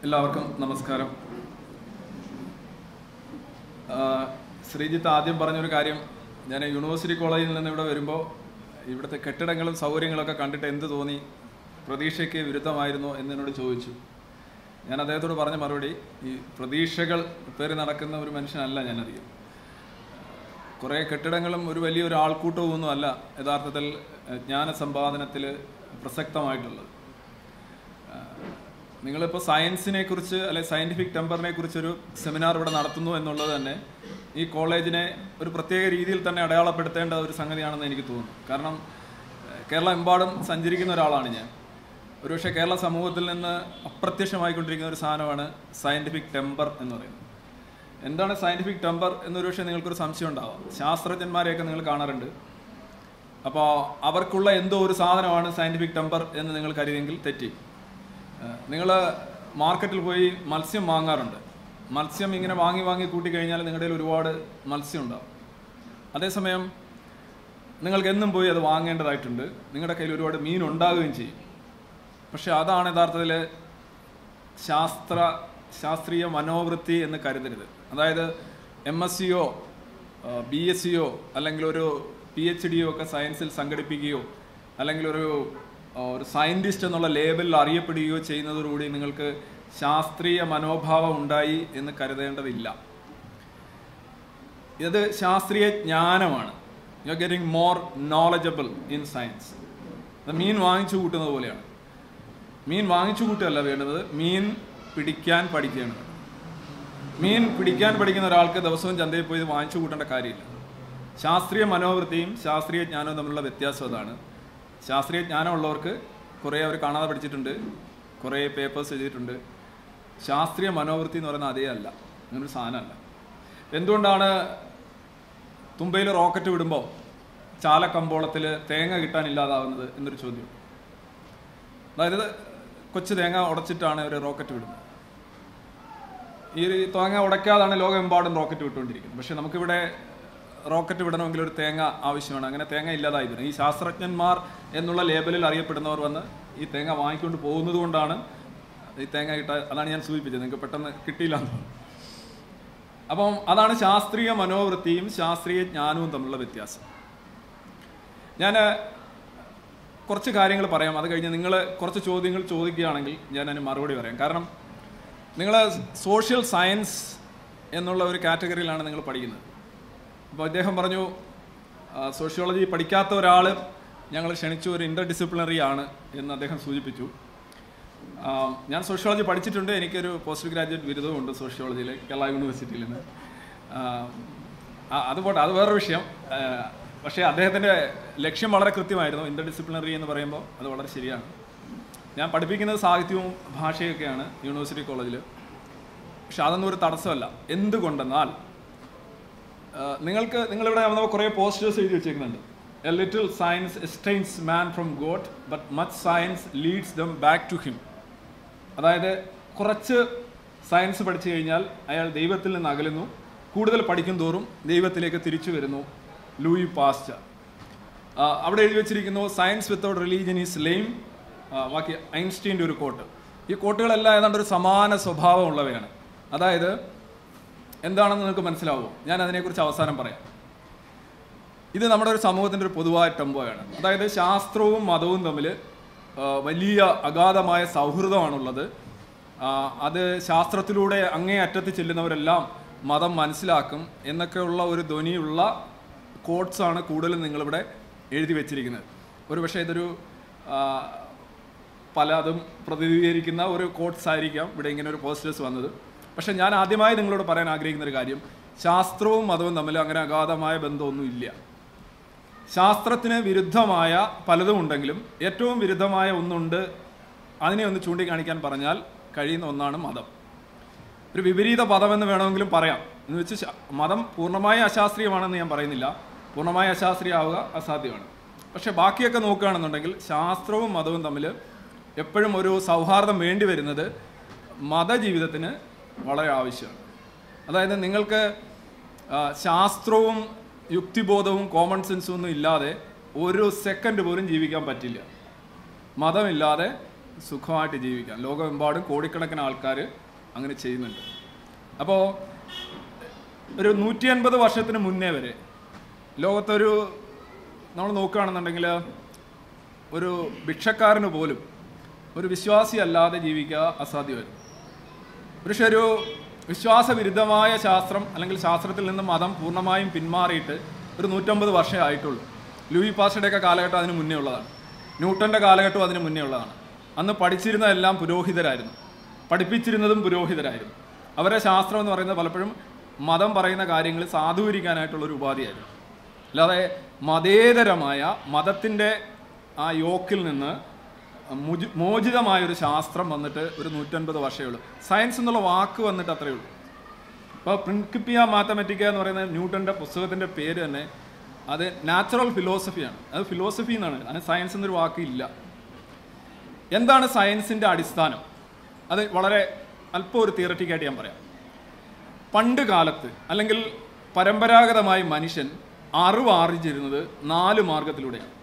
എല്ലാവർക്കും നമസ്കാരം ആ, ശ്രീജിത്ത് ആദ്യം പറഞ്ഞൊരു കാര്യം ഞാൻ യൂണിവേഴ്സിറ്റി കോളേജിൽ നിന്ന് ഇവിടെ വരുമ്പോൾ ഇവിടുത്തെ കെട്ടിടങ്ങളും സൗകര്യങ്ങളൊക്കെ കണ്ടിട്ട് എന്ത് തോന്നി പ്രതീക്ഷയ്ക്ക് വിരുദ്ധമായിരുന്നു എന്നോട് ചോദിച്ചു ഞാൻ അദ്ദേഹത്തോട് പറഞ്ഞ മറുപടി ഈ പ്രതീക്ഷകൾ പേര് നടക്കുന്ന ഒരു മനുഷ്യനല്ല ഞാനധികം കുറേ കെട്ടിടങ്ങളും ഒരു വലിയൊരു ആൾക്കൂട്ടവും ഒന്നും അല്ല യഥാർത്ഥത്തിൽ ഏഹ്, ജ്ഞാനസമ്പാദനത്തിൽ പ്രസക്തമായിട്ടുള്ളത് നിങ്ങളിപ്പോൾ സയൻസിനെ കുറിച്ച് അല്ലെ സയൻറ്റിഫിക് ടെമ്പറിനെ കുറിച്ചൊരു സെമിനാർ ഇവിടെ നടത്തുന്നു എന്നുള്ളത് തന്നെ ഈ കോളേജിനെ ഒരു പ്രത്യേക രീതിയിൽ തന്നെ അടയാളപ്പെടുത്തേണ്ട ഒരു സംഗതിയാണെന്ന് എനിക്ക് തോന്നുന്നു കാരണം ഏഹ്, കേരളമെമ്പാടും സഞ്ചരിക്കുന്ന ഒരാളാണ് ഞാൻ ഒരുപക്ഷെ കേരള സമൂഹത്തിൽ നിന്ന് അപ്രത്യക്ഷമായിക്കൊണ്ടിരിക്കുന്ന ഒരു സാധനമാണ് സയൻറ്റിഫിക് ടെമ്പർ എന്ന് പറയുന്നത് എന്താണ് സയൻറ്റിഫിക് ടെമ്പർ എന്നൊരു പക്ഷേ നിങ്ങൾക്കൊരു സംശയം ഉണ്ടാവാം ശാസ്ത്രജ്ഞന്മാരെയൊക്കെ നിങ്ങൾ കാണാറുണ്ട് അപ്പോൾ അവർക്കുള്ള എന്തോ ഒരു സാധനമാണ് സയൻറ്റിഫിക് ടെമ്പർ എന്ന് നിങ്ങൾ കരുതിയെങ്കിൽ തെറ്റി നിങ്ങൾ മാർക്കറ്റിൽ പോയി മത്സ്യം വാങ്ങാറുണ്ട് മത്സ്യം ഇങ്ങനെ വാങ്ങി വാങ്ങി കൂട്ടിക്കഴിഞ്ഞാൽ നിങ്ങളുടെ കയ്യിൽ ഒരുപാട് മത്സ്യം ഉണ്ടാവും അതേസമയം നിങ്ങൾക്ക് എന്നും പോയി അത് വാങ്ങേണ്ടതായിട്ടുണ്ട് നിങ്ങളുടെ കയ്യിൽ ഒരുപാട് മീൻ ഉണ്ടാവുകയും ചെയ്യും പക്ഷെ അതാണ് യഥാർത്ഥത്തിൽ ശാസ്ത്ര ശാസ്ത്രീയ മനോവൃത്തി എന്ന് കരുതരുത് അതായത് എം എസ് സിയോ ബി എസ് സിയോ അല്ലെങ്കിൽ ഒരു പി എച്ച് ഡിയോ ഒക്കെ സയൻസിൽ സംഘടിപ്പിക്കുകയോ അല്ലെങ്കിൽ ഒരു ആ, ഒരു സയൻറ്റിസ്റ്റ് എന്നുള്ള ലേബലിൽ അറിയപ്പെടുകയോ ചെയ്യുന്നതോടുകൂടി നിങ്ങൾക്ക് ശാസ്ത്രീയ മനോഭാവം ഉണ്ടായി എന്ന് കരുതേണ്ടതില്ല ഇത് ശാസ്ത്രീയ ജ്ഞാനമാണ് you are getting more knowledgeable in science മീൻ വാങ്ങിച്ചു കൂട്ടുന്നത് പോലെയാണ് മീൻ വാങ്ങിച്ചു കൂട്ടുകയല്ല വേണ്ടത് മീൻ പിടിക്കാൻ പഠിക്കുകയാണ് വേണ്ടത്. മീൻ പിടിക്കാൻ പഠിക്കുന്ന ഒരാൾക്ക് ദിവസവും ചന്തയിൽ പോയി ഇത് വാങ്ങിച്ചു കൂട്ടേണ്ട കാര്യമില്ല ശാസ്ത്രീയ മനോവൃത്തിയും ശാസ്ത്രീയ ജ്ഞാനവും തമ്മിലുള്ള വ്യത്യാസം അതാണ് ശാസ്ത്രീയ ജ്ഞാനമുള്ളവർക്ക് കുറേ അവർ കാണാതെ പഠിച്ചിട്ടുണ്ട് കുറേ പേപ്പേഴ്സ് എഴുതിയിട്ടുണ്ട് ശാസ്ത്രീയ മനോവൃത്തി എന്ന് പറയുന്നത് അതേ അല്ല അങ്ങനൊരു സാധനമല്ല എന്തുകൊണ്ടാണ് തുമ്പയിൽ റോക്കറ്റ് വിടുമ്പോൾ ചാലക്കമ്പോളത്തിൽ തേങ്ങ കിട്ടാനില്ലാതാവുന്നത് എന്നൊരു ചോദ്യം അതായത് കൊച്ചു തേങ്ങ ഉടച്ചിട്ടാണ് ഒരു റോക്കറ്റ് വിടുന്നത് ഈ ഒരു തേങ്ങ ഉടയ്ക്കാതാണ് ലോകമെമ്പാടും റോക്കറ്റ് വിട്ടുകൊണ്ടിരിക്കുന്നത് പക്ഷെ നമുക്കിവിടെ റോക്കറ്റ് വിടണമെങ്കിൽ ഒരു തേങ്ങ ആവശ്യമാണ് അങ്ങനെ തേങ്ങ ഇല്ലാതായി വരുന്നത് ഈ ശാസ്ത്രജ്ഞന്മാർ എന്നുള്ള ലേബലിൽ അറിയപ്പെടുന്നവർ വന്ന് ഈ തേങ്ങ വാങ്ങിക്കൊണ്ട് പോകുന്നത് കൊണ്ടാണ് ഈ തേങ്ങ കിട്ടാൻ അതാണ് ഞാൻ സൂചിപ്പിച്ചത് നിങ്ങൾക്ക് പെട്ടെന്ന് കിട്ടിയില്ല എന്ന് തോന്നുന്നു അപ്പം അതാണ് ശാസ്ത്രീയ മനോവൃത്തിയും ശാസ്ത്രീയ ജ്ഞാനവും തമ്മിലുള്ള വ്യത്യാസം ഞാൻ കുറച്ച് കാര്യങ്ങൾ പറയാം അത് കഴിഞ്ഞ് നിങ്ങൾ കുറച്ച് ചോദ്യങ്ങൾ ചോദിക്കുകയാണെങ്കിൽ ഞാൻ അതിന് മറുപടി പറയാം കാരണം നിങ്ങൾ സോഷ്യൽ സയൻസ് എന്നുള്ള ഒരു കാറ്റഗറിയിലാണ് നിങ്ങൾ പഠിക്കുന്നത് അപ്പോൾ അദ്ദേഹം പറഞ്ഞു സോഷ്യോളജി പഠിക്കാത്ത ഒരാൾ ഞങ്ങൾ ക്ഷണിച്ചു ഒരു ഇൻ്റർ ഡിസിപ്ലിനറി ആണ് എന്ന് അദ്ദേഹം സൂചിപ്പിച്ചു ആ, ഞാൻ സോഷ്യോളജി പഠിച്ചിട്ടുണ്ട് എനിക്കൊരു പോസ്റ്റ് ഗ്രാജുവേറ്റ് ബിരുദമുണ്ട് സോഷ്യോളജിയിൽ കേരള യൂണിവേഴ്സിറ്റിയിൽ നിന്ന് ആ, ആ, അത് പോട്ടെ അത് വേറൊരു വിഷയം ആ, പക്ഷേ അദ്ദേഹത്തിൻ്റെ ലക്ഷ്യം വളരെ കൃത്യമായിരുന്നു ഇൻ്റർ ഡിസിപ്ലിനറി എന്ന് പറയുമ്പോൾ അത് വളരെ ശരിയാണ് ഞാൻ പഠിപ്പിക്കുന്നത് സാഹിത്യവും ഭാഷയൊക്കെയാണ് യൂണിവേഴ്സിറ്റി കോളേജിൽ പക്ഷെ അതൊന്നും ഒരു തടസ്സമല്ല എന്തുകൊണ്ടെന്നാൽ ആ, നിങ്ങൾക്ക് നിങ്ങളിവിടെ വന്നപ്പോൾ കുറേ പോസ്റ്റേഴ്സ് എഴുതി വെച്ചേക്കുന്നുണ്ട് a little science estranges man from God but much science leads them back to him അതായത് കുറച്ച് സയൻസ് പഠിച്ചു കഴിഞ്ഞാൽ അയാൾ ദൈവത്തിൽ നിന്ന് അകലുന്നു കൂടുതൽ പഠിക്കും തോറും ദൈവത്തിലേക്ക് തിരിച്ചു വരുന്നു ലൂയി പാസ്റ്റർ ആ, അവിടെ എഴുതി വെച്ചിരിക്കുന്നു science without religion is lame ബാക്കി ഐൻസ്റ്റീൻ്റെ ഒരു കോട്ട് ഈ കോട്ടുകളെല്ലാം ഏതാണ്ട് ഒരു സമാന സ്വഭാവമുള്ളവയാണ് അതായത് എന്താണെന്ന് നിങ്ങൾക്ക് മനസ്സിലാവുമോ ഞാൻ അതിനെക്കുറിച്ച് അവസാനം പറയാം ഇത് നമ്മുടെ ഒരു സമൂഹത്തിൻ്റെ ഒരു പൊതുവായ ടെമ്പോയാണ് അതായത് ശാസ്ത്രവും മതവും തമ്മിൽ ആ, വലിയ അഗാധമായ സൗഹൃദമാണുള്ളത് ആ, അത് ശാസ്ത്രത്തിലൂടെ അങ്ങേ അറ്റത്ത് ചെല്ലുന്നവരെല്ലാം മതം മനസ്സിലാക്കും എന്നൊക്കെയുള്ള ഒരു ധ്വനിയുള്ള കോട്ട്സാണ് കൂടുതലും നിങ്ങളിവിടെ എഴുതി വെച്ചിരിക്കുന്നത് ഒരു പക്ഷേ ഇതൊരു ആ, പലതും പ്രതിനിധീകരിക്കുന്ന ഒരു കോട്ട്സ് ആയിരിക്കാം ഇവിടെ ഇങ്ങനെ ഒരു പോസ്റ്റേഴ്സ് വന്നത് പക്ഷേ ഞാൻ ആദ്യമായി നിങ്ങളോട് പറയാൻ ആഗ്രഹിക്കുന്ന ഒരു കാര്യം ശാസ്ത്രവും മതവും തമ്മിൽ അങ്ങനെ അഗാധമായ ബന്ധമൊന്നും ഇല്ല ശാസ്ത്രത്തിന് വിരുദ്ധമായ പലതും ഉണ്ടെങ്കിലും ഏറ്റവും വിരുദ്ധമായ ഒന്നുണ്ട് അതിനെ ഒന്ന് ചൂണ്ടിക്കാണിക്കാൻ പറഞ്ഞാൽ കഴിയുന്ന ഒന്നാണ് മതം ഒരു വിപരീത പദമെന്ന് വേണമെങ്കിലും പറയാം എന്ന് വെച്ച് ശ- മതം പൂർണ്ണമായി അശാസ്ത്രീയമാണെന്ന് ഞാൻ പറയുന്നില്ല പൂർണ്ണമായി അശാസ്ത്രീയമാവുക അസാധ്യമാണ് പക്ഷേ ബാക്കിയൊക്കെ നോക്കുകയാണെന്നുണ്ടെങ്കിൽ ശാസ്ത്രവും മതവും തമ്മിൽ എപ്പോഴും ഒരു സൗഹാർദ്ദം വേണ്ടി വരുന്നത് മതജീവിതത്തിന് വളരെ ആവശ്യമാണ് അതായത് നിങ്ങൾക്ക് ആ, ശാസ്ത്രവും യുക്തിബോധവും കോമൺ സെൻസും ഒന്നും ഇല്ലാതെ ഒരു സെക്കൻഡ് പോലും ജീവിക്കാൻ പറ്റില്ല മതമില്ലാതെ സുഖമായിട്ട് ജീവിക്കാം ലോകമെമ്പാടും കോടിക്കണക്കിന് ആൾക്കാർ അങ്ങനെ ചെയ്യുന്നുണ്ട് അപ്പോൾ ഒരു നൂറ്റി അൻപത് വർഷത്തിന് മുന്നേ വരെ ലോകത്തൊരു നമ്മൾ നോക്കുകയാണെന്നുണ്ടെങ്കിൽ ഒരു ഭിക്ഷക്കാരന് പോലും ഒരു വിശ്വാസി അല്ലാതെ ജീവിക്കുക അസാധ്യമായിരുന്നു പക്ഷെ ഒരു വിശ്വാസവിരുദ്ധമായ ശാസ്ത്രം അല്ലെങ്കിൽ ശാസ്ത്രത്തിൽ നിന്ന് മതം പൂർണ്ണമായും പിന്മാറിയിട്ട് ഒരു നൂറ്റമ്പത് വർഷമേ ആയിട്ടുള്ളൂ ലൂയി പാസ്റ്റയുടെയൊക്കെ കാലഘട്ടം അതിന് മുന്നേ ഉള്ളതാണ് ന്യൂട്ടൻ്റെ കാലഘട്ടം അതിന് മുന്നേ ഉള്ളതാണ് അന്ന് പഠിച്ചിരുന്നതെല്ലാം പുരോഹിതരായിരുന്നു പഠിപ്പിച്ചിരുന്നതും പുരോഹിതരായിരുന്നു അവരെ ശാസ്ത്രം എന്ന് പറയുന്നത് പലപ്പോഴും മതം പറയുന്ന കാര്യങ്ങൾ സാധൂകരിക്കാനായിട്ടുള്ള ഒരു ഉപാധിയായിരുന്നു അല്ലാതെ മതേതരമായ മതത്തിൻ്റെ ആ യോക്കിൽ നിന്ന് മുജി മോചിതമായൊരു ശാസ്ത്രം വന്നിട്ട് ഒരു നൂറ്റൻപത് വർഷമേ ഉള്ളൂ സയൻസ് എന്നുള്ള വാക്ക് വന്നിട്ട് അത്രയേ ഉള്ളൂ ഇപ്പോൾ പ്രിൻകിപ്പിയ മാത്തമെറ്റിക്ക എന്ന് പറയുന്ന ന്യൂട്ടൻ്റെ പുസ്തകത്തിൻ്റെ പേര് തന്നെ അത് നാച്ചുറൽ ഫിലോസഫിയാണ് അത് ഫിലോസഫി എന്നാണ് അതിന് സയൻസ് എന്നൊരു വാക്ക് ഇല്ല എന്താണ് സയൻസിൻ്റെ അടിസ്ഥാനം അത് വളരെ അല്പം ഒരു തിയററ്റിക്കായിട്ട് ഞാൻ പറയാം പണ്ട് കാലത്ത് അല്ലെങ്കിൽ പരമ്പരാഗതമായി മനുഷ്യൻ അറിവ് ആർജിച്ചിരുന്നത് നാല് മാർഗത്തിലൂടെയാണ്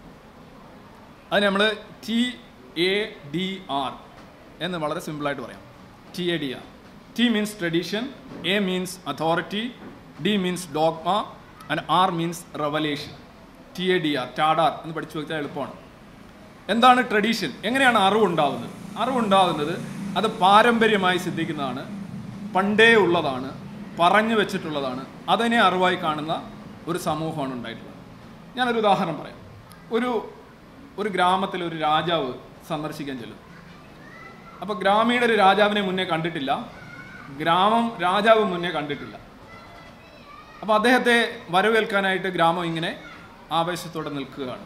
അത് നമ്മൾ ടി എ ഡി ആർ എന്ന് വളരെ സിമ്പിളായിട്ട് പറയാം T A D R T means tradition A means authority D means dogma and R means revelation T A D R ടാഡാർ എന്ന് പഠിച്ചു വെച്ചാൽ എളുപ്പമാണ് എന്താണ് ട്രഡീഷൻ എങ്ങനെയാണ് അറിവുണ്ടാവുന്നത് അറിവുണ്ടാവുന്നത് അത് പാരമ്പര്യമായി സിദ്ധിക്കുന്നതാണ് പണ്ടേ ഉള്ളതാണ് പറഞ്ഞു വെച്ചിട്ടുള്ളതാണ് അതിനെ അറിവായി കാണുന്ന ഒരു സമൂഹമാണ് ഉണ്ടായിട്ടുള്ളത് ഞാനൊരു ഉദാഹരണം പറയാം ഒരു ഒരു ഗ്രാമത്തിൽ ഒരു രാജാവ് സന്ദർശിക്കാൻ ചെല്ലും അപ്പോൾ ഗ്രാമീണ ഒരു രാജാവിനെ മുന്നേ കണ്ടിട്ടില്ല ഗ്രാമം രാജാവ് മുന്നേ കണ്ടിട്ടില്ല അപ്പോൾ അദ്ദേഹത്തെ വരവേൽക്കാനായിട്ട് ഗ്രാമം ഇങ്ങനെ ആവേശത്തോടെ നിൽക്കുകയാണ്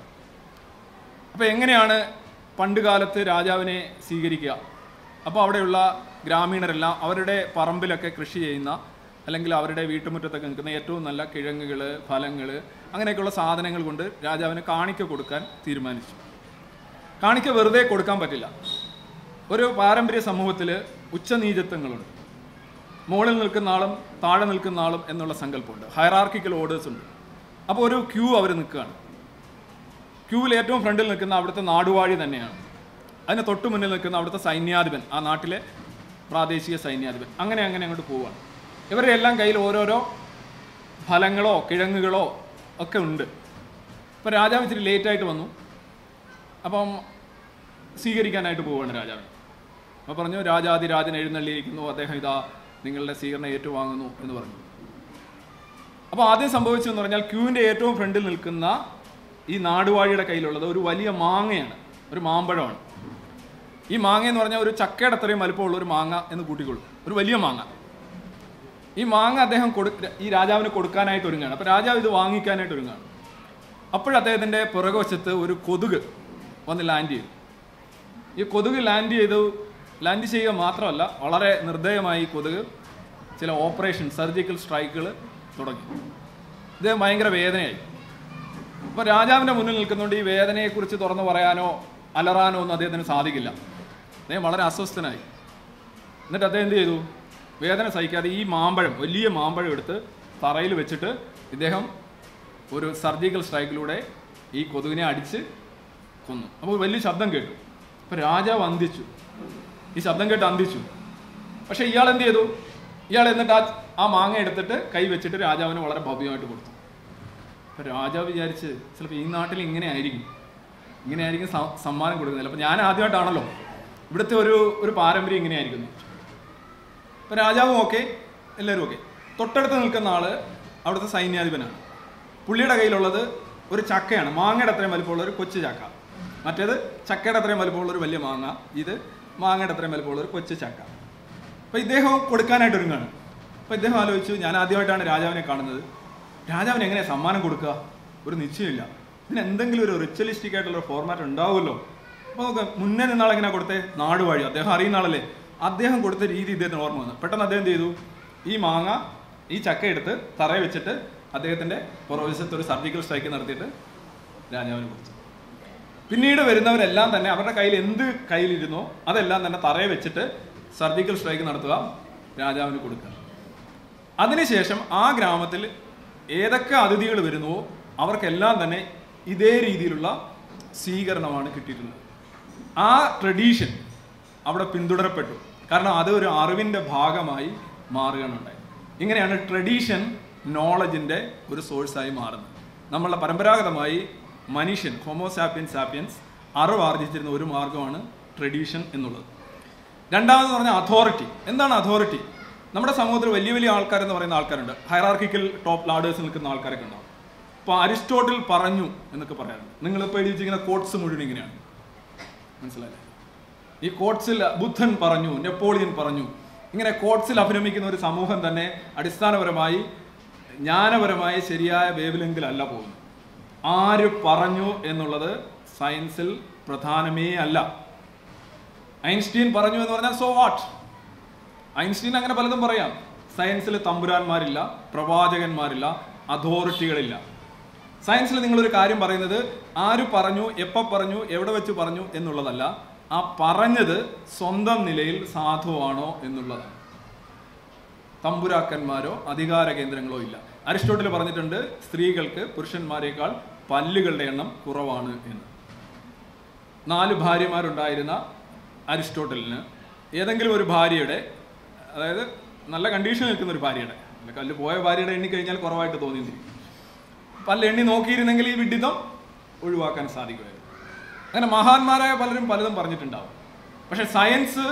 അപ്പോൾ എങ്ങനെയാണ് പണ്ട് കാലത്ത് രാജാവിനെ സ്വീകരിക്കുക അപ്പോൾ അവിടെയുള്ള ഗ്രാമീണരെല്ലാം അവരുടെ പറമ്പിലൊക്കെ കൃഷി ചെയ്യുന്ന അല്ലെങ്കിൽ അവരുടെ വീട്ടുമുറ്റത്തൊക്കെ നിൽക്കുന്ന ഏറ്റവും നല്ല കിഴങ്ങുകൾ ഫലങ്ങൾ അങ്ങനെയൊക്കെയുള്ള സാധനങ്ങൾ കൊണ്ട് രാജാവിന് കാണിക്ക കൊടുക്കാൻ തീരുമാനിച്ചു കാണിക്ക വെറുതെ കൊടുക്കാൻ പറ്റില്ല ഒരു പാരമ്പര്യ സമൂഹത്തിൽ ഉച്ചനീചത്വങ്ങളുണ്ട് മുകളിൽ നിൽക്കുന്ന ആളും താഴെ നിൽക്കുന്ന ആളും എന്നുള്ള സങ്കല്പമുണ്ട് ഹയറാർക്കിക്കൽ ഓർഡേഴ്സ് ഉണ്ട് അപ്പോൾ ഒരു ക്യൂ അവർ നിൽക്കുകയാണ് ക്യൂവിൽ ഏറ്റവും ഫ്രണ്ടിൽ നിൽക്കുന്ന അവിടുത്തെ നാടുവാഴി തന്നെയാണ് അതിന് തൊട്ട് മുന്നിൽ നിൽക്കുന്ന അവിടുത്തെ സൈന്യാധിപൻ ആ നാട്ടിലെ പ്രാദേശിക സൈന്യാധിപൻ അങ്ങനെ അങ്ങനെ അങ്ങോട്ട് പോവുകയാണ് ഇവരുടെ എല്ലാം കയ്യിൽ ഓരോരോ ഫലങ്ങളോ കിഴങ്ങുകളോ ഒക്കെ ഉണ്ട് ഇപ്പോൾ രാജാവ് ഇച്ചിരി ലേറ്റായിട്ട് വന്നു അപ്പം സ്വീകരിക്കാനായിട്ട് പോവുകയാണ് രാജാവിന് അപ്പോൾ പറഞ്ഞു രാജാതിരാജൻ എഴുന്നള്ളിയിരിക്കുന്നു അദ്ദേഹം ഇതാ നിങ്ങളുടെ സ്വീകരണം ഏറ്റുവാങ്ങുന്നു എന്ന് പറഞ്ഞു അപ്പോൾ ആദ്യം സംഭവിച്ചതെന്ന് പറഞ്ഞാൽ ക്യൂവിൻ്റെ ഏറ്റവും ഫ്രണ്ടിൽ നിൽക്കുന്ന ഈ നാടുവാഴിയുടെ കയ്യിലുള്ളത് ഒരു വലിയ മാങ്ങയാണ് ഒരു മാമ്പഴമാണ് ഈ മാങ്ങ എന്ന് പറഞ്ഞാൽ ഒരു ചക്കയുടെ അത്രയും വലുപ്പമുള്ള ഒരു മാങ്ങ എന്ന് കൂട്ടിക്കൊള്ളും ഒരു വലിയ മാങ്ങ ഈ മാങ്ങ അദ്ദേഹം കൊടു ഈ രാജാവിന് കൊടുക്കാനായിട്ട് ഒരുങ്ങാണ് അപ്പോൾ രാജാവ് ഇത് വാങ്ങിക്കാനായിട്ട് ഒരുങ്ങാണ് അപ്പോഴദ്ദേഹത്തിൻ്റെ പുറകുവശത്ത് ഒരു കൊതുക് വന്ന് ലാൻഡ് ചെയ്തു ഈ കൊതുക് ലാൻഡ് ചെയ്തു ലാൻഡ് ചെയ്യുക മാത്രമല്ല വളരെ നിർദ്ദയമായി ഈ കൊതുക് ചില ഓപ്പറേഷൻ സർജിക്കൽ സ്ട്രൈക്കുകൾ തുടങ്ങി ഇദ്ദേഹം ഭയങ്കര വേദനയായി അപ്പോൾ രാജാവിൻ്റെ മുന്നിൽ നിൽക്കുന്നുണ്ട് ഈ വേദനയെക്കുറിച്ച് തുറന്നു പറയാനോ അലറാനോ ഒന്നും അദ്ദേഹത്തിന് സാധിക്കില്ല അദ്ദേഹം വളരെ അസ്വസ്ഥനായി എന്നിട്ട് അദ്ദേഹം എന്ത് ചെയ്തു വേദന സഹിക്കാതെ ഈ മാമ്പഴം വലിയ മാമ്പഴം എടുത്ത് തറയിൽ വെച്ചിട്ട് ഇദ്ദേഹം ഒരു സർജിക്കൽ സ്ട്രൈക്കിലൂടെ ഈ കൊതുകിനെ അടിച്ച് കൊന്നു അപ്പോൾ വലിയ ശബ്ദം കേട്ടു അപ്പോൾ രാജാവ് അന്തിച്ചു ഈ ശബ്ദം കേട്ട് അന്തിച്ചു പക്ഷേ ഇയാൾ എന്ത് ചെയ്തു ഇയാൾ എന്നിട്ട് ആ ആ മാങ്ങ എടുത്തിട്ട് കൈ വെച്ചിട്ട് രാജാവിന് വളരെ ഭവ്യമായിട്ട് കൊടുത്തു അപ്പോൾ രാജാവ് വിചാരിച്ച് ചിലപ്പോൾ ഈ നാട്ടിൽ ഇങ്ങനെ ആയിരിക്കും ഇങ്ങനെ ആയിരിക്കും സ- സമ്മാനം കൊടുക്കുന്നില്ല അപ്പോൾ ഞാൻ ആദ്യമായിട്ടാണല്ലോ ഇവിടുത്തെ ഒരു ഒരു പാരമ്പര്യം ഇങ്ങനെയായിരിക്കുന്നു അപ്പോൾ രാജാവും ഓക്കെ എല്ലാവരും ഓക്കെ തൊട്ടടുത്ത് നിൽക്കുന്ന ആള് അവിടുത്തെ സൈന്യാധിപനാണ് പുള്ളിയുടെ കയ്യിലുള്ളത് ഒരു ചക്കയാണ് മാങ്ങയുടെ അത്രയും വലിപ്പമുള്ള ഒരു കൊച്ചു ചക്ക മറ്റേത് ചക്കയുടെ അത്രയും വലിപ്പമുള്ള ഒരു വലിയ മാങ്ങ ഇത് മാങ്ങയുടെ അത്രയും വലിപ്പമുള്ള ഒരു കൊച്ചു ചക്ക അപ്പോൾ ഇദ്ദേഹം കൊടുക്കാനായിട്ട് ഒരുങ്ങാണ് അപ്പോൾ ഇദ്ദേഹം ആലോചിച്ചു ഞാൻ ആദ്യമായിട്ടാണ് രാജാവിനെ കാണുന്നത് രാജാവിന് എങ്ങനെ സമ്മാനം കൊടുക്കുക ഒരു നിശ്ചയമില്ല ഇതിന് എന്തെങ്കിലും ഒരു റിച്വലിസ്റ്റിക് ആയിട്ടുള്ള ഒരു ഫോർമാറ്റ് ഉണ്ടാവുമല്ലോ അപ്പോൾ നോക്കാം മുന്നേ നിന്നാൾ എങ്ങനെ കൊടുത്തേ നാടുവാഴി അദ്ദേഹം അറിയുന്ന ആളല്ലേ അദ്ദേഹം കൊടുത്ത രീതി ഇദ്ദേഹത്തിന് ഓർമ്മ വന്നു പെട്ടെന്ന് അദ്ദേഹം എന്ത് ചെയ്തു ഈ മാങ്ങ ഈ ചക്ക എടുത്ത് തറയിൽ വെച്ചിട്ട് അദ്ദേഹത്തിൻ്റെ പുറവശത്ത് ഒരു സർജിക്കൽ സ്ട്രൈക്ക് നടത്തിയിട്ട് രാജാവിന് കൊടുത്തു പിന്നീട് വരുന്നവരെല്ലാം തന്നെ അവരുടെ കയ്യിൽ എന്ത് കയ്യിലിരുന്നോ അതെല്ലാം തന്നെ തറയെ വെച്ചിട്ട് സർജിക്കൽ സ്ട്രൈക്ക് നടത്തുക രാജാവിന് കൊടുക്കുക അതിനുശേഷം ആ ഗ്രാമത്തിൽ ഏതൊക്കെ അതിഥികൾ വരുന്നുവോ അവർക്കെല്ലാം തന്നെ ഇതേ രീതിയിലുള്ള സ്വീകരണമാണ് കിട്ടിയിട്ടുള്ളത് ആ ട്രഡീഷൻ അവിടെ പിന്തുടരപ്പെട്ടു കാരണം അത് ഒരു അറിവിൻ്റെ ഭാഗമായി മാറുകയാണുണ്ടായത് ഇങ്ങനെയാണ് ട്രഡീഷൻ നോളജിൻ്റെ ഒരു സോഴ്സായി മാറുന്നത് നമ്മളുടെ പരമ്പരാഗതമായി മനുഷ്യൻ ഹോമോസാപ്പിയൻ സാപ്പിയൻസ് അറിവ് ആർജിച്ചിരുന്ന ഒരു മാർഗമാണ് ട്രഡീഷൻ എന്നുള്ളത് രണ്ടാമത് പറഞ്ഞ അതോറിറ്റി എന്താണ് അതോറിറ്റി നമ്മുടെ സമൂഹത്തിൽ വലിയ വലിയ ആൾക്കാരെന്ന് പറയുന്ന ആൾക്കാരുണ്ട് ഹൈറാർക്കിക്കൽ ടോപ്പ് ലാഡേഴ്സ് നിൽക്കുന്ന ആൾക്കാരൊക്കെ ഉണ്ടാവും ഇപ്പോൾ അരിസ്റ്റോട്ടിൽ പറഞ്ഞു എന്നൊക്കെ പറയാറുണ്ട് നിങ്ങളിപ്പോൾ എഴുതി വെച്ചിരിക്കുന്ന കോട്ട്സ് മുഴുവൻ ഇങ്ങനെയാണ് മനസ്സിലായില്ലേ ഈ കോട്ട്സിൽ ബുദ്ധൻ പറഞ്ഞു നെപ്പോളിയൻ പറഞ്ഞു ഇങ്ങനെ കോട്ട്സിൽ അഭിരമിക്കുന്ന ഒരു സമൂഹം തന്നെ അടിസ്ഥാനപരമായി ജ്ഞാനപരമായി ശരിയായ വേവലെങ്കിലല്ല പോകുന്നത് ആര് പറഞ്ഞു എന്നുള്ളത് സയൻസിൽ പ്രധാനമേ അല്ല ഐൻസ്റ്റീൻ പറഞ്ഞു എന്ന് പറഞ്ഞാൽ സോ വാട്ട് ഐൻസ്റ്റീൻ അങ്ങനെ പലതും പറയാം സയൻസിൽ തമ്പുരാന്മാരില്ല പ്രവാചകന്മാരില്ല അതോറിറ്റികളില്ല സയൻസിൽ നിങ്ങളൊരു കാര്യം പറയുന്നത് ആര് പറഞ്ഞു എപ്പോൾ പറഞ്ഞു എവിടെ വെച്ച് പറഞ്ഞു എന്നുള്ളതല്ല ആ പറഞ്ഞത് സ്വന്തം നിലയിൽ സാധുവാണോ എന്നുള്ളതാണ് തമ്പുരാക്കന്മാരോ അധികാര കേന്ദ്രങ്ങളോ ഇല്ല അരിസ്റ്റോട്ടിൽ പറഞ്ഞിട്ടുണ്ട് സ്ത്രീകൾക്ക് പുരുഷന്മാരെക്കാൾ പല്ലുകളുടെ എണ്ണം കുറവാണ് എന്ന് നാല് ഭാര്യമാരുണ്ടായിരുന്ന അരിസ്റ്റോട്ടലിന് ഏതെങ്കിലും ഒരു ഭാര്യയുടെ അതായത് നല്ല കണ്ടീഷനിൽ നിൽക്കുന്ന ഒരു ഭാര്യയുടെ അല്ല കല്ല് പോയ ഭാര്യയുടെ എണ്ണി കഴിഞ്ഞാൽ കുറവായിട്ട് തോന്നിയിരിക്കും പല്ല് എണ്ണി നോക്കിയിരുന്നെങ്കിൽ ഈ വിഡിതം ഒഴിവാക്കാൻ സാധിക്കുമായിരുന്നു അങ്ങനെ മഹാന്മാരായ പലരും പലതും പറഞ്ഞിട്ടുണ്ടാവും പക്ഷെ സയൻസ്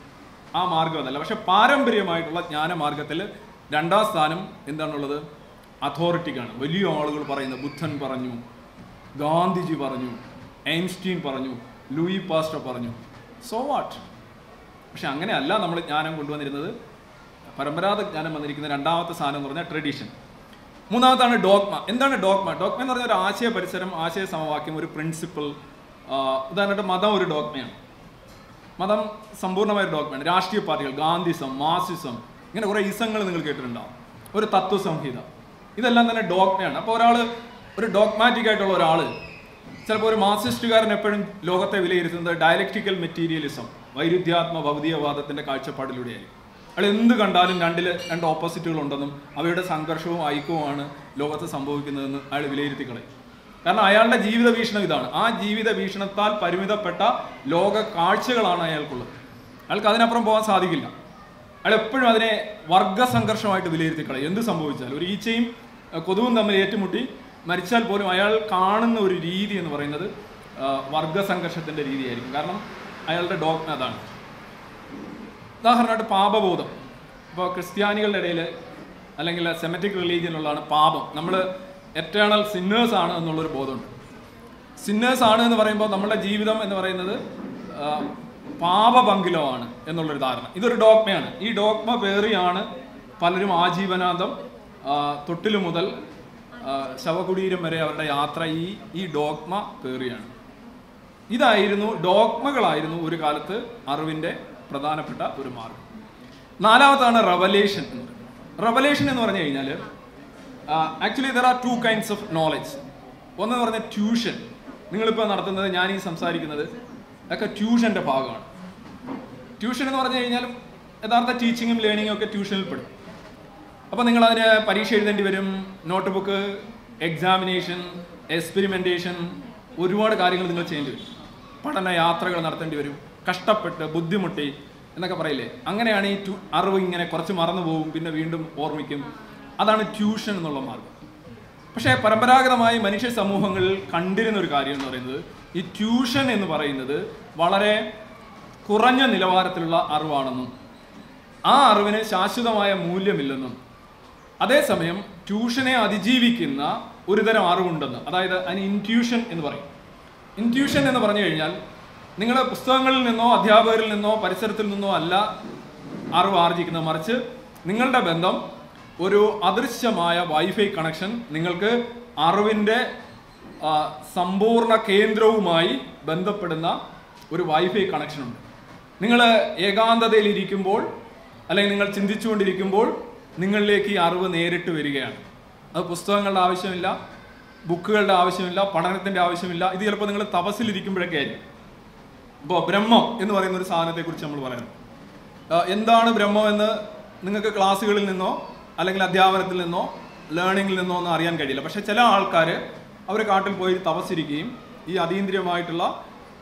ആ മാർഗം അതല്ല പക്ഷെ പാരമ്പര്യമായിട്ടുള്ള ജ്ഞാനമാർഗത്തിൽ രണ്ടാം സ്ഥാനം എന്താണുള്ളത് അതോറിറ്റിക്കാണ് വലിയ ആളുകൾ പറയുന്നത് ബുദ്ധൻ പറഞ്ഞു ഗാന്ധിജി പറഞ്ഞു ഐൻസ്റ്റീൻ പറഞ്ഞു ലൂയി പാസ്റ്റർ പറഞ്ഞു സോ വാട്ട് പക്ഷെ അങ്ങനെയല്ല നമ്മൾ ജ്ഞാനം കൊണ്ടുവന്നിരുന്നത് പരമ്പരാഗത ജ്ഞാനം വന്നിരിക്കുന്ന രണ്ടാമത്തെ സാധനം എന്ന് പറഞ്ഞാൽ ട്രഡീഷൻ മൂന്നാമത്താണ് ഡോഗ്മ എന്താണ് ഡോഗ്മ ഡോഗ്മ എന്ന് പറഞ്ഞാൽ ഒരു ആശയ പരിസരം ആശയ സമവാക്യം ഒരു പ്രിൻസിപ്പിൾ ഉദാഹരണമായിട്ട് മതം ഒരു ഡോഗ്മയാണ് മതം സമ്പൂർണ്ണമായ ഒരു ഡോക്യുമെന്റ് രാഷ്ട്രീയ പാർട്ടികൾ ഗാന്ധിസം മാർസിസം ഇങ്ങനെ കുറേ ഇസങ്ങൾ നിങ്ങൾ കേട്ടിട്ടുണ്ടാവും ഒരു തത്വസംഹിത ഇതെല്ലാം തന്നെ ഡോക്മയാണ് അപ്പോൾ ഒരാൾ ഒരു ഡോഗ്മാറ്റിക് ആയിട്ടുള്ള ഒരാൾ ചിലപ്പോൾ ഒരു മാർസിസ്റ്റുകാരൻ എപ്പോഴും ലോകത്തെ വിലയിരുത്തുന്നത് ഡയലക്റ്റിക്കൽ മെറ്റീരിയലിസം വൈരുദ്ധ്യാത്മ ഭൗതികവാദത്തിന്റെ കാഴ്ചപ്പാടിലൂടെയായിരിക്കും അയാൾ എന്ത് കണ്ടാലും രണ്ടിൽ രണ്ട് ഓപ്പോസിറ്റുകൾ ഉണ്ടെന്നും അവയുടെ സംഘർഷവും ഐക്യവുമാണ് ലോകത്ത് സംഭവിക്കുന്നതെന്ന് അയാൾ വിലയിരുത്തി കളയും കാരണം അയാളുടെ ജീവിത വീക്ഷണം ഇതാണ് ആ ജീവിത വീക്ഷണത്താൽ പരിമിതപ്പെട്ട ലോക കാഴ്ചകളാണ് അയാൾക്കുള്ളത് അയാൾക്ക് അതിനപ്പുറം പോകാൻ സാധിക്കില്ല അയാൾ എപ്പോഴും അതിനെ വർഗ സംഘർഷമായിട്ട് വിലയിരുത്തി കളയും എന്ത് സംഭവിച്ചാലും ഒരു ഈച്ചയും അഹ് കൊതുകും തമ്മിൽ ഏറ്റുമുട്ടി മരിച്ചാൽ പോലും അയാൾ കാണുന്ന ഒരു രീതി എന്ന് പറയുന്നത് ആഹ് വർഗ സംഘർഷത്തിന്റെ രീതിയായിരിക്കും കാരണം അയാളുടെ ഡോക്ടർ അതാണ് ഉദാഹരണമായിട്ട് പാപബോധം ഇപ്പോൾ ക്രിസ്ത്യാനികളുടെ ഇടയിൽ അല്ലെങ്കിൽ സെമറ്റിക് റിലീജിയനുള്ളതാണ് പാപം നമ്മൾ എറ്റേണൽ സിന്നേഴ്സ് ആണ് എന്നുള്ളൊരു ബോധമുണ്ട് സിന്നേഴ്സ് ആണ് എന്ന് പറയുമ്പോൾ നമ്മുടെ ജീവിതം എന്ന് പറയുന്നത് ആ, പാപപങ്കിലോ ആണ് എന്നുള്ളൊരു ധാരണ ഇതൊരു ഡോക്മയാണ് ഈ ഡോക്മ പേറിയാണ് പലരും ആജീവനാന്തം ആ, തൊട്ടിലു മുതൽ ആ, ശവകുടീരം വരെ അവരുടെ യാത്ര ഈ ഈ ഡോക്മ പേറിയാണ് ഇതായിരുന്നു ഡോക്മകളായിരുന്നു ഒരു കാലത്ത് അറിവിന്റെ പ്രധാനപ്പെട്ട ഒരു മാർഗം നാലാമത്താണ് റവലേഷൻ എന്ന് പറയുന്നത് റവലേഷൻ എന്ന് പറഞ്ഞു കഴിഞ്ഞാൽ actually there are two kinds of knowledge ഒന്ന് പറഞ്ഞ ട്യൂഷൻ നിങ്ങളിപ്പോൾ നടത്തുന്നത് ഞാൻ ഈ സംസാരിക്കുന്നത് ഒക്കെ ട്യൂഷൻ്റെ ഭാഗമാണ് ട്യൂഷൻ എന്ന് പറഞ്ഞു കഴിഞ്ഞാൽ യഥാർത്ഥ ടീച്ചിങ്ങും ലേണിങ്ങും ഒക്കെ ട്യൂഷനിൽ പെടും അപ്പോൾ നിങ്ങൾ അതിന് പരീക്ഷ എഴുതേണ്ടി വരും നോട്ട് ബുക്ക് എക്സാമിനേഷൻ എക്സ്പെരിമെൻറ്റേഷൻ ഒരുപാട് കാര്യങ്ങൾ നിങ്ങൾ ചെയ്യേണ്ടി വരും പഠന യാത്രകൾ നടത്തേണ്ടി വരും കഷ്ടപ്പെട്ട് ബുദ്ധിമുട്ടി എന്നൊക്കെ പറയില്ലേ അങ്ങനെയാണ് ഈ ട്യൂ അറിവ് ഇങ്ങനെ കുറച്ച് മറന്നു പോകും പിന്നെ വീണ്ടും ഓർമ്മിക്കും അതാണ് ട്യൂഷൻ എന്നുള്ള മാർഗം പക്ഷേ പരമ്പരാഗതമായി മനുഷ്യ സമൂഹങ്ങളിൽ കണ്ടിരുന്ന ഒരു കാര്യം എന്ന് പറയുന്നത് ഈ ട്യൂഷൻ എന്ന് പറയുന്നത് വളരെ കുറഞ്ഞ നിലവാരത്തിലുള്ള അറിവാണെന്നും ആ അറിവിന് ശാശ്വതമായ മൂല്യമില്ലെന്നും അതേസമയം ട്യൂഷനെ അതിജീവിക്കുന്ന ഒരുതരം അറിവുണ്ടെന്ന് അതായത് അതിന് ഇൻറ്റ്യൂഷൻ എന്ന് പറയും ഇൻറ്റ്യൂഷൻ എന്ന് പറഞ്ഞു കഴിഞ്ഞാൽ നിങ്ങൾ പുസ്തകങ്ങളിൽ നിന്നോ അധ്യാപകരിൽ നിന്നോ പരിസരത്തിൽ നിന്നോ അല്ല അറിവ് ആർജിക്കുന്നത് മറിച്ച് നിങ്ങളുടെ ബന്ധം ഒരു അദൃശ്യമായ വൈഫൈ കണക്ഷൻ നിങ്ങൾക്ക് അറിവിൻ്റെ ആ, സമ്പൂർണ്ണ കേന്ദ്രവുമായി ബന്ധപ്പെടുന്ന ഒരു വൈഫൈ കണക്ഷൻ ഉണ്ട് നിങ്ങൾ ഏകാന്തതയിൽ ഇരിക്കുമ്പോൾ അല്ലെങ്കിൽ നിങ്ങൾ ചിന്തിച്ചുകൊണ്ടിരിക്കുമ്പോൾ നിങ്ങളിലേക്ക് ഈ അറിവ് നേരിട്ട് വരികയാണ് അത് പുസ്തകങ്ങളുടെ ആവശ്യമില്ല ബുക്കുകളുടെ ആവശ്യമില്ല പഠനത്തിൻ്റെ ആവശ്യമില്ല ഇത് ചിലപ്പോൾ നിങ്ങൾ തപസ്സിലിരിക്കുമ്പോഴൊക്കെ ആയിരിക്കും ഇപ്പോൾ ബ്രഹ്മം എന്ന് പറയുന്ന ഒരു സാധനത്തെക്കുറിച്ച് നമ്മൾ പറയുന്നത് ആ, എന്താണ് ബ്രഹ്മം എന്ന് നിങ്ങൾക്ക് ക്ലാസ്സുകളിൽ നിന്നോ അല്ലെങ്കിൽ അധ്യാപനത്തിൽ നിന്നോ ലേണിങ്ങിൽ നിന്നോ ഒന്നും അറിയാൻ കഴിയില്ല പക്ഷെ ചില ആൾക്കാർ അവർ കാട്ടിൽ പോയി തപസ്സിരിക്കുകയും ഈ അതീന്ദ്രിയമായിട്ടുള്ള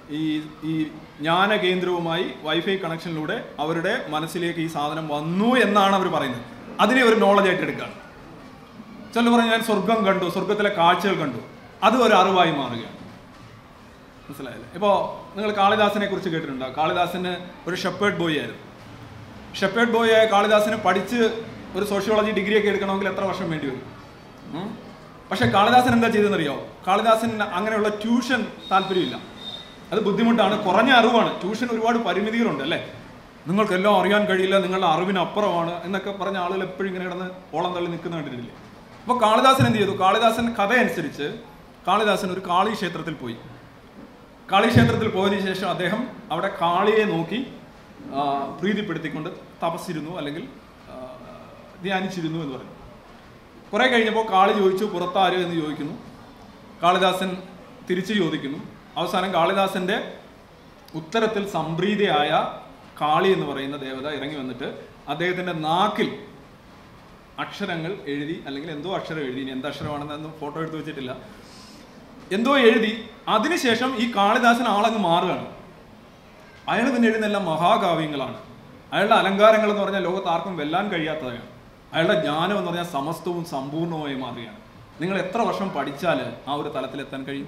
ഈ ഈ ജ്ഞാന കേന്ദ്രവുമായി വൈഫൈ കണക്ഷനിലൂടെ അവരുടെ മനസ്സിലേക്ക് ഈ സാധനം വന്നു എന്നാണ് അവർ പറയുന്നത് അതിനെ ഒരു നോളജ് ആയിട്ട് എടുക്കുകയാണ് ചിലർ പറഞ്ഞു ഞാൻ സ്വർഗം കണ്ടു സ്വർഗത്തിലെ കാഴ്ചകൾ കണ്ടു അത് ഒരു അറിവായി മാറുകയാണ് മനസ്സിലായില്ലേ ഇപ്പോൾ നിങ്ങൾ കാളിദാസനെ കുറിച്ച് കേട്ടിട്ടുണ്ടോ കാളിദാസന് ഒരു ഷെപ്പേർഡ് ബോയ് ആയിരുന്നു ഷെപ്പേർഡ് ബോയ് ആയ കാളിദാസന് പഠിച്ച് ഒരു സോഷ്യോളജി ഡിഗ്രി ഒക്കെ എടുക്കണമെങ്കിൽ എത്ര വർഷം വേണ്ടി വരും ഉം? പക്ഷെ കാളിദാസൻ എന്താ ചെയ്തെന്നറിയോ കാളിദാസൻ അങ്ങനെയുള്ള ട്യൂഷൻ താല്പര്യമില്ല അത് ബുദ്ധിമുട്ടാണ് കുറഞ്ഞ അറിവാണ് ട്യൂഷൻ ഒരുപാട് പരിമിതികളുണ്ട് അല്ലേ നിങ്ങൾക്കെല്ലാം അറിയാൻ കഴിയില്ല നിങ്ങളുടെ അറിവിന് അപ്പുറമാണ് എന്നൊക്കെ പറഞ്ഞ ആളുകൾ എപ്പോഴും ഇങ്ങനെ കിടന്ന് ഓളം തള്ളി നിൽക്കുന്ന കണ്ടിട്ടില്ലേ അപ്പോൾ കാളിദാസൻ എന്ത് ചെയ്തു കാളിദാസൻ കഥ അനുസരിച്ച് കാളിദാസൻ ഒരു കാളി ക്ഷേത്രത്തിൽ പോയി കാളി ക്ഷേത്രത്തിൽ പോയതിനു ശേഷം അദ്ദേഹം അവിടെ കാളിയെ നോക്കി ആ, പ്രീതിപ്പെടുത്തിക്കൊണ്ട് തപസ്സിരുന്നു അല്ലെങ്കിൽ ആ, ധ്യാനിച്ചിരുന്നു എന്ന് പറഞ്ഞു കുറെ കഴിഞ്ഞപ്പോൾ കാളി ചോദിച്ചു പുറത്താര് എന്ന് ചോദിക്കുന്നു കാളിദാസൻ തിരിച്ചു ചോദിക്കുന്നു അവസാനം കാളിദാസന്റെ ഉത്തരത്തിൽ സംപ്രീതിയായ കാളി എന്ന് പറയുന്ന ദേവത ഇറങ്ങി വന്നിട്ട് അദ്ദേഹത്തിന്റെ നാക്കിൽ അക്ഷരങ്ങൾ എഴുതി അല്ലെങ്കിൽ എന്തോ അക്ഷരം എഴുതി ഇനി എന്ത് അക്ഷരമാണെന്നൊന്നും ഫോട്ടോ എടുത്ത് വെച്ചിട്ടില്ല എന്തോ എഴുതി അതിനുശേഷം ഈ കാളിദാസൻ ആളങ്ങ് മാറുകയാണ് അയാൾ പിന്നെ എഴുതുന്നെല്ലാം മഹാകാവ്യങ്ങളാണ് അയാളുടെ അലങ്കാരങ്ങൾ എന്ന് പറഞ്ഞാൽ ലോകത്ത് ആർക്കും വെല്ലാൻ കഴിയാത്തതാണ് അയാളുടെ ജ്ഞാനം എന്ന് പറഞ്ഞാൽ സമസ്തവും സമ്പൂർണ്ണമായി മാറുകയാണ് നിങ്ങൾ എത്ര വർഷം പഠിച്ചാൽ ആ ഒരു തലത്തിലെത്താൻ കഴിയും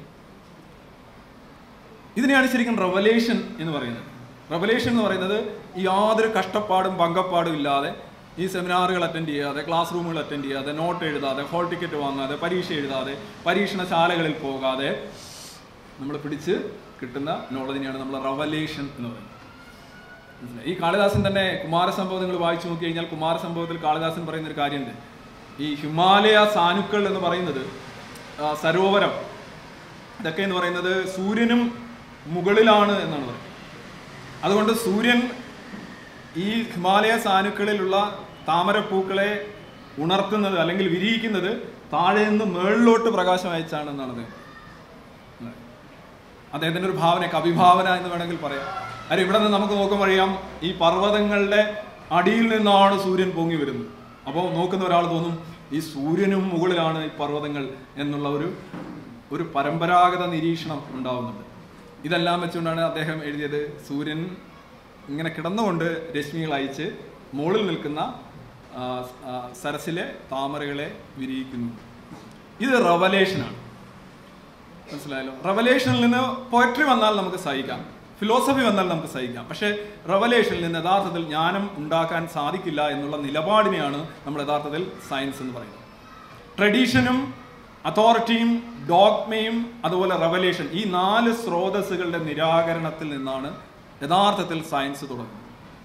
ഇതിനെയാണ് ശരിക്കും റവലേഷൻ എന്ന് പറയുന്നത് റവലേഷൻ എന്ന് പറയുന്നത് യാതൊരു കഷ്ടപ്പാടും പങ്കപ്പാടും ഇല്ലാതെ ഈ സെമിനാറുകൾ അറ്റൻഡ് ചെയ്യാതെ ക്ലാസ് റൂമുകൾ അറ്റൻഡ് ചെയ്യാതെ നോട്ട് എഴുതാതെ ഹോൾ ടിക്കറ്റ് വാങ്ങാതെ പരീക്ഷ എഴുതാതെ പരീക്ഷണശാലകളിൽ പോകാതെ നമ്മൾ പിടിച്ച് കിട്ടുന്ന നോളജിനെയാണ് നമ്മൾ റവലേഷൻ എന്ന് പറയുന്നത് മനസ്സിലായി? ഈ കാളിദാസൻ തന്നെ കുമാരസംഭവം നിങ്ങൾ വായിച്ചു നോക്കി കഴിഞ്ഞാൽ കുമാരസംഭവത്തിൽ കാളിദാസൻ പറയുന്ന ഒരു കാര്യമുണ്ട് ഈ ഹിമാലയ സാനുക്കൾ എന്ന് പറയുന്നത് ആ, സരോവരം ഇതൊക്കെ എന്ന് പറയുന്നത് സൂര്യനും മുകളിലാണ് എന്നാണ് പറയുന്നത് അതുകൊണ്ട് സൂര്യൻ ഈ ഹിമാലയ സാനുക്കളിലുള്ള താമരപ്പൂക്കളെ ഉണർത്തുന്നത് അല്ലെങ്കിൽ വിരിയിക്കുന്നത് താഴെ നിന്ന് മേളിലോട്ട് പ്രകാശം അയച്ചാണെന്നാണ് അദ്ദേഹം അദ്ദേഹത്തിന്റെ ഒരു ഭാവന കവിഭാവന എന്ന് വേണമെങ്കിൽ പറയാം കാര്യം ഇവിടെ നിന്ന് നമുക്ക് നോക്കുമ്പോൾ അറിയാം ഈ പർവ്വതങ്ങളുടെ അടിയിൽ നിന്നാണ് സൂര്യൻ പൊങ്ങി വരുന്നത് അപ്പോൾ നോക്കുന്ന ഒരാൾ തോന്നും ഈ സൂര്യനും മുകളിലാണ് ഈ പർവ്വതങ്ങൾ എന്നുള്ള ഒരു ഒരു പരമ്പരാഗത നിരീക്ഷണം ഉണ്ടാവുന്നുണ്ട് ഇതെല്ലാം വെച്ചുകൊണ്ടാണ് അദ്ദേഹം എഴുതിയത് സൂര്യൻ ഇങ്ങനെ കിടന്നുകൊണ്ട് രശ്മികൾ അയച്ച് മുകളിൽ നിൽക്കുന്ന ആ, ആ, സരസിലെ താമരകളെ വിരിയിക്കുന്നു ഇത് റവലേഷനാണ് മനസ്സിലായല്ലോ റവലേഷനിൽ നിന്ന് പോയട്രി വന്നാൽ നമുക്ക് സഹിക്കാം ഫിലോസഫി വന്നാൽ നമുക്ക് സഹിക്കാം പക്ഷേ റവലേഷനിൽ നിന്ന് യഥാർത്ഥത്തിൽ ജ്ഞാനം ഉണ്ടാക്കാൻ സാധിക്കില്ല എന്നുള്ള നിലപാടിനെയാണ് നമ്മൾ യഥാർത്ഥത്തിൽ സയൻസ് എന്ന് പറയുന്നത് ട്രഡീഷനും അതോറിറ്റിയും ഡോഗ്മയും അതുപോലെ റവലേഷൻ ഈ നാല് സ്രോതസ്സുകളുടെ നിരാകരണത്തിൽ നിന്നാണ് യഥാർത്ഥത്തിൽ സയൻസ് തുടങ്ങുന്നത്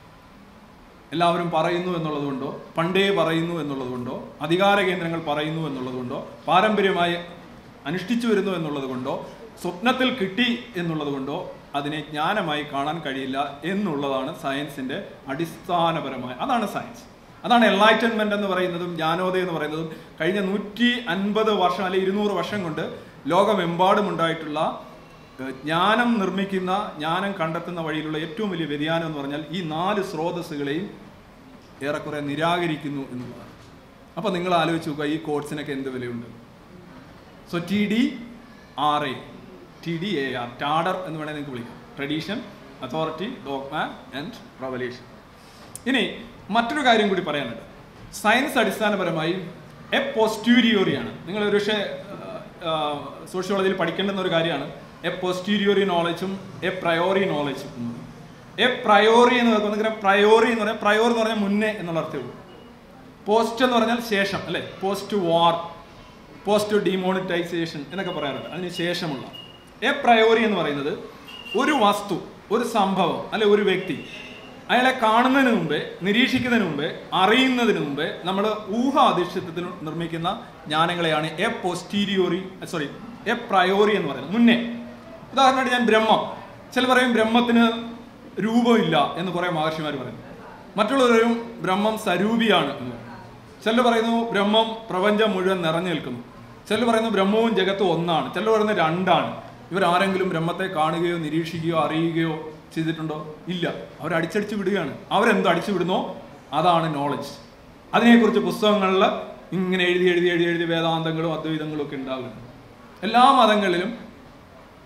എല്ലാവരും പറയുന്നു എന്നുള്ളതുകൊണ്ടോ പണ്ടേ പറയുന്നു എന്നുള്ളതുകൊണ്ടോ അധികാര കേന്ദ്രങ്ങൾ പറയുന്നു എന്നുള്ളതുകൊണ്ടോ പാരമ്പര്യമായി അനുഷ്ഠിച്ചു വരുന്നു എന്നുള്ളത് കൊണ്ടോ സ്വപ്നത്തിൽ കിട്ടി എന്നുള്ളത് കൊണ്ടോ അതിനെ ജ്ഞാനമായി കാണാൻ കഴിയില്ല എന്നുള്ളതാണ് സയൻസിന്റെ അടിസ്ഥാനപരമായ അതാണ് സയൻസ് അതാണ് എൻലൈറ്റൻമെന്റ് എന്ന് പറയുന്നതും ജ്ഞാനോദയം എന്ന് പറയുന്നതും കഴിഞ്ഞ നൂറ്റി അൻപത് വർഷം അല്ലെങ്കിൽ ഇരുന്നൂറ് വർഷം കൊണ്ട് ലോകമെമ്പാടും ഉണ്ടായിട്ടുള്ള ഏഹ്, ജ്ഞാനം നിർമ്മിക്കുന്ന ജ്ഞാനം കണ്ടെത്തുന്ന വഴിയിലുള്ള ഏറ്റവും വലിയ വ്യതിയാനം എന്ന് പറഞ്ഞാൽ ഈ നാല് സ്രോതസ്സുകളെയും ഏറെക്കുറെ നിരാകരിക്കുന്നു എന്നുള്ളതാണ് അപ്പൊ നിങ്ങൾ ആലോചിച്ച് നോക്കുക ഈ കോഴ്സിനൊക്കെ എന്ത് വിലയുണ്ട് so T D R A T D A R ടാഡർ എന്ന് വേണമെങ്കിൽ നിങ്ങൾക്ക് വിളിക്കാം tradition authority dogma and revelation ഇനി മറ്റൊരു കാര്യം കൂടി പറയാനുണ്ട് സയൻസ് അടിസ്ഥാനപരമായി എ പോസ്റ്റ്യൂരിയോറിയാണ് നിങ്ങൾ ഒരു പക്ഷേ സോഷ്യോളജിയിൽ പഠിക്കേണ്ടുന്ന ഒരു കാര്യമാണ് എ പോസ്റ്റീരിയോറി നോളജും എ പ്രയോറി നോളജും എ പ്രയോറി എന്ന് പറയുന്നത് പ്രയോറി എന്ന് പറഞ്ഞാൽ പ്രയോർ എന്ന് പറഞ്ഞാൽ മുന്നേ എന്നുള്ള അർത്ഥമേ ഉള്ളൂ പോസ്റ്റ് എന്ന് പറഞ്ഞാൽ ശേഷം അല്ലെ പോസ്റ്റ് വാർ പോസ്റ്റ് ഡിമോണിറ്റൈസേഷൻ എന്നൊക്കെ പറയാറുണ്ട് അതിന് ശേഷമുള്ള എ പ്രയോറി എന്ന് പറയുന്നത് ഒരു വസ്തു ഒരു സംഭവം അല്ലെ ഒരു വ്യക്തി അയാളെ കാണുന്നതിന് മുമ്പേ നിരീക്ഷിക്കുന്നതിന് മുമ്പേ അറിയുന്നതിന് മുമ്പേ നമ്മൾ ഊഹാധിഷ്ഠിതത്തിൽ നിർമ്മിക്കുന്ന ജ്ഞാനങ്ങളെയാണ് a posteriori sorry a priori എന്ന് പറയുന്നത് മുന്നേ ഉദാഹരണമായിട്ട് ഞാൻ ബ്രഹ്മം ചില പറയും ബ്രഹ്മത്തിന് രൂപമില്ല എന്ന് കുറേ മഹർഷിമാർ പറയുന്നു മറ്റുള്ളവരും ബ്രഹ്മം സരൂപിയാണ് എന്ന് പറയും. ചിലർ പറയുന്നു ബ്രഹ്മം പ്രപഞ്ചം മുഴുവൻ നിറഞ്ഞു നിൽക്കുന്നു ചിലർ പറയുന്നു ബ്രഹ്മവും ജഗത്തും ഒന്നാണ് ചിലർ പറയുന്നത് രണ്ടാണ് ഇവർ ആരെങ്കിലും ബ്രഹ്മത്തെ കാണുകയോ നിരീക്ഷിക്കുകയോ അറിയുകയോ ചെയ്തിട്ടുണ്ടോ ഇല്ല അവർ അടിച്ചടിച്ച് വിടുകയാണ് അവരെന്തോ അടിച്ചു വിടുന്നോ അതാണ് നോളജ് അതിനെക്കുറിച്ച് പുസ്തകങ്ങളിൽ ഇങ്ങനെ എഴുതി എഴുതി എഴുതി എഴുതി വേദാന്തങ്ങളും അദ്വൈതങ്ങളും ഒക്കെ ഉണ്ടാകുന്നു എല്ലാ മതങ്ങളിലും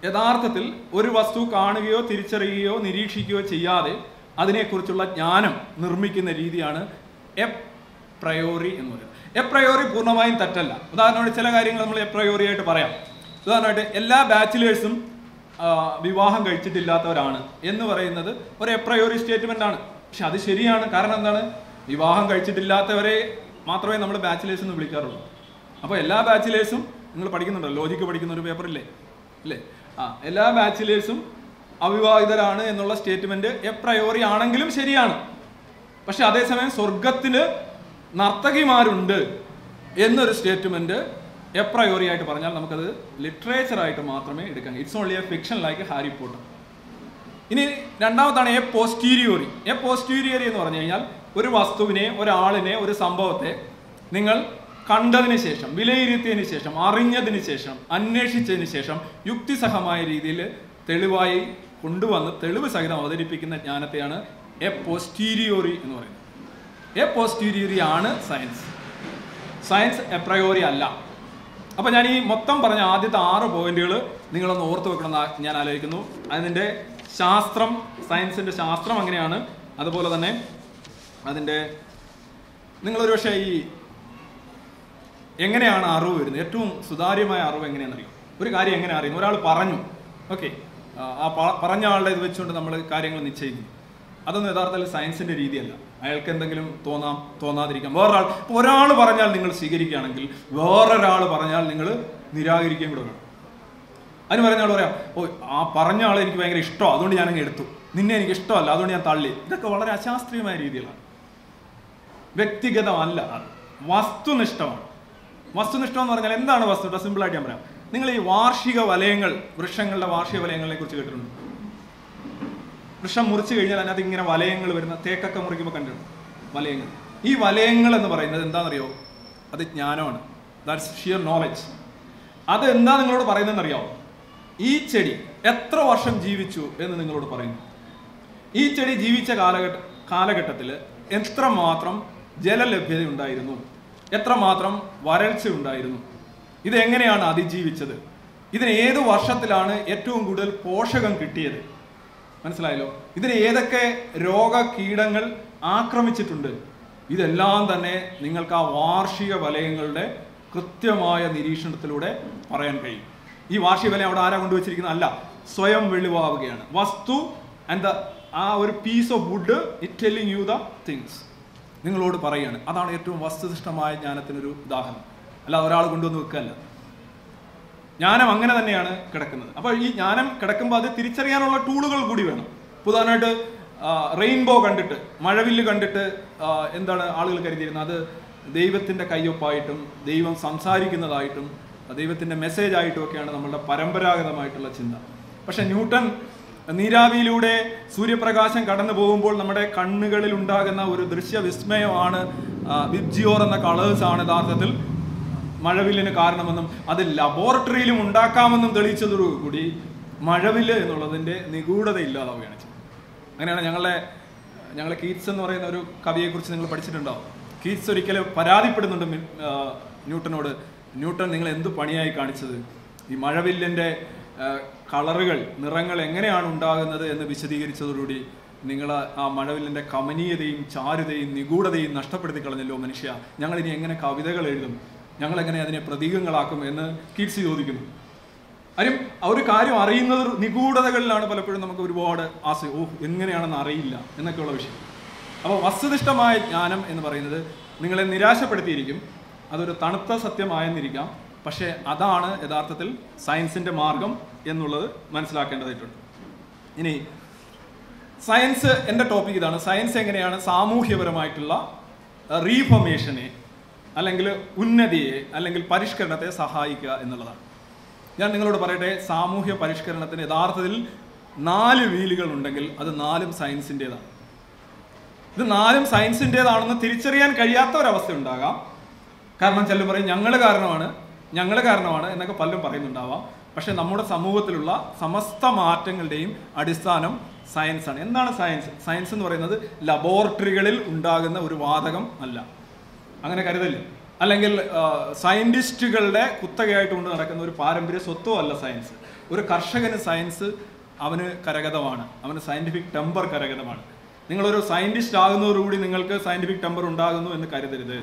യഥാർത്ഥത്തിൽ ഒരു വസ്തു കാണുകയോ തിരിച്ചറിയുകയോ നിരീക്ഷിക്കുകയോ ചെയ്യാതെ അതിനെക്കുറിച്ചുള്ള ജ്ഞാനം നിർമ്മിക്കുന്ന രീതിയാണ് എ പ്രയോറി എന്ന് പറയുന്നത് എ പ്രയോറി പൂർണ്ണമായും തെറ്റല്ല ഉദാഹരണമായിട്ട് ചില കാര്യങ്ങൾ നമ്മൾ എ പ്രയോറി ആയിട്ട് പറയാം ഉദാഹരണമായിട്ട് എല്ലാ ബാച്ചിലേഴ്സും വിവാഹം കഴിച്ചിട്ടില്ലാത്തവരാണ് എന്ന് പറയുന്നത് ഒരു എ പ്രയോറി സ്റ്റേറ്റ്മെന്റ് ആണ് പക്ഷെ അത് ശരിയാണ് കാരണം എന്താണ് വിവാഹം കഴിച്ചിട്ടില്ലാത്തവരെ മാത്രമേ നമ്മൾ ബാച്ചിലേഴ്സ് എന്ന് വിളിക്കാറുള്ളൂ അപ്പോൾ എല്ലാ ബാച്ചിലേഴ്സും നിങ്ങൾ പഠിക്കുന്നുണ്ടോ ലോജിക്ക് പഠിക്കുന്ന ഒരു പേപ്പറില്ലേ ഇല്ലേ ആ എല്ലാ ബാച്ചിലേഴ്സും അവിവാഹിതരാണ് എന്നുള്ള സ്റ്റേറ്റ്മെന്റ് എ പ്രയോറി ആണെങ്കിലും ശരിയാണ് പക്ഷെ അതേസമയം സ്വർഗത്തില് നർത്തകിമാരുണ്ട് എന്നൊരു സ്റ്റേറ്റ്മെന്റ് എ പ്രയോറി ആയിട്ട് പറഞ്ഞാൽ നമുക്കത് ലിറ്ററേച്ചർ ആയിട്ട് മാത്രമേ എടുക്കാൻ it's only a fiction like Harry Potter ഇനി രണ്ടാമത്താണ് എ പോസ്റ്റീരിയോറി എ പോസ്റ്റീരിയോറി എന്ന് പറഞ്ഞു കഴിഞ്ഞാൽ ഒരു വസ്തുവിനെ ഒരാളിനെ ഒരു സംഭവത്തെ നിങ്ങൾ കണ്ടതിന് ശേഷം വിലയിരുത്തിയതിന് ശേഷം അറിഞ്ഞതിന് ശേഷം അന്വേഷിച്ചതിന് ശേഷം യുക്തിസഹമായ രീതിയിൽ തെളിവായി കൊണ്ടുവന്ന് തെളിവ് സഹിതം അവതരിപ്പിക്കുന്ന ജ്ഞാനത്തെയാണ് എ പോസ്റ്റീരിയോറി എന്ന് പറയുന്നത് എ പോസ്റ്റീരിയോറി ആണ് സയൻസ് സയൻസ് എ പ്രയോറി അല്ല അപ്പൊ ഞാൻ ഈ മൊത്തം പറഞ്ഞ ആദ്യത്തെ ആറ് പോയിന്റുകൾ നിങ്ങളൊന്ന് ഓർത്ത് വെക്കണം എന്ന് ഞാൻ ആലോചിക്കുന്നു അതിന്റെ ശാസ്ത്രം സയൻസിന്റെ ശാസ്ത്രം അങ്ങനെയാണ് അതുപോലെ തന്നെ അതിന്റെ നിങ്ങൾ ഒരുപക്ഷെ ഈ എങ്ങനെയാണ് അറിവ് വരുന്നത് ഏറ്റവും സുതാര്യമായ അറിവ് എങ്ങനെയാണെന്നറിയോ ഒരു കാര്യം എങ്ങനെ അറിയുന്നു ഒരാൾ പറഞ്ഞു ഓക്കെ ആ പ- പറഞ്ഞ ആളുടെ ഇത് വെച്ചുകൊണ്ട് നമ്മൾ കാര്യങ്ങൾ നിശ്ചയിക്കുന്നു അതൊന്നും യഥാർത്ഥത്തിൽ സയൻസിന്റെ രീതിയല്ല അയാൾക്ക് എന്തെങ്കിലും തോന്നാം തോന്നാതിരിക്കാം വേറൊരാൾ ഇപ്പൊ ഒരാൾ പറഞ്ഞാൽ നിങ്ങൾ സ്വീകരിക്കുകയാണെങ്കിൽ വേറൊരാൾ പറഞ്ഞാൽ നിങ്ങൾ നിരാകരിക്കുകയും കൂടെ വേണം അതിന് പറഞ്ഞ ആൾ പറയാം ഓ ആ പറഞ്ഞ ആളെ എനിക്ക് ഭയങ്കര ഇഷ്ടമാണ് അതുകൊണ്ട് ഞാൻ അങ്ങ് എടുത്തു നിന്നെ എനിക്ക് ഇഷ്ടമല്ല അതുകൊണ്ട് ഞാൻ തള്ളി ഇതൊക്കെ വളരെ അശാസ്ത്രീയമായ രീതിയിലാണ് വ്യക്തിഗതമല്ല അത് വസ്തുനിഷ്ഠമാണ് വസ്തുനിഷ്ഠം എന്ന് പറഞ്ഞാൽ എന്താണ് വസ്തുനിഷ്ഠ സിമ്പിൾ ആയിട്ട് ഞാൻ പറയാം നിങ്ങൾ ഈ വാർഷിക വലയങ്ങൾ വൃക്ഷങ്ങളുടെ വാർഷിക വലയങ്ങളെ കുറിച്ച് കേട്ടിട്ടുണ്ട് വൃക്ഷം മുറിച്ചു കഴിഞ്ഞാൽ അതിനകത്ത് ഇങ്ങനെ വലയങ്ങൾ വരുന്ന തേക്കൊക്കെ മുറിക്കുമ്പോൾ കണ്ടിട്ടുണ്ട് വലയങ്ങൾ ഈ വലയങ്ങൾ എന്ന് പറയുന്നത് എന്താണെന്നറിയോ അത് ജ്ഞാനമാണ് ദാറ്റ്സ് ഷിയർ നോളജ് അത് എന്താ നിങ്ങളോട് പറയുന്നതെന്ന് അറിയാമോ ഈ ചെടി എത്ര വർഷം ജീവിച്ചു എന്ന് നിങ്ങളോട് പറയുന്നു ഈ ചെടി ജീവിച്ച കാലഘട്ട കാലഘട്ടത്തിൽ എത്രമാത്രം ജലലഭ്യത ഉണ്ടായിരുന്നു എത്രമാത്രം വരൾച്ച ഉണ്ടായിരുന്നു ഇത് എങ്ങനെയാണ് അതിജീവിച്ചത് ഇതിന് ഏത് വർഷത്തിലാണ് ഏറ്റവും കൂടുതൽ പോഷകം കിട്ടിയത് മനസ്സിലായല്ലോ ഇതിന് ഏതൊക്കെ രോഗ കീടങ്ങൾ ആക്രമിച്ചിട്ടുണ്ട് ഇതെല്ലാം തന്നെ നിങ്ങൾക്ക് ആ വാർഷിക വലയങ്ങളുടെ കൃത്യമായ നിരീക്ഷണത്തിലൂടെ പറയാൻ കഴിയും ഈ വാർഷിക വലയം അവിടെ ആരാ കൊണ്ടുവച്ചിരിക്കുന്നത് അല്ല സ്വയം വെളിവാവുകയാണ് വസ്തു ആൻഡ് ദ ആ ഒരു piece of wood it telling you the things നിങ്ങളോട് പറയുകയാണ് അതാണ് ഏറ്റവും വസ്തുനിഷ്ഠമായ ജ്ഞാനത്തിനൊരു ഉദാഹരണം അല്ല ഒരാൾ കൊണ്ടുവന്ന് വെക്കല്ല ജ്ഞാനം അങ്ങനെ തന്നെയാണ് കിടക്കുന്നത് അപ്പോൾ ഈ ജ്ഞാനം കിടക്കുമ്പോൾ അത് തിരിച്ചറിയാനുള്ള ടൂളുകൾ കൂടി വേണം ഇപ്പൊ ഉദാഹരണമായിട്ട് റെയിൻബോ കണ്ടിട്ട് മഴവില്ല് കണ്ടിട്ട് ആ, എന്താണ് ആളുകൾ കരുതിയിരുന്നത് അത് ദൈവത്തിന്റെ കയ്യൊപ്പായിട്ടും ദൈവം സംസാരിക്കുന്നതായിട്ടും ദൈവത്തിന്റെ മെസ്സേജ് ആയിട്ടും ഒക്കെയാണ് നമ്മളുടെ പരമ്പരാഗതമായിട്ടുള്ള ചിന്ത പക്ഷെ ന്യൂട്ടൺ നീരാവിയിലൂടെ സൂര്യപ്രകാശം കടന്നു പോകുമ്പോൾ നമ്മുടെ കണ്ണുകളിൽ ഉണ്ടാകുന്ന ഒരു ദൃശ്യ വിസ്മയമാണ് വിബ്ജിയോർ എന്ന കളേഴ്സ് ആണ് യഥാർത്ഥത്തിൽ മഴവില്ലിന് കാരണമെന്നും അത് ലബോറട്ടറിയിലും ഉണ്ടാക്കാമെന്നും തെളിയിച്ചതോടുകൂടി മഴവില്ല് എന്നുള്ളതിന്റെ നിഗൂഢത ഇല്ലാതാവുകയാണ് ചെയ്തത് അങ്ങനെയാണ് ഞങ്ങളെ ഞങ്ങളെ കീറ്റ്സ് എന്ന് പറയുന്ന ഒരു കവിയെക്കുറിച്ച് നിങ്ങൾ പഠിച്ചിട്ടുണ്ടോ കീറ്റ്സ് ഒരിക്കലും പരാതിപ്പെടുന്നുണ്ട് മി- ആ, ന്യൂട്ടനോട് ന്യൂട്ടൺ നിങ്ങൾ എന്ത് പണിയായി കാണിച്ചത് ഈ മഴവില്ലിന്റെ ആ, കളറുകൾ നിറങ്ങൾ എങ്ങനെയാണ് ഉണ്ടാകുന്നത് എന്ന് വിശദീകരിച്ചതോടുകൂടി നിങ്ങൾ ആ മഴവില്ലിന്റെ കമനീയതയും ചാരുതയും നിഗൂഢതയും നഷ്ടപ്പെടുത്തി കളഞ്ഞല്ലോ മനുഷ്യ ഞങ്ങൾ ഇനി എങ്ങനെ കവിതകൾ എഴുതും ഞങ്ങൾ എങ്ങനെ അതിനെ പ്രതീകങ്ങളാക്കും എന്ന് കീറ്റ്സ് ചോദിക്കുന്നു കാര്യം ആ ഒരു കാര്യം അറിയുന്നത് നിഗൂഢതകളിലാണ് പലപ്പോഴും നമുക്ക് ഒരുപാട് ആശ ഓ എങ്ങനെയാണെന്ന് അറിയില്ല എന്നൊക്കെയുള്ള വിഷയം അപ്പോൾ വസ്തുനിഷ്ഠമായ ജ്ഞാനം എന്ന് പറയുന്നത് നിങ്ങളെ നിരാശപ്പെടുത്തിയിരിക്കും അതൊരു തണുത്ത സത്യമായെന്നിരിക്കാം പക്ഷേ അതാണ് യഥാർത്ഥത്തിൽ സയൻസിന്റെ മാർഗം എന്നുള്ളത് മനസ്സിലാക്കേണ്ടതായിട്ടുണ്ട് ഇനി സയൻസ് എൻ്റെ ടോപ്പിക് ഇതാണ് സയൻസ് എങ്ങനെയാണ് സാമൂഹ്യപരമായിട്ടുള്ള റീഫോർമേഷനെ അല്ലെങ്കിൽ ഉന്നതിയെ അല്ലെങ്കിൽ പരിഷ്കരണത്തെ സഹായിക്കുക എന്നുള്ളതാണ് ഞാൻ നിങ്ങളോട് പറയട്ടെ സാമൂഹ്യ പരിഷ്കരണത്തിന് യഥാർത്ഥത്തിൽ നാല് വീലുകൾ ഉണ്ടെങ്കിൽ അത് നാലും സയൻസിൻ്റെതാണ് ഇത് നാലും സയൻസിൻ്റെതാണെന്ന് തിരിച്ചറിയാൻ കഴിയാത്ത ഒരവസ്ഥ ഉണ്ടാകാം കാരണം ചിലർ പറയും ഞങ്ങൾ കാരണമാണ് ഞങ്ങൾ കാരണമാണ് എന്നൊക്കെ പലരും പറയുന്നുണ്ടാവാം പക്ഷെ നമ്മുടെ സമൂഹത്തിലുള്ള സമസ്ത മാറ്റങ്ങളുടെയും അടിസ്ഥാനം സയൻസ് ആണ് എന്താണ് സയൻസ് സയൻസ് എന്ന് പറയുന്നത് ലബോറട്ടറികളിൽ ഉണ്ടാകുന്ന ഒരു വാതകം അല്ല അങ്ങനെ കരുതല്ലേ അല്ലെങ്കിൽ സയന്റിസ്റ്റുകളുടെ കുത്തകയായിട്ട് കൊണ്ട് നടക്കുന്ന ഒരു പാരമ്പര്യ സ്വത്തോ അല്ല സയൻസ് ഒരു കർഷകന് സയൻസ് അവന് കരഗതമാണ് അവന് സയന്റിഫിക് ടെമ്പർ കരഗതമാണ് നിങ്ങളൊരു സയന്റിസ്റ്റ് ആകുന്നതോടുകൂടി നിങ്ങൾക്ക് സയന്റിഫിക് ടെമ്പർ ഉണ്ടാകുന്നു എന്ന് കരുതരുത്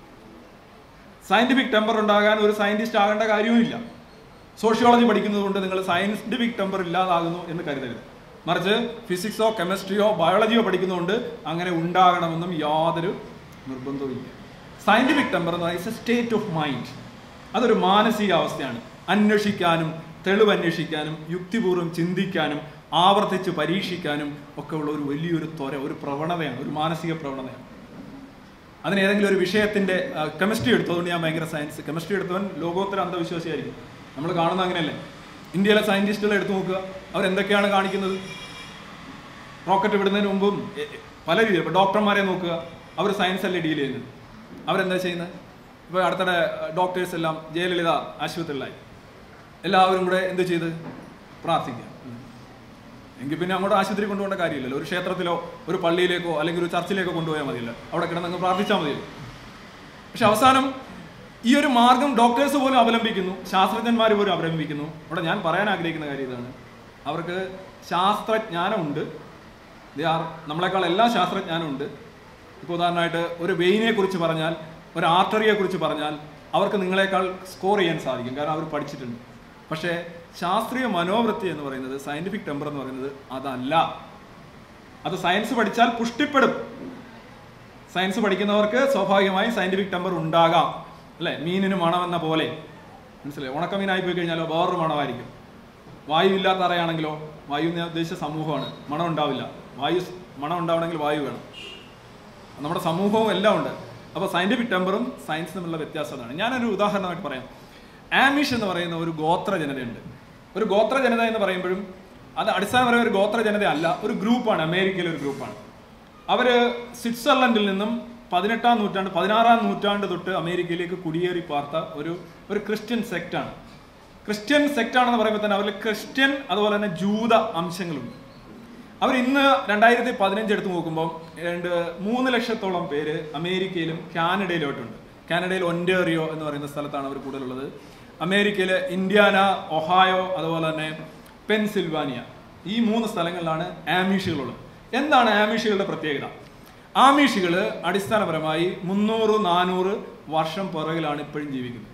സയന്റിഫിക് ടെമ്പർ ഉണ്ടാകാൻ ഒരു സയന്റിസ്റ്റ് ആകേണ്ട കാര്യവുമില്ല സോഷ്യോളജി പഠിക്കുന്നത് കൊണ്ട് നിങ്ങൾ സയന്റിഫിക് ടെമ്പർ ഇല്ലാതാകുന്നു എന്ന് കരുതരുത് മറിച്ച് ഫിസിക്സോ കെമിസ്ട്രിയോ ബയോളജിയോ പഠിക്കുന്നതുകൊണ്ട് അങ്ങനെ ഉണ്ടാകണമെന്നും യാതൊരു നിർബന്ധവുമില്ല സയന്റിഫിക് ടെമ്പർ എന്ന് പറയുന്നത് സ്റ്റേറ്റ് ഓഫ് മൈൻഡ് അതൊരു മാനസിക അവസ്ഥയാണ് അന്വേഷിക്കാനും തെളിവ് അന്വേഷിക്കാനും യുക്തിപൂർവ്വം ചിന്തിക്കാനും ആവർത്തിച്ച് പരീക്ഷിക്കാനും ഒക്കെ ഉള്ള ഒരു വലിയൊരു ത്വര ഒരു പ്രവണതയാണ് ഒരു മാനസിക പ്രവണതയാണ് അതിന് ഏതെങ്കിലും ഒരു വിഷയത്തിന്റെ കെമിസ്ട്രി എടുത്തതുകൊണ്ട് ഞാൻ ഭയങ്കര സയൻസ് കെമിസ്ട്രി എടുത്തവൻ ലോകോത്തര അന്ധവിശ്വാസിയായിരിക്കും നമ്മൾ കാണുന്ന അങ്ങനെയല്ലേ ഇന്ത്യയിലെ സയന്റിസ്റ്റുകളെ എടുത്തു നോക്കുക അവരെന്തൊക്കെയാണ് കാണിക്കുന്നത് റോക്കറ്റ് വിടുന്നതിന് മുമ്പും എ- എ- പല രീതിയിൽ ഇപ്പോൾ ഡോക്ടർമാരെ നോക്കുക അവർ സയൻസ് അല്ലേ ഡീൽ ചെയ്യുന്നത് അവരെന്താ ചെയ്യുന്നത് ഇപ്പോൾ അടുത്തിടെ ഡോക്ടേഴ്സ് എല്ലാം ജയലളിത ആശുപത്രിയിലായി എല്ലാവരും കൂടെ എന്ത് ചെയ്ത് പ്രാർത്ഥിക്കുക എങ്കിൽ പിന്നെ അങ്ങോട്ട് ആശുപത്രി കൊണ്ടുപോകേണ്ട കാര്യമില്ലല്ലോ ഒരു ക്ഷേത്രത്തിലോ ഒരു പള്ളിയിലേക്കോ അല്ലെങ്കിൽ ഒരു ചർച്ചിലേക്കോ കൊണ്ടുപോയാൽ മതിയല്ലോ അവിടെ കിടന്നങ്ങ് പ്രാർത്ഥിച്ചാൽ മതിയല്ലോ പക്ഷെ അവസാനം ഈ ഒരു മാർഗം ഡോക്ടേഴ്സ് പോലും അവലംബിക്കുന്നു ശാസ്ത്രജ്ഞന്മാർ പോലും അവലംബിക്കുന്നു ഇവിടെ ഞാൻ പറയാൻ ആഗ്രഹിക്കുന്ന കാര്യം ഇതാണ് അവർക്ക് ശാസ്ത്രജ്ഞാനമുണ്ട് ദേ ആർ നമ്മളെക്കാൾ എല്ലാ ശാസ്ത്രജ്ഞാനമുണ്ട് ഇപ്പോൾ ഉദാഹരണമായിട്ട് ഒരു വെയിനെ കുറിച്ച് പറഞ്ഞാൽ ഒരു ആർട്ടറിയെ കുറിച്ച് പറഞ്ഞാൽ അവർക്ക് നിങ്ങളെക്കാൾ സ്കോർ ചെയ്യാൻ സാധിക്കും കാരണം അവർ പഠിച്ചിട്ടുണ്ട് പക്ഷേ ശാസ്ത്രീയ മനോവൃത്തി എന്ന് പറയുന്നത് സയന്റിഫിക് ടെമ്പർ എന്ന് പറയുന്നത് അതല്ല അത് സയൻസ് പഠിച്ചാൽ പുഷ്ടിപ്പെടും സയൻസ് പഠിക്കുന്നവർക്ക് സ്വാഭാവികമായി സയന്റിഫിക് ടെമ്പർ ഉണ്ടാകാം അല്ലെ മീനിന് മണമെന്ന പോലെ മനസ്സിലായി ഉണക്കമീനായി പോയി കഴിഞ്ഞാലോ വേറൊരു മണമായിരിക്കും വായു ഇല്ലാത്ത അറയാണെങ്കിലോ വായു എന്ന് ഞാൻ ഉദ്ദേശിച്ച സമൂഹമാണ് മണം ഉണ്ടാവില്ല വായു സ്- മണം ഉണ്ടാവണമെങ്കിൽ വായു വേണം നമ്മുടെ സമൂഹവും എല്ലാം ഉണ്ട് അപ്പോൾ സയന്റിഫിക് ടെമ്പറും സയൻസ് തമ്മിലുള്ള വ്യത്യാസം അതാണ് ഞാനൊരു ഉദാഹരണമായിട്ട് പറയാം ആമിഷ് എന്ന് പറയുന്ന ഒരു ഗോത്ര ജനതയുണ്ട് ഒരു ഗോത്ര ജനത എന്ന് പറയുമ്പോഴും അത് അടിസ്ഥാനപരമായ ഒരു ഗോത്ര ജനത അല്ല ഒരു ഗ്രൂപ്പാണ് അമേരിക്കയിലെ ഒരു ഗ്രൂപ്പാണ് അവര് സ്വിറ്റ്സർലൻഡിൽ നിന്നും പതിനെട്ടാം നൂറ്റാണ്ട് പതിനാറാം നൂറ്റാണ്ട് തൊട്ട് അമേരിക്കയിലേക്ക് കുടിയേറി പാർത്ത ഒരു ഒരു ക്രിസ്ത്യൻ സെക്റ്റാണ് ക്രിസ്ത്യൻ സെക്റ്റ് ആണെന്ന് പറയുമ്പോൾ തന്നെ അവരിൽ ക്രിസ്ത്യൻ അതുപോലെ തന്നെ ജൂത അംശങ്ങളുണ്ട് അവർ ഇന്ന് രണ്ടായിരത്തി പതിനഞ്ച് എടുത്ത് നോക്കുമ്പോൾ രണ്ട് മൂന്ന് ലക്ഷത്തോളം പേര് അമേരിക്കയിലും കാനഡയിലോട്ടുണ്ട് കാനഡയിൽ ഒൻറ്റേറിയോ എന്ന് പറയുന്ന സ്ഥലത്താണ് അവർ കൂടുതലുള്ളത് അമേരിക്കയിലെ ഇന്ത്യാന ഒഹായോ അതുപോലെ തന്നെ പെൻസിൽവാനിയ ഈ മൂന്ന് സ്ഥലങ്ങളിലാണ് ആമീഷുകളുള്ളത് എന്താണ് ആമീഷുകളുടെ പ്രത്യേകത ആമീഷുകൾ അടിസ്ഥാനപരമായി മുന്നൂറ് നാനൂറ് വർഷം പുറകിലാണ് ഇപ്പോഴും ജീവിക്കുന്നത്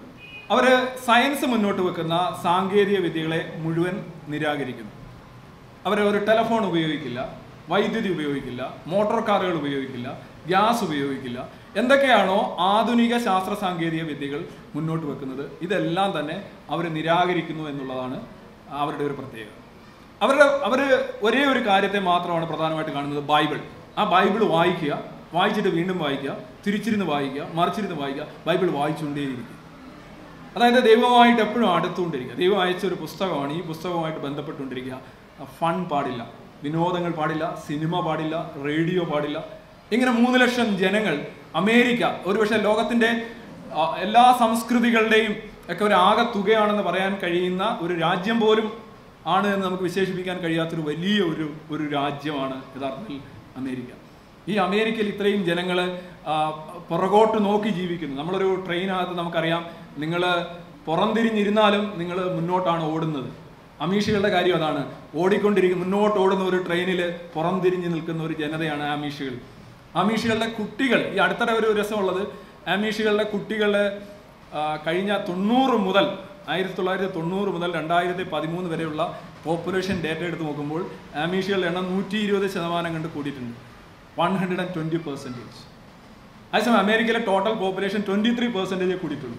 അവര് സയൻസ് മുന്നോട്ട് വെക്കുന്ന സാങ്കേതിക വിദ്യകളെ മുഴുവൻ നിരാകരിക്കുന്നു അവർ ഒരു ടെലഫോൺ ഉപയോഗിക്കില്ല വൈദ്യുതി ഉപയോഗിക്കില്ല മോട്ടോർ കാറുകൾ ഉപയോഗിക്കില്ല ഗ്യാസ് ഉപയോഗിക്കില്ല എന്തൊക്കെയാണോ ആധുനിക ശാസ്ത്ര സാങ്കേതിക വിദ്യകൾ മുന്നോട്ട് വെക്കുന്നത് ഇതെല്ലാം തന്നെ അവർ നിരാകരിക്കുന്നു എന്നുള്ളതാണ് അവരുടെ ഒരു പ്രത്യേകത അവരുടെ അവർ ഒരേ ഒരു കാര്യത്തെ മാത്രമാണ് പ്രധാനമായിട്ട് കാണുന്നത് ബൈബിൾ ആ ബൈബിൾ വായിക്കുക വായിച്ചിട്ട് വീണ്ടും വായിക്കുക തിരിച്ചിരുന്ന് വായിക്കുക മറിച്ചിരുന്ന് വായിക്കുക ബൈബിൾ വായിച്ചുകൊണ്ടേയിരിക്കുക അതായത് ദൈവമായിട്ട് എപ്പോഴും അടുത്തുകൊണ്ടിരിക്കുക ദൈവം അയച്ച ഒരു പുസ്തകമാണ് ഈ പുസ്തകവുമായിട്ട് ബന്ധപ്പെട്ടുകൊണ്ടിരിക്കുക ഫൺ പാടില്ല വിനോദങ്ങൾ പാടില്ല സിനിമ പാടില്ല റേഡിയോ പാടില്ല ഇങ്ങനെ മൂന്ന് ലക്ഷം ജനങ്ങൾ അമേരിക്ക ഒരുപക്ഷെ ലോകത്തിന്റെ ആ, എല്ലാ സംസ്കൃതികളുടെയും ഒക്കെ ഒരു ആകെ തുകയാണെന്ന് പറയാൻ കഴിയുന്ന ഒരു രാജ്യം പോലും ആണ് എന്ന് നമുക്ക് വിശേഷിപ്പിക്കാൻ കഴിയാത്തൊരു വലിയ ഒരു ഒരു രാജ്യമാണ് യഥാർത്ഥത്തിൽ അമേരിക്ക ഈ അമേരിക്കയിൽ ഇത്രയും ജനങ്ങൾ പുറകോട്ട് നോക്കി ജീവിക്കുന്നു നമ്മളൊരു ട്രെയിനകത്ത് നമുക്കറിയാം നിങ്ങൾ പുറംതിരിഞ്ഞിരുന്നാലും നിങ്ങൾ മുന്നോട്ടാണ് ഓടുന്നത് അമീഷികളുടെ കാര്യം അതാണ് ഓടിക്കൊണ്ടിരിക്കുന്ന മുന്നോട്ട് ഓടുന്ന ഒരു ട്രെയിനിൽ പുറംതിരിഞ്ഞ് നിൽക്കുന്ന ഒരു ജനതയാണ് ആമീഷികൾ ആമീഷികളുടെ കുട്ടികൾ ഈ അടുത്തിടെ ഒരു രസമുള്ളത് ആമീഷികളുടെ കുട്ടികളുടെ ആ, കഴിഞ്ഞ തൊണ്ണൂറ് മുതൽ ആയിരത്തി തൊള്ളായിരത്തി തൊണ്ണൂറ് മുതൽ രണ്ടായിരത്തി പതിമൂന്ന് വരെയുള്ള പോപ്പുലേഷൻ ഡേറ്റ എടുത്ത് നോക്കുമ്പോൾ ആമീഷികളുടെ എണ്ണം നൂറ്റി ഇരുപത് ശതമാനം കണ്ട് കൂടിയിട്ടുണ്ട് one hundred and twenty percentage അതേസമയം അമേരിക്കയിലെ total population twenty three percentage കൂടിയിട്ടുണ്ട്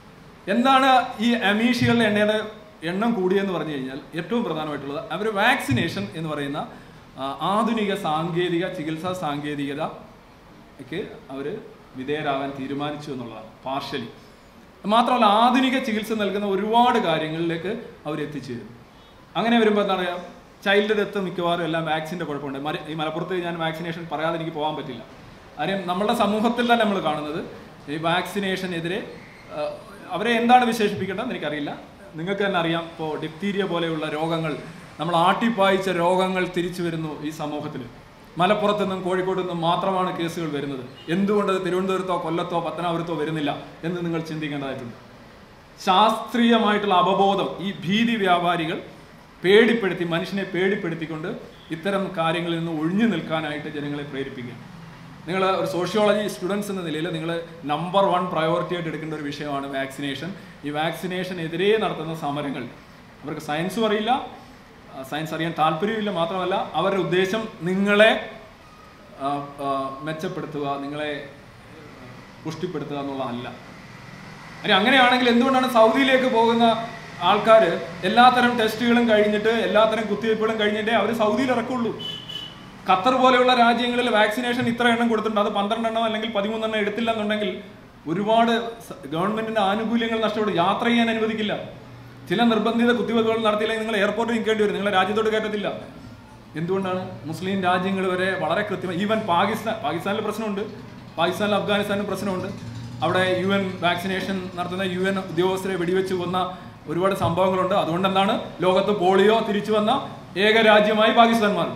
എന്താണ് ഈ അമീഷികളുടെ എണ്ണയുടെ എണ്ണം കൂടിയെന്ന് പറഞ്ഞു കഴിഞ്ഞാൽ ഏറ്റവും പ്രധാനമായിട്ടുള്ളത് അവർ വാക്സിനേഷൻ എന്ന് പറയുന്ന ആ, ആധുനിക സാങ്കേതിക ചികിത്സാ സാങ്കേതികതയ്ക്ക് അവർ വിധേയരാകാൻ തീരുമാനിച്ചു എന്നുള്ളതാണ് പാർഷ്യലി മാത്രമല്ല ആധുനിക ചികിത്സ നൽകുന്ന ഒരുപാട് കാര്യങ്ങളിലേക്ക് അവർ എത്തിച്ചേരും അങ്ങനെ വരുമ്പോൾ എന്താ പറയുക ചൈൽഡ് ഡെത്ത് മിക്കവാറും എല്ലാം വാക്സിൻ്റെ കുഴപ്പമുണ്ട് മര- ഈ മലപ്പുറത്ത് ഞാൻ വാക്സിനേഷൻ പറയാതെ എനിക്ക് പോകാൻ പറ്റില്ല കാര്യം നമ്മളുടെ സമൂഹത്തിൽ തന്നെ നമ്മൾ കാണുന്നത് ഈ വാക്സിനേഷനെതിരെ ആ, അവരെ എന്താണ് വിശേഷിപ്പിക്കേണ്ടതെന്ന് എനിക്കറിയില്ല നിങ്ങൾക്ക് തന്നെ അറിയാം ഇപ്പോൾ ഡിപ്തീരിയ പോലെയുള്ള രോഗങ്ങൾ നമ്മൾ ആട്ടിപ്പായിച്ച രോഗങ്ങൾ തിരിച്ചു വരുന്നു ഈ സമൂഹത്തിൽ മലപ്പുറത്തു നിന്നും കോഴിക്കോട് നിന്നും മാത്രമാണ് കേസുകൾ വരുന്നത് എന്തുകൊണ്ട് തിരുവനന്തപുരത്തോ കൊല്ലത്തോ പത്തനാപുരത്തോ വരുന്നില്ല എന്ന് നിങ്ങൾ ചിന്തിക്കേണ്ടതായിട്ടുണ്ട് ശാസ്ത്രീയമായിട്ടുള്ള അവബോധം ഈ ഭീതി വ്യാപാരികൾ പേടിപ്പെടുത്തി മനുഷ്യനെ പേടിപ്പെടുത്തിക്കൊണ്ട് ഇത്തരം കാര്യങ്ങളിൽ നിന്ന് ഒഴിഞ്ഞു നിൽക്കാനായിട്ട് ജനങ്ങളെ പ്രേരിപ്പിക്കുക നിങ്ങൾ ഒരു സോഷ്യോളജി സ്റ്റുഡൻസ് എന്ന നിലയിൽ നിങ്ങൾ നമ്പർ വൺ പ്രയോറിറ്റി ആയിട്ട് എടുക്കേണ്ട ഒരു വിഷയമാണ് വാക്സിനേഷൻ ഈ വാക്സിനേഷനെതിരെ നടത്തുന്ന സമരങ്ങൾ അവർക്ക് സയൻസും അറിയില്ല ആ, സയൻസ് അറിയാൻ താല്പര്യമില്ല മാത്രമല്ല അവരുടെ ഉദ്ദേശം നിങ്ങളെ ആ, ആ, മെച്ചപ്പെടുത്തുക നിങ്ങളെ പുഷ്ടിപ്പെടുത്തുക എന്നുള്ളതല്ല അനി അങ്ങനെയാണെങ്കിൽ എന്തുകൊണ്ടാണ് സൗദിയിലേക്ക് പോകുന്ന ആൾക്കാർ എല്ലാത്തരം ടെസ്റ്റുകളും കഴിഞ്ഞിട്ട് എല്ലാത്തരം കുത്തിവയ്പ്പുകളും കഴിഞ്ഞിട്ടേ അവർ സൗദിയിൽ ഇറക്കുള്ളൂ ഖത്തർ പോലെയുള്ള രാജ്യങ്ങളിൽ വാക്സിനേഷൻ ഇത്ര എണ്ണം കൊടുത്തിട്ടുണ്ട് അത് പന്ത്രണ്ടെണ്ണം അല്ലെങ്കിൽ പതിമൂന്നെണ്ണം എടുത്തില്ല എന്നുണ്ടെങ്കിൽ ഒരുപാട് സ- ഗവൺമെന്റിന്റെ ആനുകൂല്യങ്ങൾ നഷ്ടപ്പെടും യാത്ര ചെയ്യാൻ അനുവദിക്കില്ല ചില നിർബന്ധിത കുത്തിവയ്പ്പുകൾ നടത്തിയില്ലെങ്കിൽ നിങ്ങൾ എയർപോർട്ടിൽ നിൽക്കേണ്ടി വരും നിങ്ങളെ രാജ്യത്തോട് കയറ്റത്തില്ല എന്തുകൊണ്ടാണ് മുസ്ലിം രാജ്യങ്ങൾ വരെ വളരെ കൃത്യമായി ഈവൻ പാകിസ്ഥാൻ പാകിസ്ഥാനിൽ പ്രശ്നമുണ്ട് പാകിസ്ഥാനിൽ അഫ്ഗാനിസ്ഥാനിൽ പ്രശ്നമുണ്ട് അവിടെ യു എൻ വാക്സിനേഷൻ നടത്തുന്ന യു എൻ ഉദ്യോഗസ്ഥരെ വെടിവെച്ച് കൊന്ന ഒരുപാട് സംഭവങ്ങളുണ്ട് അതുകൊണ്ട് എന്താണ് ലോകത്ത് പോളിയോ തിരിച്ചു വന്ന ഏക രാജ്യമായി പാകിസ്ഥാൻ മാറി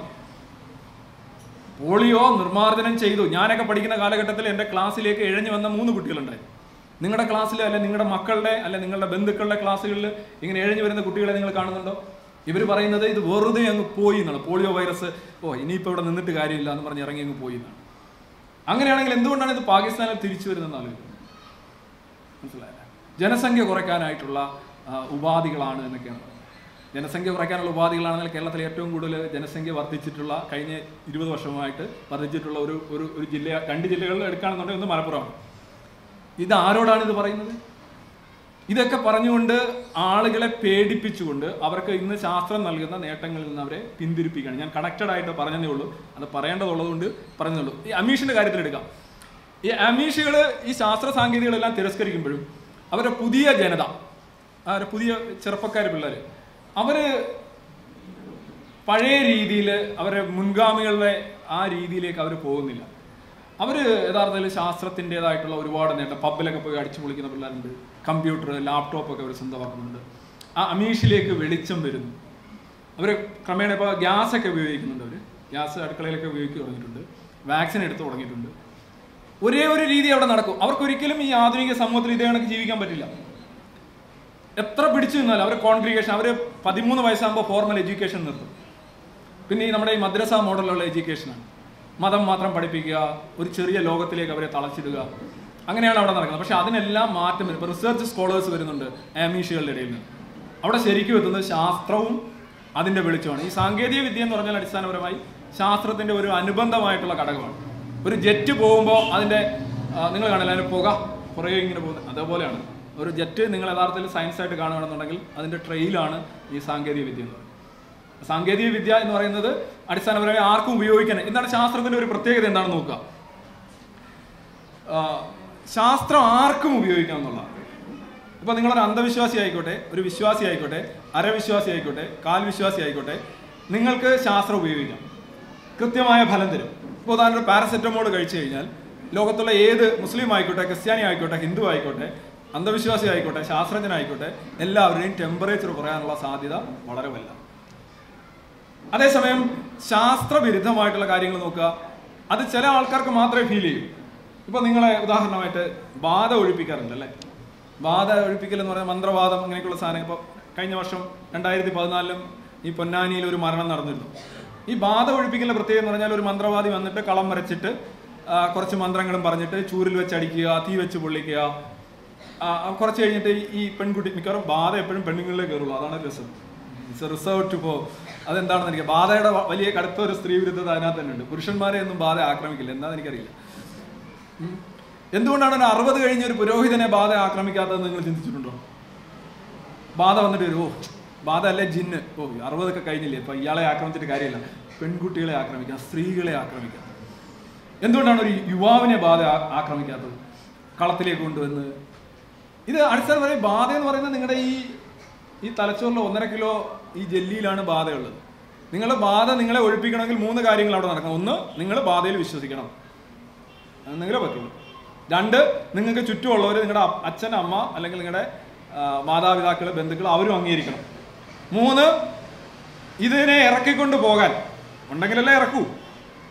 പോളിയോ നിർമ്മാർജ്ജനം ചെയ്തു ഞാനൊക്കെ പഠിക്കുന്ന കാലഘട്ടത്തിൽ എൻ്റെ ക്ലാസ്സിലേക്ക് ഇഴഞ്ഞു വന്ന മൂന്ന് കുട്ടികളുണ്ടായി നിങ്ങളുടെ ക്ലാസ്സിൽ അല്ലെ നിങ്ങളുടെ മക്കളുടെ അല്ലെ നിങ്ങളുടെ ബന്ധുക്കളുടെ ക്ലാസ്സുകളിൽ ഇങ്ങനെ ഇഴഞ്ഞു വരുന്ന കുട്ടികളെ നിങ്ങൾ കാണുന്നുണ്ടോ ഇവർ പറയുന്നത് ഇത് വെറുതെ അങ്ങ് പോയി എന്നാണ് പോളിയോ വൈറസ് ഓ ഇനിയിപ്പോൾ ഇവിടെ നിന്നിട്ട് കാര്യമില്ല എന്ന് പറഞ്ഞ് ഇറങ്ങി അങ്ങ് പോയി എന്നാണ് അങ്ങനെയാണെങ്കിൽ എന്തുകൊണ്ടാണ് ഇത് പാകിസ്ഥാനിൽ തിരിച്ചു വരുന്നതെന്ന് ആലോചിക്കുന്നത് മനസ്സിലായില്ല ജനസംഖ്യ കുറയ്ക്കാനായിട്ടുള്ള ആ, ഉപാധികളാണ് എന്നൊക്കെയാണ് പറയുന്നത് ജനസംഖ്യ കുറയ്ക്കാനുള്ള ഉപാധികളാണെങ്കിൽ കേരളത്തിൽ ഏറ്റവും കൂടുതൽ ജനസംഖ്യ വർദ്ധിച്ചിട്ടുള്ള കഴിഞ്ഞ ഇരുപത് വർഷമായിട്ട് വർദ്ധിച്ചിട്ടുള്ള ഒരു ഒരു ഒരു ജില്ല രണ്ട് ജില്ലകളിൽ എടുക്കുകയാണെന്നുണ്ടെങ്കിൽ ഒന്ന് മലപ്പുറമാണ് ഇത് ആരോടാണ് ഇത് പറയുന്നത് ഇതൊക്കെ പറഞ്ഞുകൊണ്ട് ആളുകളെ പേടിപ്പിച്ചുകൊണ്ട് അവർക്ക് ഇന്ന് ശാസ്ത്രം നൽകുന്ന നേട്ടങ്ങളിൽ നിന്ന് അവരെ പിന്തിരിപ്പിക്കുകയാണ് ഞാൻ കണക്റ്റഡ് ആയിട്ട് പറഞ്ഞതേ ഉള്ളൂ അത് പറയേണ്ടതുള്ളതുകൊണ്ട് പറഞ്ഞതുള്ളൂ ഈ അമീഷിന്റെ കാര്യത്തിൽ എടുക്കാം ഈ അമീഷുകൾ ഈ ശാസ്ത്ര സാങ്കേതികളെല്ലാം തിരസ്കരിക്കുമ്പോഴും അവരുടെ പുതിയ ജനത അവരുടെ പുതിയ ചെറുപ്പക്കാർ പിള്ളേർ അവര് പഴയ രീതിയിൽ അവരുടെ മുൻഗാമികളുടെ ആ രീതിയിലേക്ക് അവർ പോകുന്നില്ല അവർ യഥാർത്ഥത്തിൽ ശാസ്ത്രത്തിൻ്റെതായിട്ടുള്ള ഒരുപാട് നേട്ടം പബ്ബിലൊക്കെ പോയി അടിച്ചു പൊളിക്കുന്ന പിള്ളേരുണ്ട് കമ്പ്യൂട്ടർ ലാപ്ടോപ്പ് ഒക്കെ അവർ സ്വന്തമാക്കുന്നുണ്ട് ആ അമീഷിലേക്ക് വെളിച്ചം വരുന്നു അവർ ക്രമേണ ഇപ്പോൾ ഗ്യാസ് ഒക്കെ ഉപയോഗിക്കുന്നുണ്ട് അവർ ഗ്യാസ് അടുക്കളയിലൊക്കെ ഉപയോഗിച്ച് തുടങ്ങിയിട്ടുണ്ട് വാക്സിൻ എടുത്ത് തുടങ്ങിയിട്ടുണ്ട് ഒരേ ഒരു രീതി അവിടെ നടക്കും അവർക്കൊരിക്കലും ഈ ആധുനിക സമൂഹത്തിൽ ഇതേ കണക്ക് ജീവിക്കാൻ പറ്റില്ല എത്ര പിടിച്ചു നിന്നാലും അവർ കോൺഗ്രിഗേഷൻ അവർ പതിമൂന്ന് വയസ്സാകുമ്പോൾ ഫോർമൽ എഡ്യൂക്കേഷൻ നിർത്തും പിന്നെ ഈ നമ്മുടെ ഈ മദ്രസ മോഡലുള്ള എഡ്യൂക്കേഷനാണ് മതം മാത്രം പഠിപ്പിക്കുക ഒരു ചെറിയ ലോകത്തിലേക്ക് അവരെ തളച്ചിടുക അങ്ങനെയാണ് അവിടെ നടക്കുന്നത് പക്ഷെ അതിനെല്ലാം മാറ്റം വരും ഇപ്പോൾ റിസർച്ച് സ്കോളേഴ്സ് വരുന്നുണ്ട് ആമീഷുകളുടെ ഇടയിൽ നിന്ന് അവിടെ ശരിക്കും എത്തുന്നത് ശാസ്ത്രവും അതിൻ്റെ വെളിച്ചമാണ് ഈ സാങ്കേതിക വിദ്യ എന്ന് പറഞ്ഞാൽ അടിസ്ഥാനപരമായി ശാസ്ത്രത്തിൻ്റെ ഒരു അനുബന്ധമായിട്ടുള്ള ഘടകമാണ് ഒരു ജെറ്റ് പോകുമ്പോൾ അതിൻ്റെ നിങ്ങൾ കാണില്ല അതിൻ്റെ പുക കുറേ ഇങ്ങനെ പോകുന്നത് അതേപോലെയാണ് ഒരു ജെറ്റ് നിങ്ങൾ യഥാർത്ഥത്തിൽ സയൻസ് ആയിട്ട് കാണുകയാണെന്നുണ്ടെങ്കിൽ അതിൻ്റെ ട്രെയിലാണ് ഈ സാങ്കേതിക വിദ്യ എന്ന് പറയുന്നത് സാങ്കേതിക വിദ്യ എന്ന് പറയുന്നത് അടിസ്ഥാനപരമായി ആർക്കും ഉപയോഗിക്കാൻ എന്താണ് ശാസ്ത്രത്തിന്റെ ഒരു പ്രത്യേകത എന്താണെന്ന് നോക്കുക ആ, ശാസ്ത്രം ആർക്കും ഉപയോഗിക്കാം എന്നുള്ളതാണ് ഇപ്പൊ നിങ്ങളൊരു അന്ധവിശ്വാസി ആയിക്കോട്ടെ ഒരു വിശ്വാസി ആയിക്കോട്ടെ അരവിശ്വാസി ആയിക്കോട്ടെ കാൽവിശ്വാസി ആയിക്കോട്ടെ നിങ്ങൾക്ക് ശാസ്ത്രം ഉപയോഗിക്കാം കൃത്യമായ ഫലം തരും ഇപ്പോൾ ഉദാഹരണം പാരസെറ്റമോൾ കഴിച്ചു കഴിഞ്ഞാൽ ലോകത്തുള്ള ഏത് മുസ്ലിം ആയിക്കോട്ടെ ക്രിസ്ത്യാനി ആയിക്കോട്ടെ ഹിന്ദു ആയിക്കോട്ടെ അന്ധവിശ്വാസി ആയിക്കോട്ടെ ശാസ്ത്രജ്ഞനായിക്കോട്ടെ എല്ലാവരുടെയും ടെമ്പറേച്ചർ കുറയാനുള്ള സാധ്യത വളരെ വലുതാണ് അതേസമയം ശാസ്ത്രവിരുദ്ധമായിട്ടുള്ള കാര്യങ്ങൾ നോക്കുക അത് ചില ആൾക്കാർക്ക് മാത്രമേ ഫീൽ ചെയ്യൂ ഇപ്പൊ നിങ്ങളെ ഉദാഹരണമായിട്ട് ബാധ ഒഴിപ്പിക്കാറുണ്ട് അല്ലേ ബാധ ഒഴിപ്പിക്കൽ എന്ന് പറയുന്നത് മന്ത്രവാദം അങ്ങനെയൊക്കെയുള്ള സാധനം ഇപ്പോൾ കഴിഞ്ഞ വർഷം രണ്ടായിരത്തി പതിനാലിലും ഈ പൊന്നാനിയിൽ ഒരു മരണം നടന്നിരുന്നു ഈ ബാധ ഒഴിപ്പിക്കലിന്റെ പ്രത്യേകത എന്ന് പറഞ്ഞാൽ ഒരു മന്ത്രവാദി വന്നിട്ട് കളം വരച്ചിട്ട് ആ, കുറച്ച് മന്ത്രങ്ങളും പറഞ്ഞിട്ട് ചൂരിൽ വെച്ച് അടിക്കുക തീ വെച്ച് പൊള്ളിക്കുക ആ, ആ, കുറച്ച് കഴിഞ്ഞിട്ട് ഈ- ഈ പെൺകുട്ടി മിക്കവാറും ബാധ എപ്പോഴും പെണ്ണുങ്ങളിലേ കയറുള്ളൂ അതാണ് രസം ഇറ്റ്സ് റിസർവ് ടു പോ അതെന്താണെന്ന് എനിക്ക് ബാധയുടെ വ- വലിയ കടുത്ത ഒരു സ്ത്രീ വിരുദ്ധത അതിനകത്ത് തന്നെ ഉണ്ട് പുരുഷന്മാരെ ഒന്നും ബാധ ആക്രമിക്കില്ല എന്താണെന്ന് എനിക്കറിയില്ല ഉം. എന്തുകൊണ്ടാണ് ഒരു അറുപത് കഴിഞ്ഞ ഒരു പുരോഹിതനെ ബാധ ആക്രമിക്കാത്തതെന്ന് നിങ്ങൾ ചിന്തിച്ചിട്ടുണ്ടോ ബാധ വന്നിട്ട് വരും ഓ ബാധ അല്ലേ ജിന്ന് ഓ അറുപതൊക്കെ കഴിഞ്ഞില്ലേ ഇപ്പൊ ഇയാളെ ആക്രമിച്ചിട്ട് കാര്യമില്ല പെൺകുട്ടികളെ ആക്രമിക്കാം സ്ത്രീകളെ ആക്രമിക്കാം എന്തുകൊണ്ടാണ് ഒരു യുവാവിനെ ബാധ ആ- ആക്രമിക്കാത്തത് കളത്തിലേക്ക് കൊണ്ടുവന്ന് ഇത് അടിസ്ഥാനപരമായി ബാധ എന്ന് പറയുന്നത് നിങ്ങളുടെ ഈ ഈ തലച്ചോറിൽ ഒന്നര കിലോ ഈ ജെല്ലിയിലാണ് ബാധയുള്ളത് നിങ്ങൾ ബാധ നിങ്ങളെ ഒഴിപ്പിക്കണമെങ്കിൽ മൂന്ന് കാര്യങ്ങൾ അവിടെ നടക്കണം ഒന്ന് നിങ്ങൾ ബാധയിൽ വിശ്വസിക്കണം അത് നിങ്ങളെ പറ്റുള്ളൂ രണ്ട് നിങ്ങൾക്ക് ചുറ്റുമുള്ളവർ നിങ്ങളുടെ അ- അച്ഛൻ അമ്മ അല്ലെങ്കിൽ നിങ്ങളുടെ ആ, മാതാപിതാക്കൾ ബന്ധുക്കൾ അവരും അംഗീകരിക്കണം മൂന്ന് ഇതിനെ ഇറക്കിക്കൊണ്ട് പോകാൻ ഉണ്ടെങ്കിലല്ലേ ഇറക്കൂ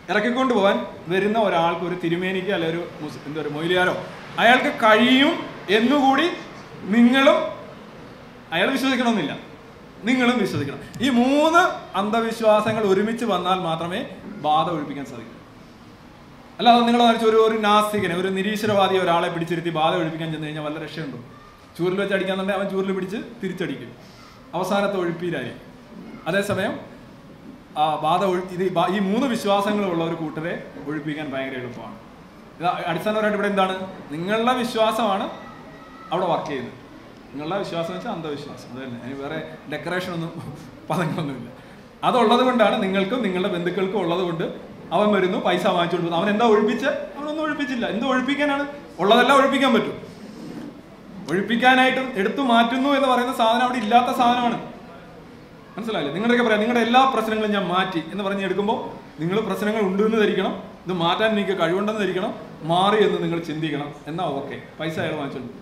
ഇറക്കിക്കൊണ്ട് പോകാൻ വരുന്ന ഒരാൾക്ക് ഒരു തിരുമേനിക്ക് അല്ലെ ഒരു മുസ് എന്താ ഒരു മൊയിലിയാരോ അയാൾക്ക് കഴിയും എന്നുകൂടി നിങ്ങളും അയാൾ വിശ്വസിക്കണമെന്നില്ല നിങ്ങളും വിശ്വസിക്കണം ഈ മൂന്ന് അന്ധവിശ്വാസങ്ങൾ ഒരുമിച്ച് വന്നാൽ മാത്രമേ ബാധ ഒഴിപ്പിക്കാൻ സാധിക്കൂ അല്ലാതെ നിങ്ങൾ നടിച്ച ഒരു ഒരു നാസ്തികനെ ഒരു നിരീശ്വരവാദി ഒരാളെ പിടിച്ചിരുത്തി ബാധ ഒഴിപ്പിക്കാൻ ചെന്ന് കഴിഞ്ഞാൽ വല്ല രക്ഷയുണ്ടോ ചൂരിൽ വെച്ച് അടിക്കാന്നുണ്ടെങ്കിൽ അവൻ ചൂരിൽ പിടിച്ച് തിരിച്ചടിക്കും അവസാനത്തെ ഒഴിപ്പീരായി അതേസമയം ആ ബാധ ഒഴി ഇത് ഈ ബാ- ഈ മൂന്ന് വിശ്വാസങ്ങളുള്ള ഒരു കൂട്ടരെ ഒഴിപ്പിക്കാൻ ഭയങ്കര എളുപ്പമാണ് ഇത് അടിസ്ഥാനപരമായിട്ട് ഇവിടെ എന്താണ് നിങ്ങളുടെ വിശ്വാസമാണ് അവിടെ വർക്ക് ചെയ്യുന്നത് നിങ്ങളുടെ വിശ്വാസം വെച്ചാൽ അന്ധവിശ്വാസം അത് തന്നെ അതിന് വേറെ ഡെക്കറേഷൻ ഒന്നും പദങ്ങളൊന്നുമില്ല അതുള്ളത് കൊണ്ടാണ് നിങ്ങൾക്കും നിങ്ങളുടെ ബന്ധുക്കൾക്കും ഉള്ളത് കൊണ്ട് അവൻ വരുന്നു പൈസ വാങ്ങിച്ചുകൊണ്ട് പോകുന്നു അവൻ എന്താ ഒഴിപ്പിച്ച് അവനൊന്നും ഒഴിപ്പിച്ചില്ല എന്ത് ഒഴിപ്പിക്കാനാണ് ഉള്ളതെല്ലാം ഒഴിപ്പിക്കാൻ പറ്റും ഒഴിപ്പിക്കാനായിട്ട് എടുത്തു മാറ്റുന്നു എന്ന് പറയുന്ന സാധനം അവിടെ ഇല്ലാത്ത സാധനമാണ് മനസ്സിലായില്ലേ നിങ്ങളുടെയൊക്കെ പറയാം നിങ്ങളുടെ എല്ലാ പ്രശ്നങ്ങളും ഞാൻ മാറ്റി എന്ന് പറഞ്ഞ് എടുക്കുമ്പോൾ നിങ്ങൾ പ്രശ്നങ്ങൾ ഉണ്ട് എന്ന് ധരിക്കണം ഇത് മാറ്റാൻ എനിക്ക് കഴിവുണ്ടെന്ന് ധരിക്കണം മാറി എന്ന് നിങ്ങൾ ചിന്തിക്കണം എന്നാ ഓക്കെ പൈസ അയാൾ വാങ്ങിച്ചോളൂ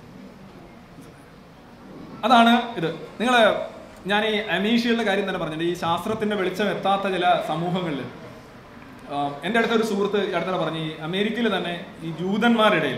അതാണ് ഇത് നിങ്ങൾ ഞാൻ ഈ അമീഷിയുടെ കാര്യം തന്നെ പറഞ്ഞിട്ടുണ്ട് ഈ ശാസ്ത്രത്തിന്റെ വെളിച്ചം എത്താത്ത ചില സമൂഹങ്ങളിൽ ആഹ് എൻ്റെ അടുത്തൊരു സുഹൃത്ത് ഈ അടുത്തിടെ പറഞ്ഞു ഈ അമേരിക്കയിൽ തന്നെ ഈ ജൂതന്മാരുടെ ഇടയിൽ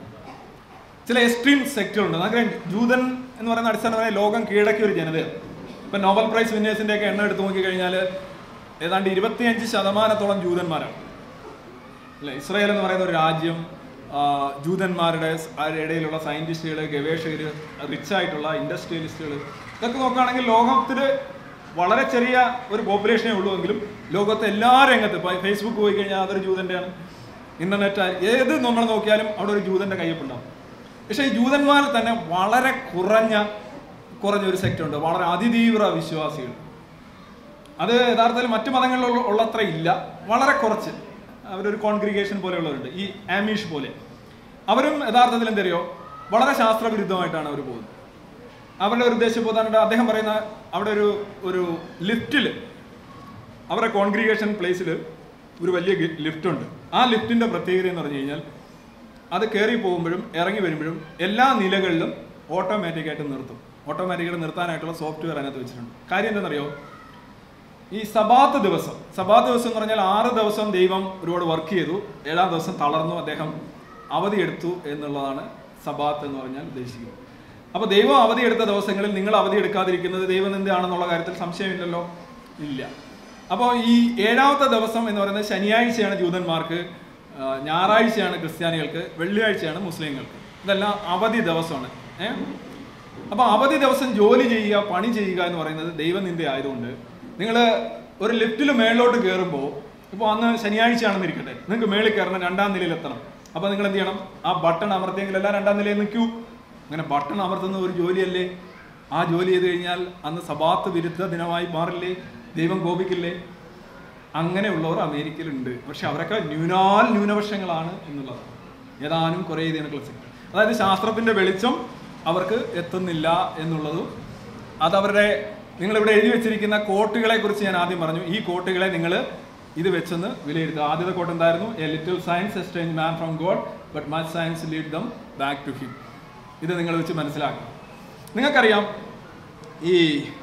ചില എക്സ്ട്രീം സെക്ടറുണ്ട് നമുക്ക് ജൂതൻ എന്ന് പറയുന്ന അടിസ്ഥാനപരമായി ലോകം കീഴടക്കിയ ഒരു ജനതയാണ് ഇപ്പൊ നോബൽ പ്രൈസ് വിന്നേഴ്സിന്റെ ഒക്കെ എണ്ണം എടുത്തു നോക്കിക്കഴിഞ്ഞാൽ ഏതാണ്ട് ഇരുപത്തിയഞ്ച് ശതമാനത്തോളം ജൂതന്മാരാണ് അല്ലെ ഇസ്രായേൽ എന്ന് പറയുന്ന ഒരു രാജ്യം ആ, ജൂതന്മാരുടെ സ് ആ ഇടയിലുള്ള സയന്റിസ്റ്റുകൾ ഗവേഷകർ റിച്ച് ആയിട്ടുള്ള ഇൻഡസ്ട്രിയലിസ്റ്റുകൾ ഇതൊക്കെ നോക്കുകയാണെങ്കിൽ ലോകത്തിൽ വളരെ ചെറിയ ഒരു പോപ്പുലേഷനേ ഉള്ളൂ എങ്കിലും ലോകത്തെ എല്ലാ രംഗത്തും ഇപ്പോൾ ഫേസ്ബുക്ക് പോയി കഴിഞ്ഞാൽ അതൊരു ജൂതൻ്റെയാണ് ഇന്റർനെറ്റ് ഏത് നമ്മൾ നോക്കിയാലും അവിടെ ഒരു ജൂതന്റെ കയ്യൊപ്പുണ്ടാവും പക്ഷേ ഈ ജൂതന്മാരിൽ തന്നെ വളരെ കുറഞ്ഞ കുറഞ്ഞ ഒരു സെക്ട് ഉണ്ട് വളരെ അതിതീവ്ര വിശ്വാസികൾ അത് യഥാർത്ഥത്തിൽ മറ്റു മതങ്ങളിൽ ഉള്ളത്ര ഇല്ല വളരെ കുറച്ച് അവരൊരു കോൺഗ്രിഗേഷൻ പോലെയുള്ളവരുണ്ട് ഈ ആമീഷ് പോലെ അവരും യഥാർത്ഥത്തിൽ എന്തറിയോ വളരെ ശാസ്ത്രവിരുദ്ധമായിട്ടാണ് അവർ പോകുന്നത് അവരുടെ ഒരു ഉദ്ദേശം പോകാനുണ്ട് അദ്ദേഹം പറയുന്ന അവിടെ ഒരു ഒരു ലിഫ്റ്റിൽ അവരുടെ കോൺഗ്രിഗേഷൻ പ്ലേസിൽ ഒരു വലിയ ലിഫ്റ്റ് ഉണ്ട് ആ ലിഫ്റ്റിന്റെ പ്രത്യേകത എന്ന് പറഞ്ഞു കഴിഞ്ഞാൽ അത് കയറി പോകുമ്പോഴും ഇറങ്ങി വരുമ്പോഴും എല്ലാ നിലകളിലും ഓട്ടോമാറ്റിക് ആയിട്ട് നിർത്തും ഓട്ടോമാറ്റിക്കായിട്ട് നിർത്താനായിട്ടുള്ള സോഫ്റ്റ്വെയർ അതിനകത്ത് വെച്ചിട്ടുണ്ട് കാര്യം എന്താണെന്നറിയോ ഈ സബാത്ത് ദിവസം സബാത്ത് ദിവസം എന്ന് പറഞ്ഞാൽ ആറ് ദിവസം ദൈവം ഒരുപാട് വർക്ക് ചെയ്തു ഏഴാം ദിവസം തളർന്നു അദ്ദേഹം അവധി എടുത്തു എന്നുള്ളതാണ് സബാത്ത് എന്ന് പറഞ്ഞാൽ ഉദ്ദേശിക്കുന്നത് അപ്പൊ ദൈവം അവധി എടുത്ത ദിവസങ്ങളിൽ നിങ്ങൾ അവധി എടുക്കാതിരിക്കുന്നത് ദൈവനിന്ദയാണെന്നുള്ള കാര്യത്തിൽ സംശയമില്ലല്ലോ ഇല്ല അപ്പോൾ ഈ ഏഴാമത്തെ ദിവസം എന്ന് പറയുന്നത് ശനിയാഴ്ചയാണ് ജൂതന്മാർക്ക് ആ, ഞായറാഴ്ചയാണ് ക്രിസ്ത്യാനികൾക്ക് വെള്ളിയാഴ്ചയാണ് മുസ്ലിങ്ങൾക്ക് ഇതെല്ലാം അവധി ദിവസമാണ് ഏഹ് അപ്പൊ അവധി ദിവസം ജോലി ചെയ്യുക പണി ചെയ്യുക എന്ന് പറയുന്നത് ദൈവനിന്ദ ആയതുകൊണ്ട് നിങ്ങൾ ഒരു ലിഫ്റ്റിൽ മേളിലോട്ട് കയറുമ്പോൾ ഇപ്പോൾ അന്ന് ശനിയാഴ്ചയാണെന്ന് ഇരിക്കട്ടെ നിങ്ങൾക്ക് മേളിൽ കയറണം രണ്ടാം നിലയിൽ എത്തണം അപ്പൊ നിങ്ങൾ എന്ത് ചെയ്യണം ആ ബട്ടൺ അമർത്തിയെങ്കിൽ എല്ലാം രണ്ടാം നിലയിൽ നിൽക്കൂ അങ്ങനെ ബട്ടൺ അമർത്തുന്ന ഒരു ജോലിയല്ലേ ആ ജോലി ചെയ്ത് കഴിഞ്ഞാൽ അന്ന് സബാത്ത് വിരുദ്ധ ദിനമായി മാറില്ലേ ദൈവം കോപിക്കില്ലേ അങ്ങനെയുള്ളവർ അമേരിക്കയിലുണ്ട് പക്ഷെ അവരൊക്കെ ന്യൂനാൽ ന്യൂനപക്ഷങ്ങളാണ് എന്നുള്ളത് ഏതാനും കുറേ ഇതിനൊക്കെ സെക്ടർ അതായത് ശാസ്ത്രത്തിന്റെ വെളിച്ചം അവർക്ക് എത്തുന്നില്ല എന്നുള്ളതും അത് അവരുടെ നിങ്ങൾ ഇവിടെ എഴുതി വെച്ചിരിക്കുന്ന കോട്ടുകളെ കുറിച്ച് ഞാൻ ആദ്യം പറഞ്ഞു ഈ കോട്ടുകളെ നിങ്ങൾ ഇത് വെച്ചൊന്ന് വിലയിരുത്തുക ആദ്യത്തെ കോട്ട് എന്തായിരുന്നു a little science estranges man from God but much science lead them back to him ഇത് നിങ്ങൾ വെച്ച് മനസ്സിലാക്കണം നിങ്ങൾക്കറിയാം ഈ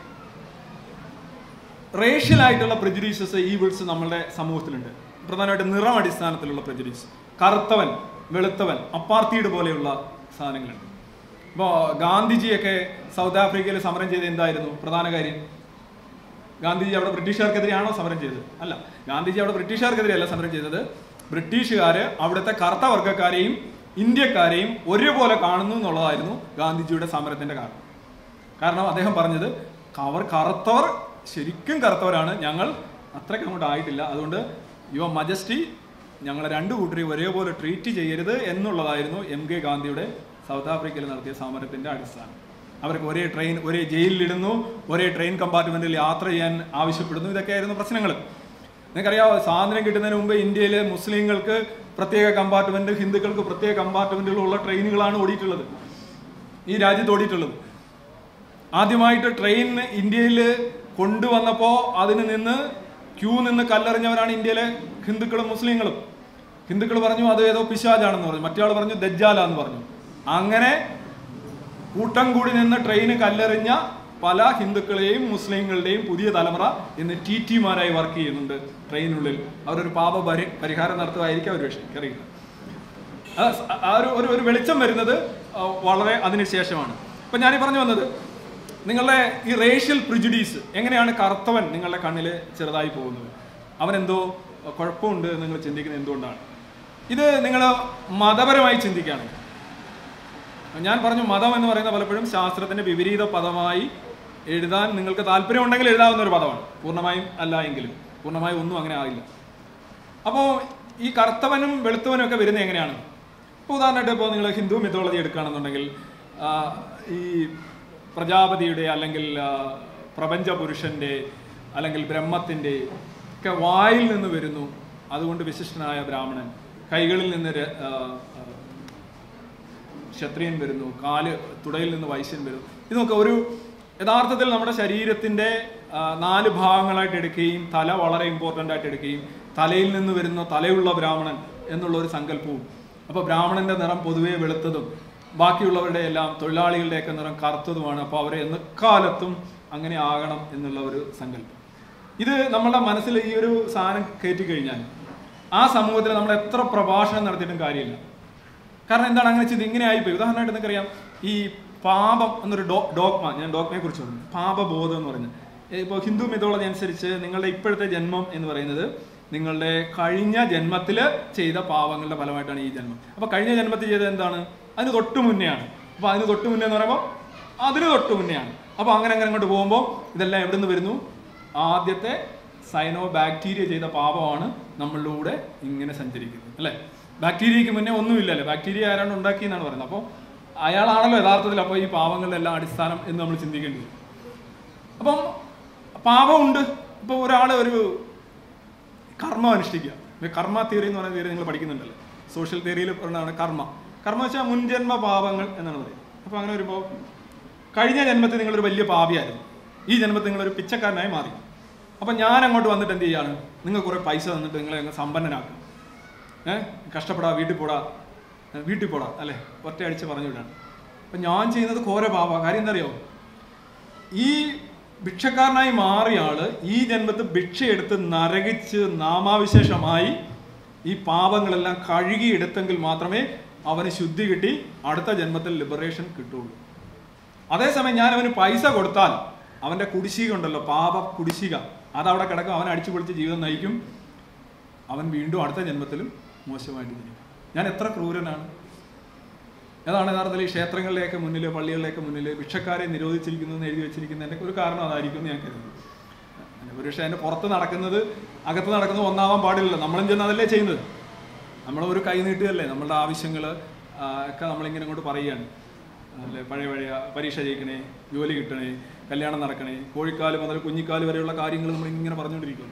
റേഷ്യൽ ആയിട്ടുള്ള പ്രജുഡീസസ് ഈവിൾസ് നമ്മുടെ സമൂഹത്തിലുണ്ട് പ്രധാനമായിട്ട് നിറം അടിസ്ഥാനത്തിലുള്ള പ്രജുഡീസ് കറുത്തവൻ വെളുത്തവൻ അപ്പാർത്തീഡ് പോലെയുള്ള സാധനങ്ങളുണ്ട് ഇപ്പോൾ ഗാന്ധിജിയൊക്കെ സൗത്ത് ആഫ്രിക്കയിൽ സമരം ചെയ്ത് എന്തായിരുന്നു പ്രധാന കാര്യം ഗാന്ധിജി അവിടെ ബ്രിട്ടീഷുകാർക്കെതിരെയാണോ സമരം ചെയ്തത് അല്ല ഗാന്ധിജി അവിടെ ബ്രിട്ടീഷുകാർക്കെതിരെയല്ല സമരം ചെയ്തത് ബ്രിട്ടീഷുകാർ അവിടുത്തെ കറുത്ത വർഗ്ഗക്കാരെയും ഇന്ത്യക്കാരെയും ഒരുപോലെ കാണുന്നു എന്നുള്ളതായിരുന്നു ഗാന്ധിജിയുടെ സമരത്തിന്റെ കാരണം കാരണം അദ്ദേഹം പറഞ്ഞത് അവർ കറുത്തവർ ശരിക്കും കറുത്തവരാണ് ഞങ്ങൾ അത്രയ്ക്ക് അങ്ങോട്ട് ആയിട്ടില്ല അതുകൊണ്ട് യുവർ മജസ്റ്റി ഞങ്ങളെ രണ്ടു കൂട്ടരെയും ഒരേപോലെ ട്രീറ്റ് ചെയ്യരുത് എന്നുള്ളതായിരുന്നു എം കെ ഗാന്ധിയുടെ സൗത്ത് ആഫ്രിക്കയിൽ നടത്തിയ സമരത്തിന്റെ അടിസ്ഥാനം അവർക്ക് ഒരേ ട്രെയിൻ ഒരേ ജയിലിലിടുന്നു ഒരേ ട്രെയിൻ കമ്പാർട്ട്മെന്റിൽ യാത്ര ചെയ്യാൻ ആവശ്യപ്പെടുന്നു ഇതൊക്കെയായിരുന്നു പ്രശ്നങ്ങൾ നിങ്ങൾക്കറിയാമോ സ്വാതന്ത്ര്യം കിട്ടുന്നതിന് മുമ്പ് ഇന്ത്യയിലെ മുസ്ലിങ്ങൾക്ക് പ്രത്യേക കമ്പാർട്ട്മെന്റ് ഹിന്ദുക്കൾക്ക് പ്രത്യേക കമ്പാർട്ട്മെന്റുകളുള്ള ട്രെയിനുകളാണ് ഓടിയിട്ടുള്ളത് ഈ രാജ്യത്ത് ഓടിയിട്ടുള്ളത് ആദ്യമായിട്ട് ട്രെയിൻ ഇന്ത്യയിൽ കൊണ്ടുവന്നപ്പോൾ അതിന് നിന്ന് ക്യൂ നിന്ന് കല്ലെറിഞ്ഞവരാണ് ഇന്ത്യയിലെ ഹിന്ദുക്കളും മുസ്ലിങ്ങളും ഹിന്ദുക്കൾ പറഞ്ഞു അത് ഏതോ പിശാജാണെന്ന് പറഞ്ഞു മറ്റേ പറഞ്ഞു ദജ്ജാല എന്ന് പറഞ്ഞു അങ്ങനെ കൂട്ടം കൂടി നിന്ന് ട്രെയിന് കല്ലെറിഞ്ഞ പല ഹിന്ദുക്കളെയും മുസ്ലിങ്ങളുടെയും പുതിയ തലമുറ ഇന്ന് ടി ടിമാരായി വർക്ക് ചെയ്യുന്നുണ്ട് ട്രെയിനുള്ളിൽ അവരൊരു പാപ പരി പരിഹാരം നടത്തുമായിരിക്കും അവർ അറിയില്ല ആ സ- ആ ഒരു ഒരു ഒരു വെളിച്ചം വരുന്നത് ആ, വളരെ അതിനുശേഷമാണ് ഇപ്പം ഞാനീ പറഞ്ഞു വന്നത് നിങ്ങളുടെ ഈ റേഷ്യൽ പ്രിജുഡീസ് എങ്ങനെയാണ് കറുത്തവൻ നിങ്ങളുടെ കണ്ണിൽ ചെറുതായി പോകുന്നത് അവനെന്തോ കുഴപ്പമുണ്ട് എന്ന് നിങ്ങൾ ചിന്തിക്കുന്നത് എന്തുകൊണ്ടാണ് ഇത് നിങ്ങൾ മതപരമായി ചിന്തിക്കുകയാണെങ്കിൽ ഞാൻ പറഞ്ഞു മതം എന്ന് പറയുന്ന പലപ്പോഴും ശാസ്ത്രത്തിന്റെ വിപരീത പദമായി എഴുതാൻ നിങ്ങൾക്ക് താല്പര്യമുണ്ടെങ്കിൽ എഴുതാവുന്ന ഒരു പദമാണ് പൂർണ്ണമായും അല്ല എങ്കിലും പൂർണ്ണമായും ഒന്നും അങ്ങനെ ആകില്ല അപ്പോൾ ഈ കറുത്തവനും വെളുത്തവനും ഒക്കെ വരുന്നത് എങ്ങനെയാണ് ഇപ്പോൾ ഉദാഹരണമായിട്ട് ഇപ്പോൾ നിങ്ങൾ ഹിന്ദു മിത്തോളജി എടുക്കുകയാണെന്നുണ്ടെങ്കിൽ ആ, ഈ പ്രജാപതിയുടെ അല്ലെങ്കിൽ ആ, പ്രപഞ്ച പുരുഷന്റെ അല്ലെങ്കിൽ ബ്രഹ്മത്തിന്റെ ഒക്കെ വായിൽ നിന്ന് വരുന്നു അതുകൊണ്ട് വിശിഷ്ടനായ ബ്രാഹ്മണൻ കൈകളിൽ നിന്ന് ര- ആ, ആ, ക്ഷത്രിയൻ വരുന്നു കാല് തുടയിൽ നിന്ന് വൈശ്യൻ വരുന്നു ഇതൊക്കെ ഒരു യഥാർത്ഥത്തിൽ നമ്മുടെ ശരീരത്തിന്റെ ആ, നാല് ഭാഗങ്ങളായിട്ട് എടുക്കുകയും തല വളരെ ഇമ്പോർട്ടൻ്റ് ആയിട്ട് എടുക്കുകയും തലയിൽ നിന്ന് വരുന്ന തലയുള്ള ബ്രാഹ്മണൻ എന്നുള്ള ഒരു സങ്കല്പവും അപ്പോൾ ബ്രാഹ്മണന്റെ നിറം പൊതുവേ വെളുത്തതും ബാക്കിയുള്ളവരുടെ എല്ലാം തൊഴിലാളികളുടെയൊക്കെ നിറം കറുത്തതുമാണ് അപ്പോൾ അവരെ എക്കാലത്തും അങ്ങനെ ആകണം എന്നുള്ള ഒരു സങ്കല്പം ഇത് നമ്മുടെ മനസ്സിൽ ഈ ഒരു സാധനം കയറ്റി കഴിഞ്ഞാൽ ആ സമൂഹത്തിൽ നമ്മൾ എത്ര പ്രഭാഷണം നടത്തിയിട്ടും കാര്യമില്ല കാരണം എന്താണ് അങ്ങനെ ചെയ്ത് ഇങ്ങനെ ആയിപ്പോയി ഉദാഹരണമായിട്ട് നിങ്ങൾക്കറിയാം ഈ പാപം എന്നൊരു ഡോ ഡോക്മ ഞാൻ ഡോക്മയെ കുറിച്ച് പറഞ്ഞു പാപബോധം എന്ന് പറഞ്ഞ് ഇപ്പോൾ ഹിന്ദു മിഥോളജി അനുസരിച്ച് നിങ്ങളുടെ ഇപ്പോഴത്തെ ജന്മം എന്ന് പറയുന്നത് നിങ്ങളുടെ കഴിഞ്ഞ ജന്മത്തിൽ ചെയ്ത പാവങ്ങളുടെ ഫലമായിട്ടാണ് ഈ ജന്മം അപ്പോൾ കഴിഞ്ഞ ജന്മത്തിൽ ചെയ്തത് എന്താണ് അതിന് തൊട്ട് മുന്നെയാണ് അപ്പോൾ അതിന് തൊട്ട് മുന്നേ എന്ന് പറയുമ്പോൾ അതിന് തൊട്ട് മുന്നെയാണ് അപ്പോൾ അങ്ങനെ അങ്ങനെ അങ്ങോട്ട് പോകുമ്പോൾ ഇതെല്ലാം എവിടെ നിന്ന് വരുന്നു ആദ്യത്തെ സൈനോ ബാക്ടീരിയ ചെയ്ത പാപമാണ് നമ്മളിലൂടെ ഇങ്ങനെ സഞ്ചരിക്കുന്നത് അല്ലേ ബാക്ടീരിയയ്ക്ക് മുന്നേ ഒന്നുമില്ലല്ലേ ബാക്ടീരിയ ആരാണ് ഉണ്ടാക്കി എന്നാണ് പറയുന്നത് അപ്പോൾ അയാളാണല്ലോ യഥാർത്ഥത്തിൽ അപ്പോൾ ഈ പാവങ്ങളുടെ എല്ലാം അടിസ്ഥാനം എന്ന് നമ്മൾ ചിന്തിക്കേണ്ടി വരും അപ്പം പാപമുണ്ട് ഇപ്പോൾ ഒരാൾ ഒരു കർമ്മം അനുഷ്ഠിക്കുക ഈ കർമ്മ തിയറി എന്ന് പറയുന്ന തിയറി നിങ്ങൾ പഠിക്കുന്നുണ്ടല്ലോ സോഷ്യൽ തിയറിയിൽ പറയുന്നതാണ് കർമ്മ കർമ്മ വെച്ചാൽ മുൻജന്മ പാപങ്ങൾ എന്നാണ് പറയുന്നത് അപ്പോൾ അങ്ങനെ വരുമ്പോൾ കഴിഞ്ഞ ജന്മത്തിൽ നിങ്ങളൊരു വലിയ പാപിയായിരുന്നു ഈ ജന്മത്തിൽ നിങ്ങളൊരു പിച്ചക്കാരനായി മാറി അപ്പം ഞാൻ അങ്ങോട്ട് വന്നിട്ട് എന്ത് ചെയ്യാണ് നിങ്ങൾ കുറേ പൈസ തന്നിട്ട് നിങ്ങളെ അങ്ങ് സമ്പന്നനാക്കും ഏഹ് കഷ്ടപ്പെടാ വീട്ടിൽ പോടാ ഏ, വീട്ടിൽ പോടാ അല്ലേ ഒറ്റയടിച്ച് പറഞ്ഞു വിടാണ് അപ്പം ഞാൻ ചെയ്യുന്നത് ഘോര പാപ കാര്യം എന്താ അറിയോ ഈ ഭിക്ഷക്കാരനായി മാറിയ ആള് ഈ ജന്മത്തിൽ ഭിക്ഷയെടുത്ത് നരകിച്ച് നാമാവിശേഷമായി ഈ പാപങ്ങളെല്ലാം കഴുകിയെടുത്തെങ്കിൽ മാത്രമേ അവന് ശുദ്ധി കിട്ടി അടുത്ത ജന്മത്തിൽ ലിബറേഷൻ കിട്ടുള്ളൂ അതേസമയം ഞാൻ അവന് പൈസ കൊടുത്താൽ അവന്റെ കുടിശ്ശിക ഉണ്ടല്ലോ പാപ കുടിശ്ശിക അതവിടെ കിടക്കും അവൻ അടിച്ചു പൊളിച്ച് ജീവിതം നയിക്കും അവൻ വീണ്ടും അടുത്ത ജന്മത്തിലും മോശമായിട്ട് ജീവിക്കും ഞാൻ എത്ര ക്രൂരനാണ് അതാണ് യഥാർത്ഥത്തിൽ ഈ ക്ഷേത്രങ്ങളിലേക്ക് മുന്നിൽ പള്ളികളിലേക്ക് മുന്നിൽ ഭിക്ഷക്കാരെ നിരോധിച്ചിരിക്കുന്നു എന്ന് എഴുതി വെച്ചിരിക്കുന്നതിൻ്റെ ഒരു കാരണം അതായിരിക്കും എന്ന് ഞാൻ കരുതുന്നു ഒരുപക്ഷെ അതിൻ്റെ പുറത്ത് നടക്കുന്നത് അകത്ത് നടക്കുന്നത് ഒന്നാവാൻ പാടില്ലല്ലോ നമ്മളും ചെന്ന് അതല്ലേ ചെയ്യുന്നത് നമ്മൾ ഒരു കൈ നീട്ടുകയല്ലേ നമ്മളുടെ ആവശ്യങ്ങൾ ഒക്കെ നമ്മളിങ്ങനെ അങ്ങോട്ട് പറയുകയാണ് അല്ലെ പഴയ പഴയ പരീക്ഷ ജയിക്കണേ ജോലി കിട്ടണേ കല്യാണം നടക്കണേ കോഴിക്കാല് മുതൽ കുഞ്ഞിക്കാല് വരെയുള്ള കാര്യങ്ങൾ നമ്മൾ ഇങ്ങനെ പറഞ്ഞുകൊണ്ടിരിക്കുന്നു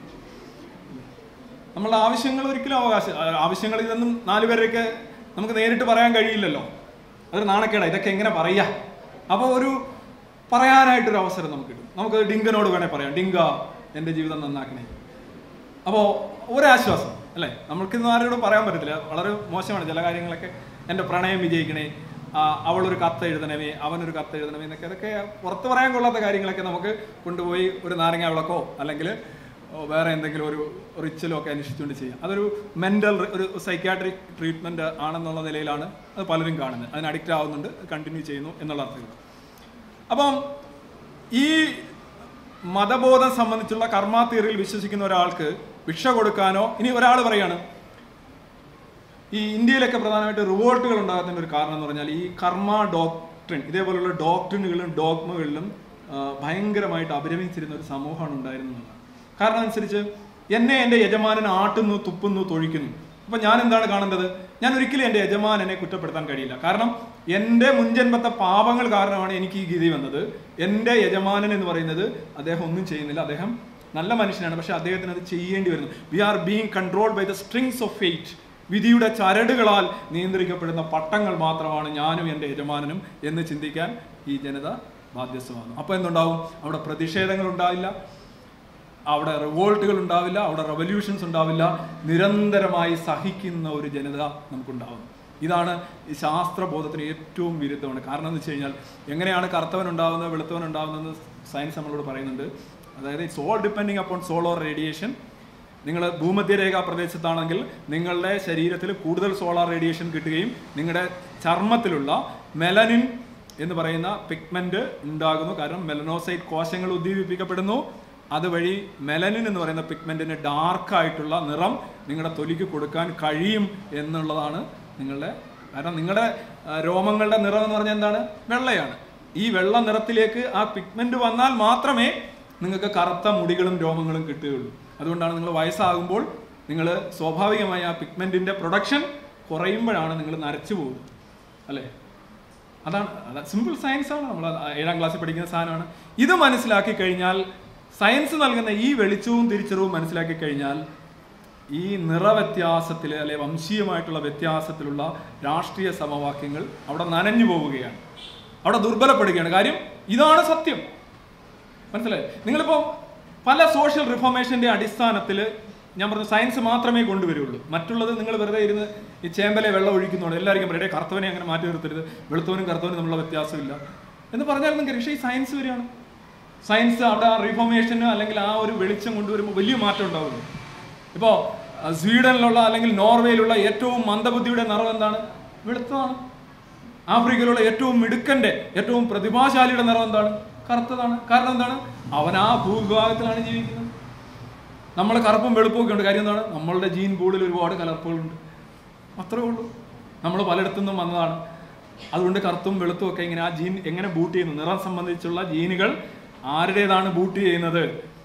നമ്മളുടെ ആവശ്യങ്ങൾ ഒരിക്കലും അവകാശം ആ, ആവശ്യങ്ങൾ ഇതൊന്നും നാലുപേരൊക്കെ നമുക്ക് നേരിട്ട് പറയാൻ കഴിയില്ലല്ലോ അതൊരു നാണക്കേടാ ഇതൊക്കെ എങ്ങനെ പറയാ അപ്പോൾ ഒരു പറയാനായിട്ടൊരു അവസരം നമുക്ക് കിട്ടും നമുക്ക് ഡിങ്കനോട് വേണേൽ പറയാം ഡിങ്ക എൻ്റെ ജീവിതം നന്നാക്കണേ അപ്പോൾ ഒരാശ്വാസം അല്ലേ നമുക്കിന്ന് ആരോടും പറയാൻ പറ്റത്തില്ല വളരെ മോശമാണ് ചില കാര്യങ്ങളൊക്കെ എൻ്റെ പ്രണയം വിജയിക്കണേ ആ, അവളൊരു കത്ത് എഴുതണമേ അവനൊരു കത്ത് എഴുതണമേ എന്നൊക്കെ അതൊക്കെ പുറത്ത് പറയാൻ കൊള്ളാത്ത കാര്യങ്ങളൊക്കെ നമുക്ക് കൊണ്ടുപോയി ഒരു നാരങ്ങ വിളക്കോ അല്ലെങ്കിൽ ഓ, വേറെ എന്തെങ്കിലും ഒരു റിച്വലോ ഒക്കെ അന്വേഷിച്ചുകൊണ്ട് ചെയ്യാം അതൊരു മെൻ്റൽ ഒരു സൈക്യാട്രിക് ട്രീറ്റ്മെൻറ്റ് ആണെന്നുള്ള നിലയിലാണ് അത് പലരും കാണുന്നത് അതിന് അഡിക്റ്റ് ആവുന്നുണ്ട് കണ്ടിന്യൂ ചെയ്യുന്നു എന്നുള്ള അർത്ഥത്തിൽ അപ്പം ഈ മതബോധം സംബന്ധിച്ചുള്ള കർമ്മ തിയറിയിൽ വിശ്വസിക്കുന്ന ഒരാൾക്ക് ഭിക്ഷ കൊടുക്കാനോ ഇനി ഒരാൾ പറയാണ് ഈ ഇന്ത്യയിലൊക്കെ പ്രധാനമായിട്ട് റിവോൾട്ടുകൾ ഉണ്ടാകുന്നതിൻ്റെ ഒരു കാരണം എന്ന് പറഞ്ഞാൽ ഈ കർമ്മ ഡോക്ട്രിൻ ഇതേപോലുള്ള ഡോക്ട്രിനുകളിലും ഡോഗ്മകളിലും ആ, ഭയങ്കരമായിട്ട് അപരമിച്ചിരുന്ന ഒരു സമൂഹമാണ് ഉണ്ടായിരുന്നത് കാരണം അനുസരിച്ച് എന്നെ എൻ്റെ യജമാനൻ ആട്ടുന്നു തുപ്പുന്നു തൊഴിക്കുന്നു അപ്പം ഞാൻ എന്താണ് കാണേണ്ടത് ഞാൻ ഒരിക്കലും എൻ്റെ യജമാനനെ കുറ്റപ്പെടുത്താൻ കഴിയില്ല കാരണം എൻ്റെ മുൻജന്മത്തെ പാപങ്ങൾ കാരണമാണ് എനിക്ക് ഈ ഗതി വന്നത് എൻ്റെ യജമാനൻ എന്ന് പറയുന്നത് അദ്ദേഹം ഒന്നും ചെയ്യുന്നില്ല അദ്ദേഹം നല്ല മനുഷ്യനാണ് പക്ഷെ അദ്ദേഹത്തിന് അത് ചെയ്യേണ്ടി വരുന്നു we are being controlled by the strings of fate വിധിയുടെ ചരടുകളാൽ നിയന്ത്രിക്കപ്പെടുന്ന പട്ടങ്ങൾ മാത്രമാണ് ഞാനും എൻ്റെ യജമാനനും എന്ന് ചിന്തിക്കാൻ ഈ ജനത ബാധ്യസ്ഥമാണ് അപ്പോൾ എന്തുണ്ടാവും അവിടെ പ്രതിഷേധങ്ങൾ ഉണ്ടാവില്ല അവിടെ റിവോൾട്ടുകൾ ഉണ്ടാവില്ല അവിടെ റവല്യൂഷൻസ് ഉണ്ടാവില്ല നിരന്തരമായി സഹിക്കുന്ന ഒരു ജനത നമുക്കുണ്ടാവും ഇതാണ് ഈ ശാസ്ത്രബോധത്തിന് ഏറ്റവും വിരുദ്ധമാണ് കാരണം എന്ന് വെച്ച് കഴിഞ്ഞാൽ എങ്ങനെയാണ് കറുത്തവൻ ഉണ്ടാകുന്നത് വെളുത്തവൻ ഉണ്ടാകുന്നതെന്ന് സയൻസ് നമ്മളോട് പറയുന്നുണ്ട് അതായത് it's all depending upon solar radiation നിങ്ങൾ ഭൂമധ്യരേഖാ പ്രദേശത്താണെങ്കിൽ നിങ്ങളുടെ ശരീരത്തിൽ കൂടുതൽ സോളാർ റേഡിയേഷൻ കിട്ടുകയും നിങ്ങളുടെ ചർമ്മത്തിലുള്ള മെലനിൻ എന്ന് പറയുന്ന പിഗ്മെന്റ് ഉണ്ടാകുന്നു കാരണം മെലനോസൈറ്റ് കോശങ്ങൾ ഉദ്ദീപിപ്പിക്കപ്പെടുന്നു അതുവഴി മെലനിൻ എന്ന് പറയുന്ന പിഗ്മെന്റിന് ഡാർക്ക് ആയിട്ടുള്ള നിറം നിങ്ങളുടെ തൊലിക്ക് കൊടുക്കാൻ കഴിയും എന്നുള്ളതാണ് നിങ്ങളുടെ കാരണം നിങ്ങളുടെ ആ, രോമങ്ങളുടെ നിറം എന്ന് പറഞ്ഞാൽ എന്താണ് വെള്ളയാണ് ഈ വെള്ള നിറത്തിലേക്ക് ആ പിഗ്മെന്റ് വന്നാൽ മാത്രമേ നിങ്ങൾക്ക് കറുത്ത മുടികളും രോമങ്ങളും കിട്ടുകയുള്ളൂ അതുകൊണ്ടാണ് നിങ്ങൾ വയസ്സാകുമ്പോൾ നിങ്ങൾ സ്വാഭാവികമായി ആ പിഗ്മെന്റിന്റെ പ്രൊഡക്ഷൻ കുറയുമ്പോഴാണ് നിങ്ങൾ നരച്ചു പോകുന്നത് അല്ലേ അതാണ് അതാ സിമ്പിൾ സയൻസ് ആണ് നമ്മൾ ഏഴാം ക്ലാസ്സിൽ പഠിക്കുന്ന സാധനമാണ് ഇത് മനസ്സിലാക്കി കഴിഞ്ഞാൽ സയൻസ് നൽകുന്ന ഈ വെളിച്ചവും തിരിച്ചറിവും മനസ്സിലാക്കി കഴിഞ്ഞാൽ ഈ നിറവ്യത്യാസത്തിൽ അല്ലെ വംശീയമായിട്ടുള്ള വ്യത്യാസത്തിലുള്ള രാഷ്ട്രീയ സമവാക്യങ്ങൾ അവിടെ നനഞ്ഞു പോവുകയാണ് അവിടെ ദുർബലപ്പെടുകയാണ് കാര്യം ഇതാണ് സത്യം മനസ്സിലായി നിങ്ങളിപ്പോൾ പല സോഷ്യൽ റിഫോർമേഷന്റെ അടിസ്ഥാനത്തിൽ ഞാൻ പറഞ്ഞു സയൻസ് മാത്രമേ കൊണ്ടുവരുള്ളൂ മറ്റുള്ളത് നിങ്ങൾ വെറുതെ ഇരുന്ന് ഈ ചേമ്പലെ വെള്ളം ഒഴിക്കുന്നുണ്ട് എല്ലാവർക്കും പറയട്ടെ കറുത്തവനെ അങ്ങനെ മാറ്റി നിർത്തരുത് വെളുത്തവനും കറുത്തവനും തമ്മിലുള്ള വ്യത്യാസമില്ല എന്ന് പറഞ്ഞാൽ നിങ്ങൾക്ക് പക്ഷേ ഈ സയൻസ് വരികയാണ് സയൻസ് അവിടെ ആ റിഫോർമേഷന് അല്ലെങ്കിൽ ആ ഒരു വെളിച്ചം കൊണ്ടുവരുമ്പോൾ വലിയ മാറ്റം ഉണ്ടാവുന്നു ഇപ്പോൾ സ്വീഡനിലുള്ള അല്ലെങ്കിൽ നോർവേയിലുള്ള ഏറ്റവും മന്ദബുദ്ധിയുടെ നിറം എന്താണ് വെളുത്തതാണ് ആഫ്രിക്കയിലുള്ള ഏറ്റവും മിടുക്കന്റെ ഏറ്റവും പ്രതിഭാശാലിയുടെ നിറം എന്താണ് കറുത്തതാണ് കാരണം എന്താണ് അവൻ ആ ഭൂവിഭാഗത്തിലാണ് ജീവിക്കുന്നത് നമ്മൾ കറുപ്പും വെളുപ്പും ഒക്കെ ഉണ്ട് കാര്യം എന്താണ് നമ്മളുടെ ജീൻ പൂളിൽ ഒരുപാട് കലർപ്പുകളുണ്ട് അത്രേ ഉള്ളൂ നമ്മൾ പലയിടത്തു നിന്നും വന്നതാണ് അതുകൊണ്ട് കറുത്തും വെളുത്തും ഒക്കെ ഇങ്ങനെ ആ ജീൻ എങ്ങനെ ബൂട്ട് ചെയ്യുന്നു നിറം സംബന്ധിച്ചുള്ള ജീനുകൾ ആരുടേതാണ് ബൂട്ട് ചെയ്യുന്നത്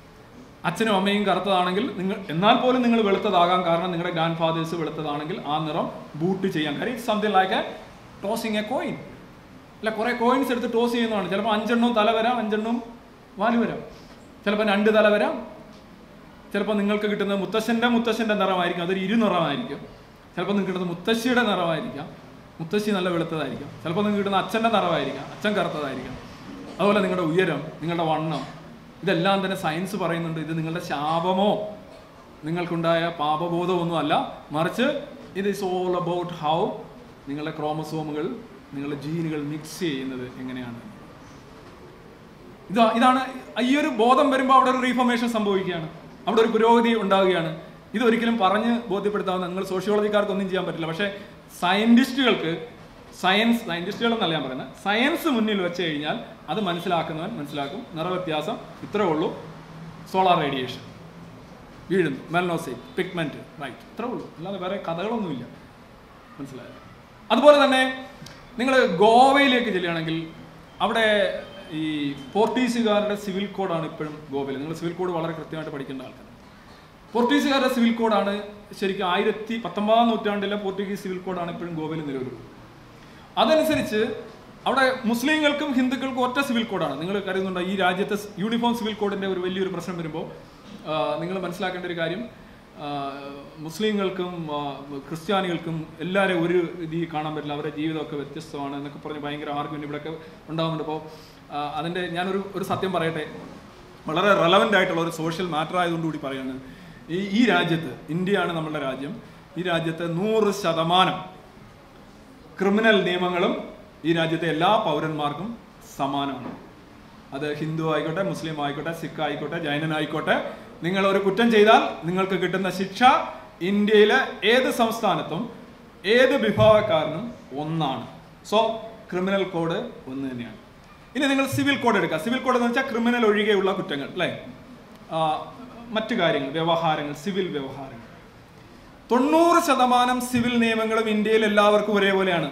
അച്ഛനും അമ്മയും കറുത്തതാണെങ്കിൽ നിങ്ങൾ എന്നാൽ പോലും നിങ്ങൾ വെളുത്തതാകാം കാരണം നിങ്ങളുടെ ഗ്രാൻഡ് ഫാദേഴ്സ് വെളുത്തതാണെങ്കിൽ ആ നിറം ബൂട്ട് ചെയ്യാൻ കാര്യം something like a tossing a coin അല്ല കുറെ കോയിൻസ് എടുത്ത് ടോസ് ചെയ്യുന്നതാണ് ചിലപ്പോൾ അഞ്ചെണ്ണവും തല വരാം അഞ്ചെണ്ണവും വാല് വരാം ചിലപ്പോൾ രണ്ട് തല വരാം ചിലപ്പോൾ നിങ്ങൾക്ക് കിട്ടുന്നത് മുത്തശ്ശൻ്റെ മുത്തശ്ശൻ്റെ നിറമായിരിക്കും അതൊരു ഇരുനിറമായിരിക്കും ചിലപ്പോൾ നിങ്ങൾക്ക് കിട്ടുന്നത് മുത്തശ്ശിയുടെ നിറമായിരിക്കാം മുത്തശ്ശി നല്ല വെളുത്തതായിരിക്കും ചിലപ്പോൾ നിങ്ങൾക്ക് കിട്ടുന്ന അച്ഛൻ്റെ നിറമായിരിക്കാം അച്ഛൻ കറുത്തതായിരിക്കാം അതുപോലെ നിങ്ങളുടെ ഉയരം നിങ്ങളുടെ വണ്ണം ഇതെല്ലാം തന്നെ സയൻസ് പറയുന്നുണ്ട് ഇത് നിങ്ങളുടെ ശാപമോ നിങ്ങൾക്കുണ്ടായ പാപബോധമൊന്നും അല്ല മറിച്ച് ഇത് ഇസ് ഓൾ അബൌട്ട് ഹൗ നിങ്ങളുടെ ക്രോമസോമുകൾ നിങ്ങളുടെ ജീനുകൾ മിക്സ് ചെയ്യുന്നത് എങ്ങനെയാണ് ഇതാ ഇതാണ് ഈ ഒരു ബോധം വരുമ്പോൾ അവിടെ ഒരു റീഫോർമേഷൻ സംഭവിക്കുകയാണ് അവിടെ ഒരു പുരോഗതി ഉണ്ടാവുകയാണ് ഇത് ഒരിക്കലും പറഞ്ഞ് ബോധ്യപ്പെടുത്താവുന്ന നിങ്ങൾ സോഷ്യോളജിക്കാർക്ക് ഒന്നും ചെയ്യാൻ പറ്റില്ല പക്ഷേ സയന്റിസ്റ്റുകൾക്ക് സയൻസ് സയന്റിസ്റ്റുകൾ എന്നല്ല ഞാൻ പറയുന്നത് സയൻസ് മുന്നിൽ വെച്ച് കഴിഞ്ഞാൽ അത് മനസ്സിലാക്കുന്നവൻ മനസ്സിലാക്കും നിറവ്യത്യാസം ഇത്രേ ഉള്ളൂ സോളാർ റേഡിയേഷൻ വീഴുന്നു മെലനോസൈറ്റ് പിഗ്മെന്റ് റൈറ്റ് ഇത്രേ ഉള്ളൂ അല്ലാതെ വേറെ കഥകളൊന്നുമില്ല മനസ്സിലായോ അതുപോലെ തന്നെ നിങ്ങൾ ഗോവയിലേക്ക് ചെല്ലുകയാണെങ്കിൽ അവിടെ ഈ പോർട്ടീസുകാരുടെ സിവിൽ കോഡാണ് ഇപ്പോഴും ഗോവയിൽ നിങ്ങൾ സിവിൽ കോഡ് വളരെ കൃത്യമായിട്ട് പഠിക്കേണ്ട ആൾക്കാർ പോർട്ടീസുകാരുടെ സിവിൽ കോഡാണ് ശരിക്കും ആയിരത്തി പത്തൊമ്പതാം നൂറ്റാണ്ടിലെ പോർട്ടുഗീസ് സിവിൽ കോഡാണ് ഇപ്പോഴും ഗോവയിൽ നിലവിലുള്ളത് അതനുസരിച്ച് അവിടെ മുസ്ലിങ്ങൾക്കും ഹിന്ദുക്കൾക്കും ഒറ്റ സിവിൽ കോഡാണ് നിങ്ങൾ കരുതുന്നുണ്ടോ ഈ രാജ്യത്തെ യൂണിഫോം സിവിൽ കോഡിന്റെ ഒരു വലിയൊരു പ്രശ്നം വരുമ്പോൾ നിങ്ങൾ മനസ്സിലാക്കേണ്ട ഒരു കാര്യം ആ, മുസ്ലിങ്ങൾക്കും ആ, ക്രിസ്ത്യാനികൾക്കും എല്ലാവരെയും ഒരു രീതി കാണാൻ പറ്റില്ല അവരുടെ ജീവിതമൊക്കെ വ്യത്യസ്തമാണ് എന്നൊക്കെ പറഞ്ഞ് ഭയങ്കര ആർഗ്യുമെന്റ് ഇവിടെയൊക്കെ ഉണ്ടാകുന്നുണ്ട് അപ്പോൾ അതിൻ്റെ ഞാനൊരു ഒരു സത്യം പറയട്ടെ വളരെ റെലവൻ്റ് ആയിട്ടുള്ള ഒരു സോഷ്യൽ മാറ്റർ ആയതുകൊണ്ട് കൂടി പറയാണ് ഈ ഈ രാജ്യത്ത് ഇന്ത്യയാണ് നമ്മളുടെ രാജ്യം ഈ രാജ്യത്ത് നൂറ് ശതമാനം ക്രിമിനൽ നിയമങ്ങളും ഈ രാജ്യത്തെ എല്ലാ പൗരന്മാർക്കും സമാനമാണ് അത് ഹിന്ദു ആയിക്കോട്ടെ മുസ്ലിം ആയിക്കോട്ടെ സിഖ് ആയിക്കോട്ടെ ജൈനനായിക്കോട്ടെ നിങ്ങൾ ഒരു കുറ്റം ചെയ്താൽ നിങ്ങൾക്ക് കിട്ടുന്ന ശിക്ഷ ഇന്ത്യയിലെ ഏത് സംസ്ഥാനത്തും ഏത് വിഭാഗക്കാരനും ഒന്നാണ് സോ ക്രിമിനൽ കോഡ് ഒന്ന് തന്നെയാണ് ഇനി നിങ്ങൾ സിവിൽ കോഡ് എടുക്കുക സിവിൽ കോഡ് എന്ന് വെച്ചാൽ ക്രിമിനൽ ഒഴികെയുള്ള കുറ്റങ്ങൾ അല്ലേ ആ, മറ്റു കാര്യങ്ങൾ വ്യവഹാരങ്ങൾ സിവിൽ വ്യവഹാരങ്ങൾ തൊണ്ണൂറ് ശതമാനം സിവിൽ നിയമങ്ങളും ഇന്ത്യയിൽ എല്ലാവർക്കും ഒരേപോലെയാണ്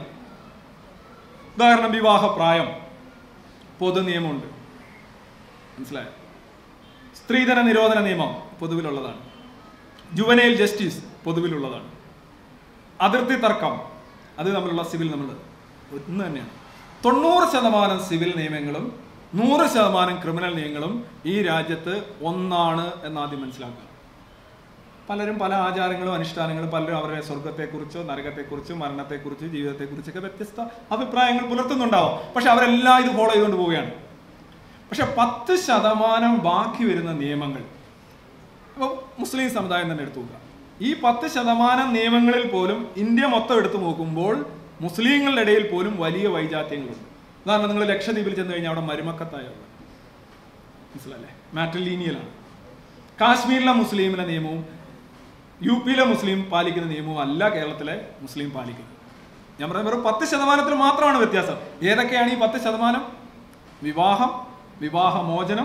ഉദാഹരണം വിവാഹപ്രായം പൊതു നിയമമുണ്ട് മനസ്സിലായോ സ്ത്രീധന നിരോധന നിയമം പൊതുവിലുള്ളതാണ് ജുവനൈൽ ജസ്റ്റിസ് പൊതുവിലുള്ളതാണ് അതിർത്തി തർക്കം അത് തമ്മിലുള്ള സിവിൽ നമ്മൾ ഒന്ന് തന്നെയാണ് തൊണ്ണൂറ് ശതമാനം സിവിൽ നിയമങ്ങളും നൂറ് ശതമാനം ക്രിമിനൽ നിയമങ്ങളും ഈ രാജ്യത്ത് ഒന്നാണ് എന്നാദ്യം മനസ്സിലാക്കുക പലരും പല ആചാരങ്ങളും അനുഷ്ഠാനങ്ങളും പലരും അവരുടെ സ്വർഗത്തെക്കുറിച്ചോ നരകത്തെക്കുറിച്ചോ മരണത്തെക്കുറിച്ചോ ജീവിതത്തെക്കുറിച്ചൊക്കെ വ്യത്യസ്ത അഭിപ്രായങ്ങൾ പുലർത്തുന്നുണ്ടാവും പക്ഷെ അവരെല്ലാം ഇത് ഫോളോ ചെയ്തുകൊണ്ട് പോവുകയാണ് പക്ഷെ പത്ത് ശതമാനം ബാക്കി വരുന്ന നിയമങ്ങൾ അപ്പോൾ മുസ്ലിം സമുദായം തന്നെ എടുത്തു നോക്കുക ഈ പത്ത് ശതമാനം നിയമങ്ങളിൽ പോലും ഇന്ത്യ മൊത്തം എടുത്തു നോക്കുമ്പോൾ മുസ്ലിങ്ങളുടെ ഇടയിൽ പോലും വലിയ വൈജാത്യങ്ങളുണ്ട് ഉദാഹരണം നിങ്ങൾ ലക്ഷദ്വീപിൽ ചെന്ന് കഴിഞ്ഞാൽ അവിടെ മരുമക്കത്തായ മനസ്സിലല്ലേ മാട്രിലീനിയലാണ് കാശ്മീരിലെ മുസ്ലിമിലെ നിയമവും യു പിയിലെ മുസ്ലിം പാലിക്കുന്ന നിയമവും അല്ല കേരളത്തിലെ മുസ്ലിം പാലിക്കുന്നത് ഞാൻ പറയുന്നത് വെറും പത്ത് ശതമാനത്തിൽ മാത്രമാണ് വ്യത്യാസം ഏതൊക്കെയാണ് ഈ പത്ത് ശതമാനം വിവാഹം വിവാഹമോചനം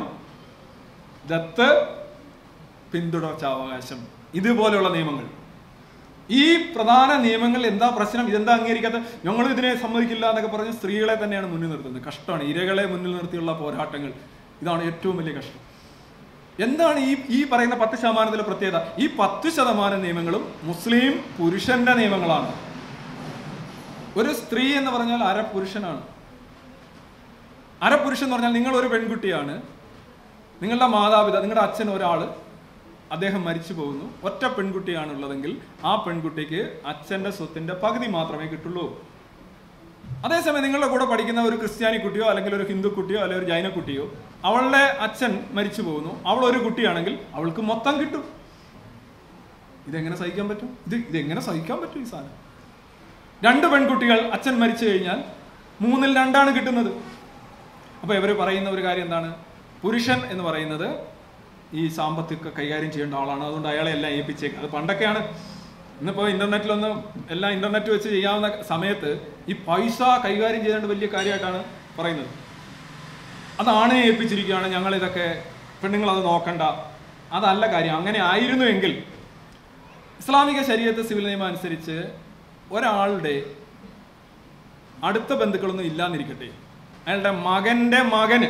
ദത്ത് പിന്തുടർച്ചാവകാശം ഇതുപോലെയുള്ള നിയമങ്ങൾ ഈ പ്രധാന നിയമങ്ങൾ എന്താ പ്രശ്നം ഇതെന്താ അംഗീകരിക്കാത്ത ഞങ്ങൾ ഇതിനെ സമ്മതിക്കില്ല എന്നൊക്കെ പറഞ്ഞ് സ്ത്രീകളെ തന്നെയാണ് മുന്നിൽ നിർത്തുന്നത് കഷ്ടമാണ് ഇരകളെ മുന്നിൽ നിർത്തിയുള്ള പോരാട്ടങ്ങൾ ഇതാണ് ഏറ്റവും വലിയ കഷ്ടം എന്താണ് ഈ ഈ പറയുന്ന പത്ത് ശതമാനത്തിലെ പ്രത്യേകത ഈ പത്ത് ശതമാനം നിയമങ്ങളും മുസ്ലിം പുരുഷന്റെ നിയമങ്ങളാണ് ഒരു സ്ത്രീ എന്ന് പറഞ്ഞാൽ അര പുരുഷനാണ് അര പുരുഷൻ എന്ന് പറഞ്ഞാൽ നിങ്ങൾ ഒരു പെൺകുട്ടിയാണ് നിങ്ങളുടെ മാതാപിതാ നിങ്ങളുടെ അച്ഛൻ ഒരാള് അദ്ദേഹം മരിച്ചു പോകുന്നു ഒറ്റ പെൺകുട്ടിയാണുള്ളതെങ്കിൽ ആ പെൺകുട്ടിക്ക് അച്ഛന്റെ സ്വത്തിന്റെ പകുതി മാത്രമേ കിട്ടുള്ളൂ അതേസമയം നിങ്ങളുടെ കൂടെ പഠിക്കുന്ന ഒരു ക്രിസ്ത്യാനി കുട്ടിയോ അല്ലെങ്കിൽ ഒരു ഹിന്ദു കുട്ടിയോ അല്ലെങ്കിൽ ഒരു ജൈന കുട്ടിയോ അവളുടെ അച്ഛൻ മരിച്ചു പോകുന്നു അവൾ ഒരു കുട്ടിയാണെങ്കിൽ അവൾക്ക് മൊത്തം കിട്ടും ഇതെങ്ങനെ സഹിക്കാൻ പറ്റും ഇത് ഇതെങ്ങനെ സഹിക്കാൻ പറ്റും ഈ സാധനം രണ്ട് പെൺകുട്ടികൾ അച്ഛൻ മരിച്ചു കഴിഞ്ഞാൽ മൂന്നിൽ രണ്ടാണ് കിട്ടുന്നത് അപ്പൊ ഇവർ പറയുന്ന ഒരു കാര്യം എന്താണ് പുരുഷൻ എന്ന് പറയുന്നത് ഈ സാമ്പത്തിക കൈകാര്യം ചെയ്യേണ്ട ആളാണ് അതുകൊണ്ട് അയാളെ എല്ലാം ഏൽപ്പിച്ചേക്കുക അത് പണ്ടൊക്കെയാണ് ഇന്നിപ്പോൾ ഇന്റർനെറ്റിലൊന്ന് എല്ലാം ഇന്റർനെറ്റ് വെച്ച് ചെയ്യാവുന്ന സമയത്ത് ഈ പൈസ കൈകാര്യം ചെയ്തേണ്ട വലിയ കാര്യമായിട്ടാണ് പറയുന്നത് അതാണ് ഏൽപ്പിച്ചിരിക്കുകയാണ് ഞങ്ങൾ ഇതൊക്കെ പെണ്ണുങ്ങൾ അത് നോക്കണ്ട അതല്ല കാര്യം അങ്ങനെ ആയിരുന്നുവെങ്കിൽ ഇസ്ലാമിക ശരീരത്തെ സിവിൽ നിയമം അനുസരിച്ച് ഒരാളുടെ അടുത്ത ബന്ധുക്കളൊന്നും ഇല്ലാന്നിരിക്കട്ടെ അയാളുടെ മകന്റെ മകന്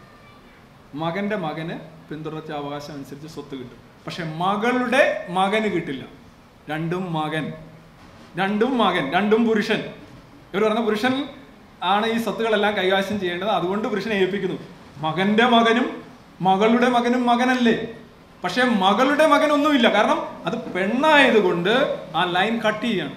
മകന്റെ മകന് പിന്തുടർച്ച അവകാശം അനുസരിച്ച് സ്വത്ത് കിട്ടും പക്ഷെ മകളുടെ മകന് കിട്ടില്ല രണ്ടും മകൻ രണ്ടും മകൻ രണ്ടും പുരുഷൻ ഇവർ പറഞ്ഞ പുരുഷൻ ആണ് ഈ സ്വത്തുകളെല്ലാം കൈകാര്യം ചെയ്യേണ്ടത് അതുകൊണ്ട് പുരുഷനെ ഏൽപ്പിക്കുന്നു മകന്റെ മകനും മകളുടെ മകനും മകനല്ലേ പക്ഷെ മകളുടെ മകനൊന്നുമില്ല കാരണം അത് പെണ്ണായതുകൊണ്ട് ആ ലൈൻ കട്ട് ചെയ്യാണ്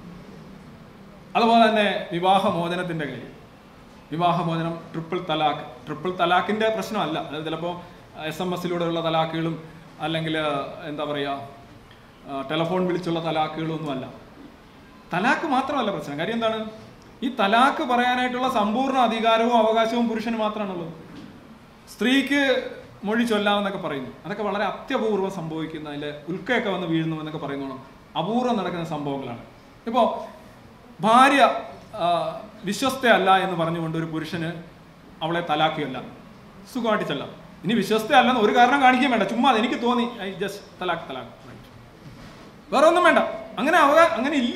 അതുപോലെ തന്നെ വിവാഹമോചനത്തിന്റെ കാര്യം വിവാഹമോചനം ട്രിപ്പിൾ തലാഖ് ട്രിപ്പിൾ തലാഖിന്റെ പ്രശ്നമല്ല അത് ചിലപ്പോൾ എസ് എം എസിലൂടെയുള്ള തലാഖുകളും അല്ലെങ്കിൽ എന്താ പറയുക ടെലഫോൺ വിളിച്ചുള്ള തലാഖുകളും ഒന്നുമല്ല തലാഖ് മാത്രമല്ല പ്രശ്നം കാര്യം എന്താണ് ഈ തലാഖ് പറയാനായിട്ടുള്ള സമ്പൂർണ്ണ അധികാരവും അവകാശവും പുരുഷന് മാത്രമാണുള്ളത് സ്ത്രീക്ക് മൊഴി ചൊല്ലാമെന്നൊക്കെ പറയുന്നു അതൊക്കെ വളരെ അത്യപൂർവ്വം സംഭവിക്കുന്ന അതിൽ ഉൽക്കയൊക്കെ വന്ന് വീഴുന്നു എന്നൊക്കെ പറയുന്നോണം അപൂർവം നടക്കുന്ന സംഭവങ്ങളാണ് ഇപ്പോൾ ഭാര്യ ആ, വിശ്വസ്തയല്ല എന്ന് പറഞ്ഞുകൊണ്ട് ഒരു പുരുഷന് അവളെ തലാക്കിയല്ല സുഖമായിട്ട് ചെല്ലാം ഇനി വിശ്വസ്തയല്ലെന്ന് ഒരു കാരണം കാണിക്കാൻ വേണ്ട ചുമ്മാ അത് എനിക്ക് തോന്നി ഐ ജസ്റ്റ് തലാക്ക് തലാക്ക് വേറെ ഒന്നും വേണ്ട അങ്ങനെ അവകാ അങ്ങനെ ഇല്ല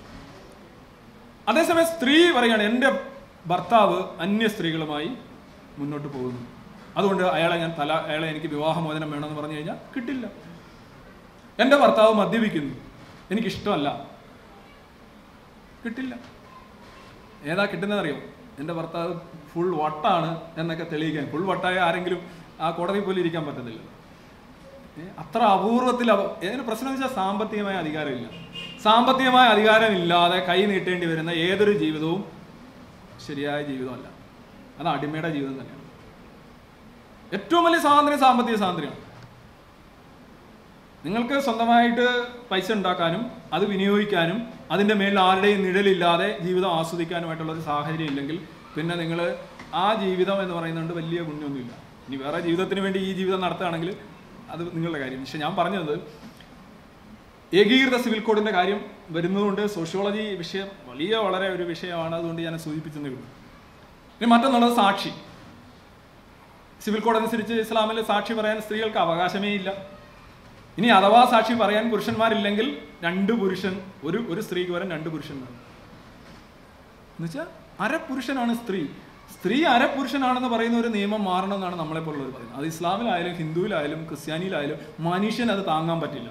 അതേസമയം സ്ത്രീ പറയാണ് എൻ്റെ ഭർത്താവ് അന്യ സ്ത്രീകളുമായി മുന്നോട്ട് പോകുന്നു അതുകൊണ്ട് അയാളെ ഞാൻ തല അയാളെ എനിക്ക് വിവാഹമോചനം വേണമെന്ന് പറഞ്ഞു കഴിഞ്ഞാൽ കിട്ടില്ല എൻ്റെ ഭർത്താവ് മദ്യപിക്കുന്നു എനിക്കിഷ്ടമല്ല കിട്ടില്ല ഏതാ കിട്ടുന്നതറിയോ എൻ്റെ ഭർത്താവ് ഫുൾ വട്ടാണ് എന്നൊക്കെ തെളിയിക്കാൻ ഫുൾ വട്ടായ ആരെങ്കിലും ആ കോടതി പോലും ഇരിക്കാൻ പറ്റത്തില്ല ഏ, അത്ര അപൂർവത്തിൽ അവ- ഇതിന് പ്രശ്നം എന്ന് വെച്ചാൽ സാമ്പത്തികമായ അധികാരമില്ല സാമ്പത്തികമായ അധികാരമില്ലാതെ കൈ നീട്ടേണ്ടി വരുന്ന ഏതൊരു ജീവിതവും ശരിയായ ജീവിതമല്ല അത് അടിമയുടെ ജീവിതം തന്നെയാണ് ഏറ്റവും വലിയ സ്വാതന്ത്ര്യം സാമ്പത്തിക സ്വാതന്ത്ര്യമാണ് നിങ്ങൾക്ക് സ്വന്തമായിട്ട് പൈസ ഉണ്ടാക്കാനും അത് വിനിയോഗിക്കാനും അതിൻ്റെ മേലിൽ ആരുടെയും നിഴലില്ലാതെ ജീവിതം ആസ്വദിക്കാനുമായിട്ടുള്ള ഒരു സാഹചര്യം ഇല്ലെങ്കിൽ പിന്നെ നിങ്ങൾ ആ ജീവിതം എന്ന് പറയുന്നതുകൊണ്ട് വലിയ പുണ്യമൊന്നുമില്ല ഇനി വേറെ ജീവിതത്തിന് വേണ്ടി ഈ ജീവിതം നടത്തുകയാണെങ്കിൽ അത് നിങ്ങളുടെ കാര്യം പക്ഷെ ഞാൻ പറഞ്ഞത് ഏകീകൃത സിവിൽ കോഡിന്റെ കാര്യം വരുന്നതുകൊണ്ട് സോഷ്യോളജി വിഷയം വലിയ വളരെ ഒരു വിഷയമാണ് അതുകൊണ്ട് ഞാൻ സൂചിപ്പിച്ചതേ ഉള്ളൂ ഇനി മറ്റൊന്നുള്ളത് സാക്ഷി സിവിൽ കോഡ് അനുസരിച്ച് ഇസ്ലാമിൽ സാക്ഷി പറയാൻ സ്ത്രീകൾക്ക് അവകാശമേ ഇല്ല ഇനി അഥവാ സാക്ഷി പറയാൻ പുരുഷന്മാരില്ലെങ്കിൽ രണ്ട് പുരുഷൻ ഒരു ഒരു സ്ത്രീക്ക് വരാൻ രണ്ട് പുരുഷന്മാർ എന്നുവെച്ചാൽ അരപുരുഷനാണ് സ്ത്രീ സ്ത്രീ അരപുരുഷനാണെന്ന് പറയുന്ന ഒരു നിയമം മാറണം എന്നാണ് നമ്മളെ പോലുള്ളവർ പറയുന്നത് അത് ഇസ്ലാമിലായാലും ഹിന്ദുവിലായാലും ക്രിസ്ത്യാനിയിലായാലും മനുഷ്യന് അത് താങ്ങാൻ പറ്റില്ല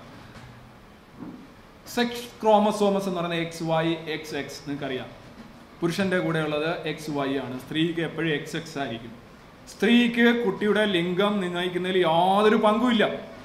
സെക്സ് ക്രോമസോമസ് എന്ന് പറയുന്ന എക്സ് വൈ എക്സ് എക്സ് നിങ്ങൾക്കറിയാം പുരുഷന്റെ കൂടെ ഉള്ളത് എക്സ് വൈ ആണ് സ്ത്രീക്ക് എപ്പോഴും എക്സ് എക്സ് ആയിരിക്കും സ്ത്രീക്ക് കുട്ടിയുടെ ലിംഗം നിർണ്ണയിക്കുന്നതിൽ യാതൊരു പങ്കുമില്ല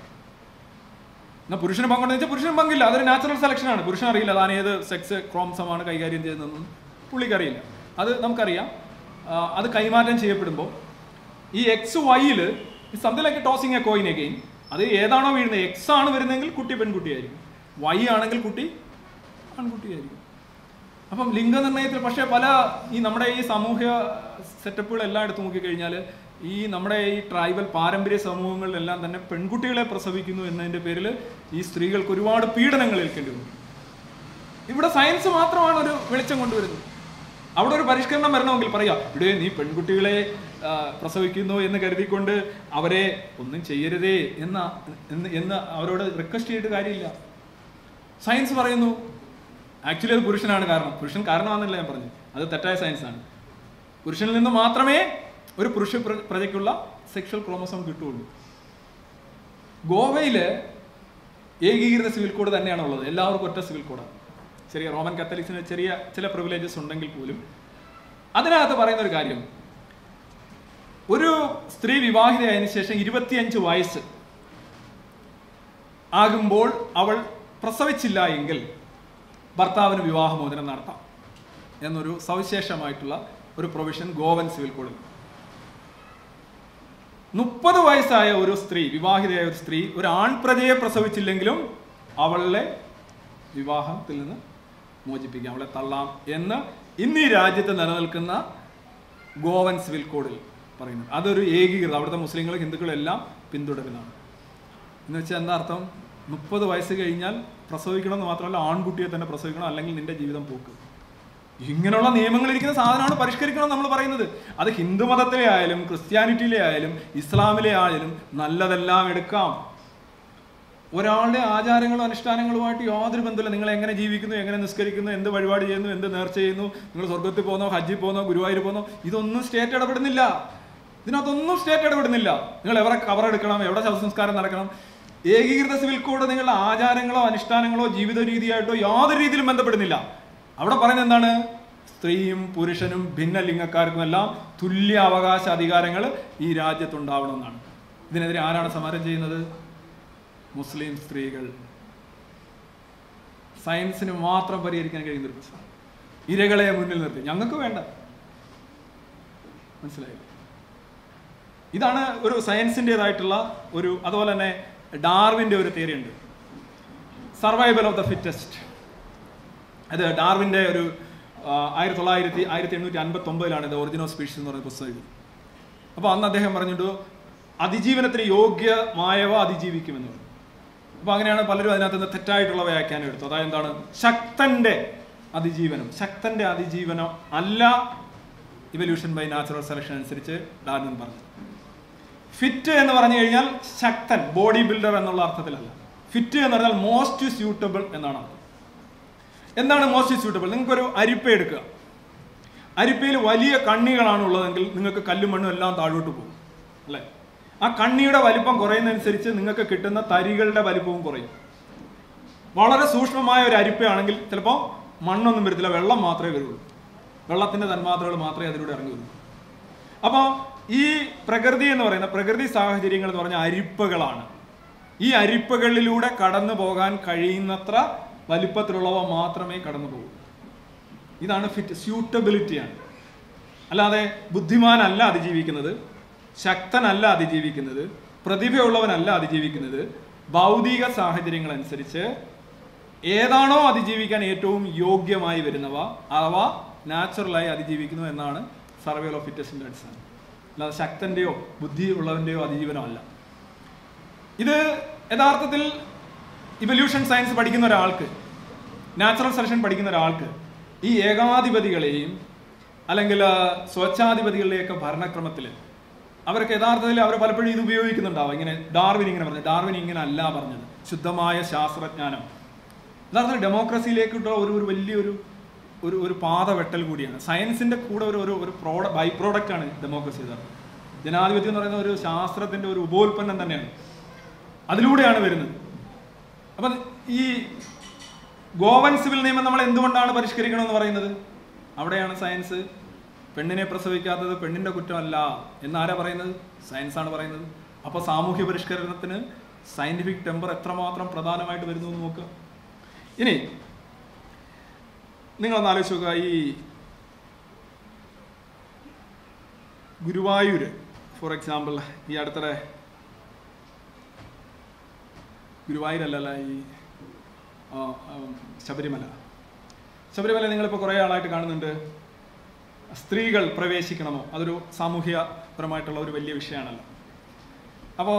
എന്നാൽ പുരുഷന് പങ്കുണ്ടെന്ന് വെച്ചാൽ പുരുഷന് പങ്കില്ല അതൊരു നാച്ചുറൽ സെലക്ഷൻ ആണ് പുരുഷൻ അറിയില്ല താൻ ഏത് സെക്സ് ക്രോംസമാണ് കൈകാര്യം ചെയ്യുന്നതെന്നും പുള്ളിക്കറിയില്ല അത് നമുക്കറിയാം ആ, അത് കൈമാറ്റം ചെയ്യപ്പെടുമ്പോൾ ഈ എക്സ് വൈയിൽ something like tossing a coin again അത് ഏതാണോ വീഴുന്നത് എക്സ് ആണ് വരുന്നതെങ്കിൽ കുട്ടി പെൺകുട്ടിയായിരിക്കും വൈ ആണെങ്കിൽ കുട്ടി ആൺകുട്ടിയായിരിക്കും അപ്പം ലിംഗനിർണ്ണയത്തിൽ പക്ഷേ പല ഈ നമ്മുടെ ഈ സാമൂഹ്യ സെറ്റപ്പുകൾ എല്ലാം എടുത്ത് നോക്കിക്കഴിഞ്ഞാൽ ഈ നമ്മുടെ ഈ ട്രൈബൽ പാരമ്പര്യ സമൂഹങ്ങളിലെല്ലാം തന്നെ പെൺകുട്ടികളെ പ്രസവിക്കുന്നു എന്നതിൻ്റെ പേരിൽ ഈ സ്ത്രീകൾക്ക് ഒരുപാട് പീഡനങ്ങൾ ഏൽക്കേണ്ടി വന്നു ഇവിടെ സയൻസ് മാത്രമാണ് ഒരു വെളിച്ചം കൊണ്ടുവരുന്നത് അവിടെ ഒരു പരിഷ്കരണം വരണമെങ്കിൽ പറയാം ഇവിടെ നീ പെൺകുട്ടികളെ ആ, പ്രസവിക്കുന്നു എന്ന് കരുതിക്കൊണ്ട് അവരെ ഒന്നും ചെയ്യരുതേ എന്ന എന്ന് എന്ന് അവരോട് റിക്വസ്റ്റ് ചെയ്തിട്ട് കാര്യമില്ല സയൻസ് പറയുന്നു ആക്ച്വലി അത് പുരുഷനാണ് കാരണം പുരുഷൻ കാരണമാണെന്നല്ല ഞാൻ പറഞ്ഞു അത് തെറ്റായ സയൻസ് ആണ് പുരുഷനിൽ നിന്ന് മാത്രമേ ഒരു പുരുഷ പ്ര- പ്രജയ്ക്കുള്ള സെക്ഷൽ ക്രോമസോം കിട്ടുള്ളൂ ഗോവയില് ഏകീകൃത സിവിൽ കോഡ് തന്നെയാണ് ഉള്ളത് എല്ലാവർക്കും ഒറ്റ സിവിൽ കോഡാണ് ചെറിയ റോമൻ കത്തലിക്സിന് ചെറിയ ചില പ്രിവിലേജസ് ഉണ്ടെങ്കിൽ പോലും അതിനകത്ത് പറയുന്ന ഒരു കാര്യം ഒരു സ്ത്രീ വിവാഹിതയായതിനു ശേഷം ഇരുപത്തിയഞ്ച് വയസ്സ് ആകുമ്പോൾ അവൾ പ്രസവിച്ചില്ല എങ്കിൽ ഭർത്താവിന് വിവാഹമോചനം നടത്താം എന്നൊരു സവിശേഷമായിട്ടുള്ള ഒരു പ്രൊവിഷൻ ഗോവൻ സിവിൽ കോഡിൽ മുപ്പത് വയസ്സായ ഒരു സ്ത്രീ വിവാഹിതയായ ഒരു സ്ത്രീ ഒരു ആൺപ്രജയെ പ്രസവിച്ചില്ലെങ്കിലും അവളെ വിവാഹത്തിൽ നിന്ന് മോചിപ്പിക്കാം അവളെ തള്ളാം എന്ന് ഇന്ന് ഈ രാജ്യത്ത് നിലനിൽക്കുന്ന ഗോവൻ സിവിൽ കോഡിൽ പറയുന്നത് അതൊരു ഏകീകൃതം അവിടുത്തെ മുസ്ലിങ്ങൾ ഹിന്ദുക്കളെല്ലാം പിന്തുടരുന്നതാണ് എന്ന് വെച്ചാൽ എന്താ അർത്ഥം മുപ്പത് വയസ്സ് കഴിഞ്ഞാൽ പ്രസവിക്കണം എന്ന് മാത്രമല്ല ആൺകുട്ടിയെ തന്നെ പ്രസവിക്കണം അല്ലെങ്കിൽ നിന്റെ ജീവിതം പോക്ക് ഇങ്ങനെയുള്ള നിയമങ്ങൾ ഇരിക്കുന്ന സാധനമാണ് പരിഷ്കരിക്കണം നമ്മൾ പറയുന്നത് അത് ഹിന്ദു മതത്തിലെ ആയാലും ക്രിസ്ത്യാനിറ്റിയിലെ ആയാലും ഇസ്ലാമിലെ ആയാലും നല്ലതെല്ലാം എടുക്കാം ഒരാളുടെ ആചാരങ്ങളും അനുഷ്ഠാനങ്ങളുമായിട്ട് യാതൊരു ബന്ധമില്ല നിങ്ങൾ എങ്ങനെ ജീവിക്കുന്നു എങ്ങനെ നിസ്കരിക്കുന്നു എന്ത് വഴിപാട് ചെയ്യുന്നു എന്ത് നേർച്ച ചെയ്യുന്നു നിങ്ങൾ സ്വർഗത്തിൽ പോകുന്നോ ഹജ്ജിൽ പോകുന്നോ ഗുരുവായൂർ പോകുന്നോ ഇതൊന്നും സ്റ്റേറ്റ് ഇടപെടുന്നില്ല ഇതിനകത്തൊന്നും സ്റ്റേറ്റ് ഇടപെടുന്നില്ല നിങ്ങൾ എവിടെ കവർ എടുക്കണം എവിടെ ശവസംസ്കാരം നടക്കണം ഏകീകൃത സിവിൽ കോഡ് നിങ്ങളുടെ ആചാരങ്ങളോ അനുഷ്ഠാനങ്ങളോ ജീവിത രീതിയായിട്ടോ യാതൊരു രീതിയിലും ബന്ധപ്പെടുന്നില്ല അവിടെ പറയുന്നത് എന്താണ് സ്ത്രീയും പുരുഷനും ഭിന്നലിംഗക്കാർക്കും എല്ലാം തുല്യ അവകാശ അധികാരങ്ങൾ ഈ രാജ്യത്തുണ്ടാവണമെന്നാണ് ഇതിനെതിരെ ആരാണ് സമരം ചെയ്യുന്നത് മുസ്ലിം സ്ത്രീകൾ സയൻസിന് മാത്രം പരിഹരിക്കാൻ കഴിയുന്ന ഒരു പ്രശ്നം ഇരകളെ മുന്നിൽ നിർത്തി ഞങ്ങൾക്ക് വേണ്ട മനസ്സിലായില്ലേ ഇതാണ് ഒരു സയൻസിൻ്റെതായിട്ടുള്ള ഒരു അതുപോലെ തന്നെ ഡാർവിൻ്റെ ഒരു തിയറി ഉണ്ട് സർവൈവൽ ഓഫ് ദ ഫിറ്റസ്റ്റ് അത് ഡാർവിൻ്റെ ഒരു ആ, ആയിരത്തി തൊള്ളായിരത്തി ആയിരത്തി എണ്ണൂറ്റി അൻപത്തി ഒമ്പതിലാണ് ഇത് ഒറിജിനൽ സ്പീഷീസ് എന്ന് പറയുന്ന പുസ്തകം എഴുതി അപ്പോൾ അന്ന് അദ്ദേഹം പറഞ്ഞിട്ട് അതിജീവനത്തിന് യോഗ്യമായവ അതിജീവിക്കുമെന്ന് പറഞ്ഞു അപ്പോൾ അങ്ങനെയാണ് പലരും അതിനകത്ത് നിന്ന് തെറ്റായിട്ടുള്ള വ്യാഖ്യാനം എടുത്തു അതായത് എന്താണ് ശക്തന്റെ അതിജീവനം ശക്തന്റെ അതിജീവനം അല്ല ഇവല്യൂഷൻ ബൈ നാച്ചുറൽ സെലക്ഷൻ അനുസരിച്ച് ഡാർവിൻ പറഞ്ഞു ഫിറ്റ് എന്ന് പറഞ്ഞു കഴിഞ്ഞാൽ ശക്തൻ ബോഡി ബിൽഡർ എന്നുള്ള അർത്ഥത്തിലല്ല ഫിറ്റ് എന്ന് പറഞ്ഞാൽ മോസ്റ്റ് സ്യൂട്ടബിൾ എന്നാണ് അർത്ഥം എന്താണ് മോസ്റ്റ് സ്യൂട്ടബിൾ നിങ്ങൾക്കൊരു അരിപ്പ എടുക്കുക അരിപ്പയിൽ വലിയ കണ്ണികളാണ് ഉള്ളതെങ്കിൽ നിങ്ങൾക്ക് കല്ലും മണ്ണും എല്ലാം താഴോട്ട് പോകും അല്ലേ ആ കണ്ണിയുടെ വലിപ്പം കുറയുന്നതനുസരിച്ച് നിങ്ങൾക്ക് കിട്ടുന്ന തരികളുടെ വലിപ്പവും കുറയും വളരെ സൂക്ഷ്മമായ ഒരു അരിപ്പയാണെങ്കിൽ ചിലപ്പോൾ മണ്ണൊന്നും വരത്തില്ല വെള്ളം മാത്രമേ വരുള്ളൂ വെള്ളത്തിന്റെ തന്മാത്രകൾ മാത്രമേ അതിലൂടെ ഇറങ്ങി വരൂ അപ്പോൾ ഈ പ്രകൃതി എന്ന് പറയുന്ന പ്രകൃതി സാഹചര്യങ്ങൾ എന്ന് പറഞ്ഞ അരിപ്പകളാണ് ഈ അരിപ്പകളിലൂടെ കടന്നു പോകാൻ കഴിയുന്നത്ര വലിപ്പത്തിലുള്ളവ മാത്രമേ കടന്നു പോകൂ ഇതാണ് ഫിറ്റ് സ്യൂട്ടബിലിറ്റിയാണ് അല്ലാതെ ബുദ്ധിമാനല്ല അതിജീവിക്കുന്നത് ശക്തനല്ല അതിജീവിക്കുന്നത് പ്രതിഭയുള്ളവനല്ല അതിജീവിക്കുന്നത് ഭൗതിക സാഹചര്യങ്ങൾ അനുസരിച്ച് ഏതാണോ അതിജീവിക്കാൻ ഏറ്റവും യോഗ്യമായി വരുന്നവ അവ നാച്ചുറലായി അതിജീവിക്കുന്നു എന്നാണ് സർവൈവൽ ഓഫ് ഫിറ്റസിന്റെ അടിസ്ഥാനം അല്ലാതെ ശക്തന്റെയോ ബുദ്ധി ഉള്ളവന്റെയോ അതിജീവനമല്ല ഇത് യഥാർത്ഥത്തിൽ ഇവല്യൂഷൻ സയൻസ് പഠിക്കുന്ന ഒരാൾക്ക് നാച്ചുറൽ സെലക്ഷൻ പഠിക്കുന്ന ഒരാൾക്ക് ഈ ഏകാധിപതികളെയും അല്ലെങ്കിൽ ആ, സ്വച്ഛാധിപതികളുടെയൊക്കെ ഭരണക്രമത്തിൽ അവരൊക്കെ യഥാർത്ഥത്തിൽ അവർ പലപ്പോഴും ഇത് ഉപയോഗിക്കുന്നുണ്ടാവും ഇങ്ങനെ ഡാർവിൻ ഇങ്ങനെ പറഞ്ഞു ഡാർവിൻ ഇങ്ങനെ അല്ല പറഞ്ഞത് ശുദ്ധമായ ശാസ്ത്രജ്ഞാനം യഥാർത്ഥത്തിൽ ഡെമോക്രസിയിലേക്കുള്ള ഒരു ഒരു വലിയൊരു ഒരു ഒരു പാത വെട്ടൽ കൂടിയാണ് സയൻസിന്റെ കൂടെ ഒരു ഒരു ഒരു പ്രോഡ ബൈ പ്രോഡക്റ്റ് ആണ് ഡെമോക്രസി യഥാർത്ഥം ജനാധിപത്യം എന്ന് പറയുന്ന ഒരു ശാസ്ത്രത്തിന്റെ ഒരു ഉപോൽപ്പന്നം തന്നെയാണ് അതിലൂടെയാണ് വരുന്നത് അപ്പം ഈ ഗോവൻ സിവിൽ നിയമം നമ്മൾ എന്തുകൊണ്ടാണ് പരിഷ്കരിക്കണമെന്ന് പറയുന്നത് അവിടെയാണ് സയൻസ് പെണ്ണിനെ പ്രസവിക്കാത്തത് പെണ്ണിന്റെ കുറ്റമല്ല എന്നാരാ പറയുന്നത് സയൻസ് ആണ് പറയുന്നത് അപ്പൊ സാമൂഹ്യ പരിഷ്കരണത്തിന് സയന്റിഫിക് ടെമ്പർ എത്രമാത്രം പ്രധാനമായിട്ട് വരുന്നു എന്ന് നോക്കുക ഇനി നിങ്ങളൊന്ന് ആലോചിച്ച് നോക്കുക ഈ ഗുരുവായൂര് ഫോർ എക്സാമ്പിൾ ഈ അടുത്തിടെ ഗുരുവായൂരല്ലല്ല ഈ ആ, ആ, ശബരിമല ശബരിമല നിങ്ങളിപ്പോൾ കുറേ ആളായിട്ട് കാണുന്നുണ്ട് സ്ത്രീകൾ പ്രവേശിക്കണമോ അതൊരു സാമൂഹ്യ പരമായിട്ടുള്ള ഒരു വലിയ വിഷയമാണല്ലോ അപ്പോൾ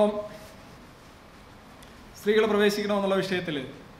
സ്ത്രീകൾ പ്രവേശിക്കണമെന്നുള്ള വിഷയത്തിൽ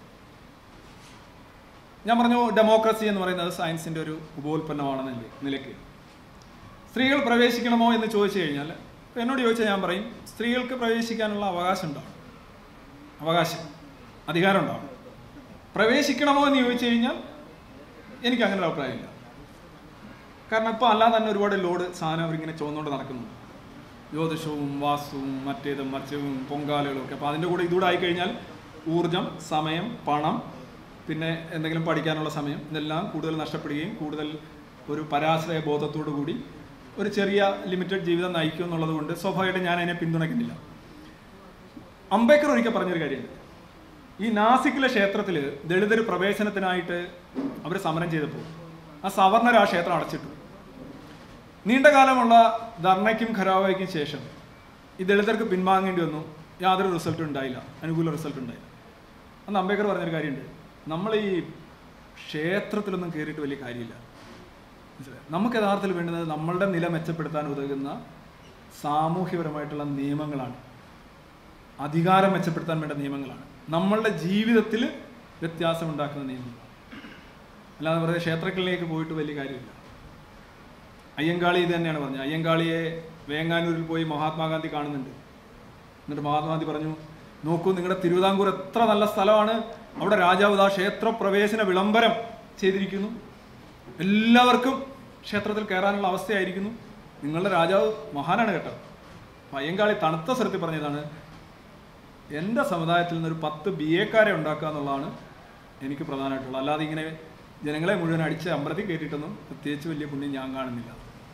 ഞാൻ പറഞ്ഞു ഡെമോക്രസി എന്ന് പറയുന്നത് സയൻസിൻ്റെ ഒരു ഉപോൽപ്പന്നമാണെന്ന നില- നിലയ്ക്ക് സ്ത്രീകൾ പ്രവേശിക്കണമോ എന്ന് ചോദിച്ചു കഴിഞ്ഞാൽ ഇപ്പൊ എന്നോട് ചോദിച്ചാൽ ഞാൻ പറയും സ്ത്രീകൾക്ക് പ്രവേശിക്കാനുള്ള അവകാശം ഉണ്ടാവും അവകാശം അധികാരം ഉണ്ടാവും പ്രവേശിക്കണമോ എന്ന് ചോദിച്ചു കഴിഞ്ഞാൽ എനിക്ക് അങ്ങനെ ഒരു അഭിപ്രായമില്ല കാരണം ഇപ്പോൾ അല്ലാതെ തന്നെ ഒരുപാട് ലോഡ് സാധനം അവരിങ്ങനെ ചുവന്നുകൊണ്ട് നടക്കുന്നു ജ്യോതിഷവും വാസ്തുവും മറ്റേതും മറിച്ചവും പൊങ്കാലകളും ഒക്കെ അപ്പോൾ അതിൻ്റെ കൂടെ ഇതുകൂടെ ആയിക്കഴിഞ്ഞാൽ ഊർജം സമയം പണം പിന്നെ എന്തെങ്കിലും പഠിക്കാനുള്ള സമയം ഇതെല്ലാം കൂടുതൽ നഷ്ടപ്പെടുകയും കൂടുതൽ ഒരു പരാശ്രയ ബോധത്തോടു കൂടി ഒരു ചെറിയ ലിമിറ്റഡ് ജീവിതം നയിക്കും എന്നുള്ളത് കൊണ്ട് സ്വാഭാവികമായിട്ടും ഞാൻ അതിനെ പിന്തുണയ്ക്കുന്നില്ല അംബേദ്കർ ഒരിക്കൽ പറഞ്ഞൊരു കാര്യമുണ്ട് ഈ നാസിക്കിലെ ക്ഷേത്രത്തിൽ ദളിതർ പ്രവേശനത്തിനായിട്ട് അവർ സമരം ചെയ്തപ്പോൾ ആ സവർണർ ആ ക്ഷേത്രം അടച്ചിട്ടു നീണ്ടകാലമുള്ള ധർണയ്ക്കും ഖരാവയ്ക്കും ശേഷം ഈ ദളിതർക്ക് പിൻവാങ്ങേണ്ടി വന്നു യാതൊരു റിസൾട്ടും ഉണ്ടായില്ല അനുകൂല റിസൾട്ട് ഉണ്ടായില്ല അന്ന് അംബേദ്കർ പറഞ്ഞൊരു കാര്യമുണ്ട് നമ്മൾ ഈ ക്ഷേത്രത്തിലൊന്നും കയറിയിട്ട് വലിയ കാര്യമില്ല മനസ്സിലായോ? നമുക്ക് യഥാർത്ഥത്തിൽ വേണ്ടുന്നത് നമ്മളുടെ നില മെച്ചപ്പെടുത്താൻ ഉതകുന്ന സാമൂഹ്യപരമായിട്ടുള്ള നിയമങ്ങളാണ് അധികാരം മെച്ചപ്പെടുത്താൻ വേണ്ട നിയമങ്ങളാണ് നമ്മളുടെ ജീവിതത്തിൽ വ്യത്യാസം ഉണ്ടാക്കുന്ന നിയമങ്ങൾ അല്ലാതെ വെറുതെ ക്ഷേത്രങ്ങളിലേക്ക് പോയിട്ട് വലിയ കാര്യമില്ല അയ്യങ്കാളി ഇത് തന്നെയാണ് പറഞ്ഞത് അയ്യങ്കാളിയെ വേങ്ങാനൂരിൽ പോയി മഹാത്മാഗാന്ധി കാണുന്നുണ്ട് എന്നിട്ട് മഹാത്മാഗാന്ധി പറഞ്ഞു നോക്കൂ നിങ്ങളുടെ തിരുവിതാംകൂർ എത്ര നല്ല സ്ഥലമാണ് അവിടെ രാജാവ് ആ ക്ഷേത്ര പ്രവേശന വിളംബരം ചെയ്തിരിക്കുന്നു എല്ലാവർക്കും ക്ഷേത്രത്തിൽ കയറാനുള്ള അവസ്ഥയായിരിക്കുന്നു നിങ്ങളുടെ രാജാവ് മഹാനാണ് കേട്ടോ അപ്പൊ അയ്യങ്കാളി തണുത്ത സ്വരത്തിൽ പറഞ്ഞതാണ് എൻ്റെ സമുദായത്തിൽ നിന്നൊരു പത്ത് ബി എക്കാരെ ഉണ്ടാക്കുക എന്നുള്ളതാണ് എനിക്ക് പ്രധാനമായിട്ടുള്ളത് അല്ലാതെ ഇങ്ങനെ ജനങ്ങളെ മുഴുവൻ അടിച്ച് അമ്പലത്തിൽ കയറ്റിയിട്ടൊന്നും പ്രത്യേകിച്ച് വലിയ പുണ്യം ഞാൻ കാണുന്നില്ല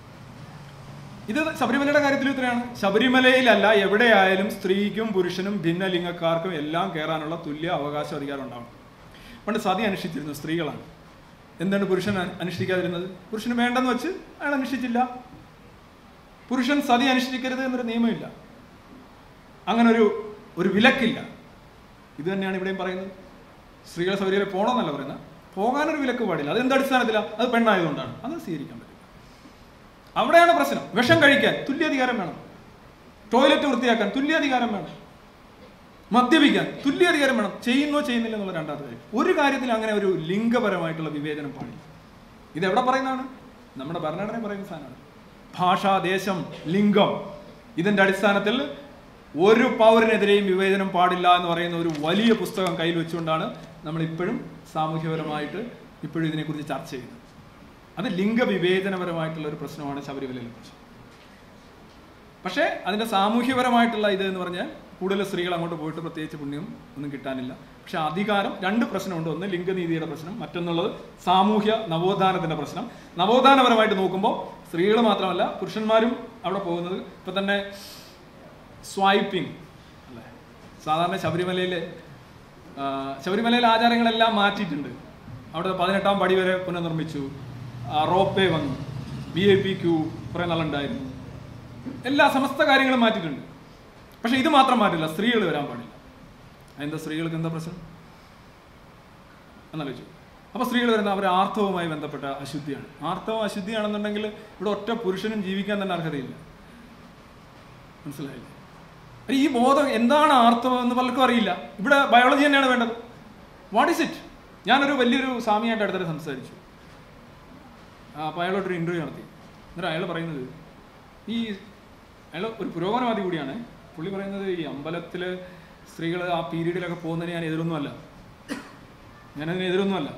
ഇത് ശബരിമലയുടെ കാര്യത്തിൽ ഇത്രയാണ് ശബരിമലയിലല്ല എവിടെയായാലും സ്ത്രീക്കും പുരുഷനും ഭിന്നലിംഗക്കാർക്കും എല്ലാം കയറാനുള്ള തുല്യ അവകാശ അധികാരം ഉണ്ടാവണം പണ്ട് സതി അനുഷ്ഠിച്ചിരുന്നു സ്ത്രീകളാണ് എന്താണ് പുരുഷൻ അ- അനുഷ്ഠിക്കാതിരുന്നത് പുരുഷന് വേണ്ടെന്ന് വെച്ച് അയാൾ അനുഷ്ഠിച്ചില്ല പുരുഷൻ സതി അനുഷ്ഠിക്കരുത് എന്നൊരു നിയമമില്ല അങ്ങനെ ഒരു ഒരു വിലക്കില്ല ഇത് തന്നെയാണ് ഇവിടെയും പറയുന്നത് സ്ത്രീകളെ സൗകര്യം പോകണമെന്നല്ല പറയുന്നത് പോകാനൊരു വിലക്ക് പാടില്ല അത് എന്ത് അടിസ്ഥാനത്തിലാണ് അത് പെണ്ണായതുകൊണ്ടാണ് അത് സ്വീകരിക്കാൻ പറ്റില്ല അവിടെയാണ് പ്രശ്നം വിഷം കഴിക്കാൻ തുല്യാധികാരം വേണം ടോയ്ലറ്റ് വൃത്തിയാക്കാൻ തുല്യാധികാരം വേണം മദ്യപിക്കാൻ തുല്യാധികാരം വേണം ചെയ്യുന്നോ ചെയ്യുന്നില്ല എന്നുള്ള രണ്ടാമത്തെ കാര്യം ഒരു കാര്യത്തിൽ അങ്ങനെ ഒരു ലിംഗപരമായിട്ടുള്ള വിവേചനം പാടില്ല ഇത് എവിടെ പറയുന്നതാണ് നമ്മുടെ ഭരണഘടന പറയുന്ന സാധനമാണ് ഭാഷ ദേശം ലിംഗം ഇതിന്റെ അടിസ്ഥാനത്തിൽ ഒരു പൗരനെതിരെയും വിവേചനം പാടില്ല എന്ന് പറയുന്ന ഒരു വലിയ പുസ്തകം കയ്യിൽ വെച്ചുകൊണ്ടാണ് നമ്മൾ ഇപ്പോഴും സാമൂഹ്യപരമായിട്ട് ഇപ്പോഴും ഇതിനെക്കുറിച്ച് ചർച്ച ചെയ്യുന്നത് അത് ലിംഗവിവേചനപരമായിട്ടുള്ള ഒരു പ്രശ്നമാണ് ശബരിമലയിലെ പ്രശ്നം പക്ഷേ അതിന്റെ സാമൂഹ്യപരമായിട്ടുള്ള ഇത് എന്ന് പറഞ്ഞാൽ കൂടുതൽ സ്ത്രീകൾ അങ്ങോട്ട് പോയിട്ട് പ്രത്യേകിച്ച് പുണ്യം ഒന്നും കിട്ടാനില്ല പക്ഷെ അധികാരം രണ്ട് പ്രശ്നമുണ്ട് ഒന്ന് ലിംഗനീതിയുടെ പ്രശ്നം മറ്റൊന്നുള്ളത് സാമൂഹ്യ നവോത്ഥാനത്തിന്റെ പ്രശ്നം നവോത്ഥാനപരമായിട്ട് നോക്കുമ്പോൾ സ്ത്രീകൾ മാത്രമല്ല പുരുഷന്മാരും അവിടെ പോകുന്നത് ഇപ്പൊ തന്നെ സ്വൈപ്പിംഗ് അല്ലേ സാധാരണ ശബരിമലയിൽ ശബരിമലയിലെ ആചാരങ്ങളെല്ലാം മാറ്റിയിട്ടുണ്ട് അവിടെ പതിനെട്ടാം പടി വരെ പുനർനിർമ്മിച്ചു റോപ്പ് വേ വന്നു വി ഐ പി ക്യൂ കുറേ നാളുണ്ടായിരുന്നു എല്ലാ സമസ്ത കാര്യങ്ങളും മാറ്റിയിട്ടുണ്ട് പക്ഷെ ഇത് മാത്രം മാറ്റില്ല സ്ത്രീകൾ വരാൻ പാടില്ല എന്താ സ്ത്രീകൾക്ക് എന്താ പ്രശ്നം എന്നാലോചിച്ചു അപ്പൊ സ്ത്രീകൾ വരുന്ന അവർ ആർത്തവവുമായി ബന്ധപ്പെട്ട അശുദ്ധിയാണ് ആർത്തവം അശുദ്ധിയാണെന്നുണ്ടെങ്കിൽ ഇവിടെ ഒറ്റ പുരുഷനും ജീവിക്കാൻ തന്നെ അർഹതയില്ല മനസ്സിലായില്ലേ ഈ ബോധം എന്താണ് ആർത്തവം എന്ന് പലർക്കും അറിയില്ല ഇവിടെ ബയോളജി തന്നെയാണ് വേണ്ടത് വാട്ട് ഈസ് ഇറ്റ് ഞാനൊരു വലിയൊരു സ്വാമിയായിട്ട് അടുത്തിടെ സംസാരിച്ചു ആ, അപ്പോൾ അയാളോട്ടൊരു ഇൻ്റർവ്യൂ നടത്തി എന്നിട്ട് അയാൾ പറയുന്നത് ഈ അയാൾ ഒരു പുരോഗമനവാദി കൂടിയാണ് പുള്ളി പറയുന്നത് ഈ അമ്പലത്തിൽ സ്ത്രീകൾ ആ പീരീഡിലൊക്കെ പോകുന്നതിന് ഞാൻ എതിരൊന്നുമല്ല ഞാനതിന് എതിരൊന്നുമല്ല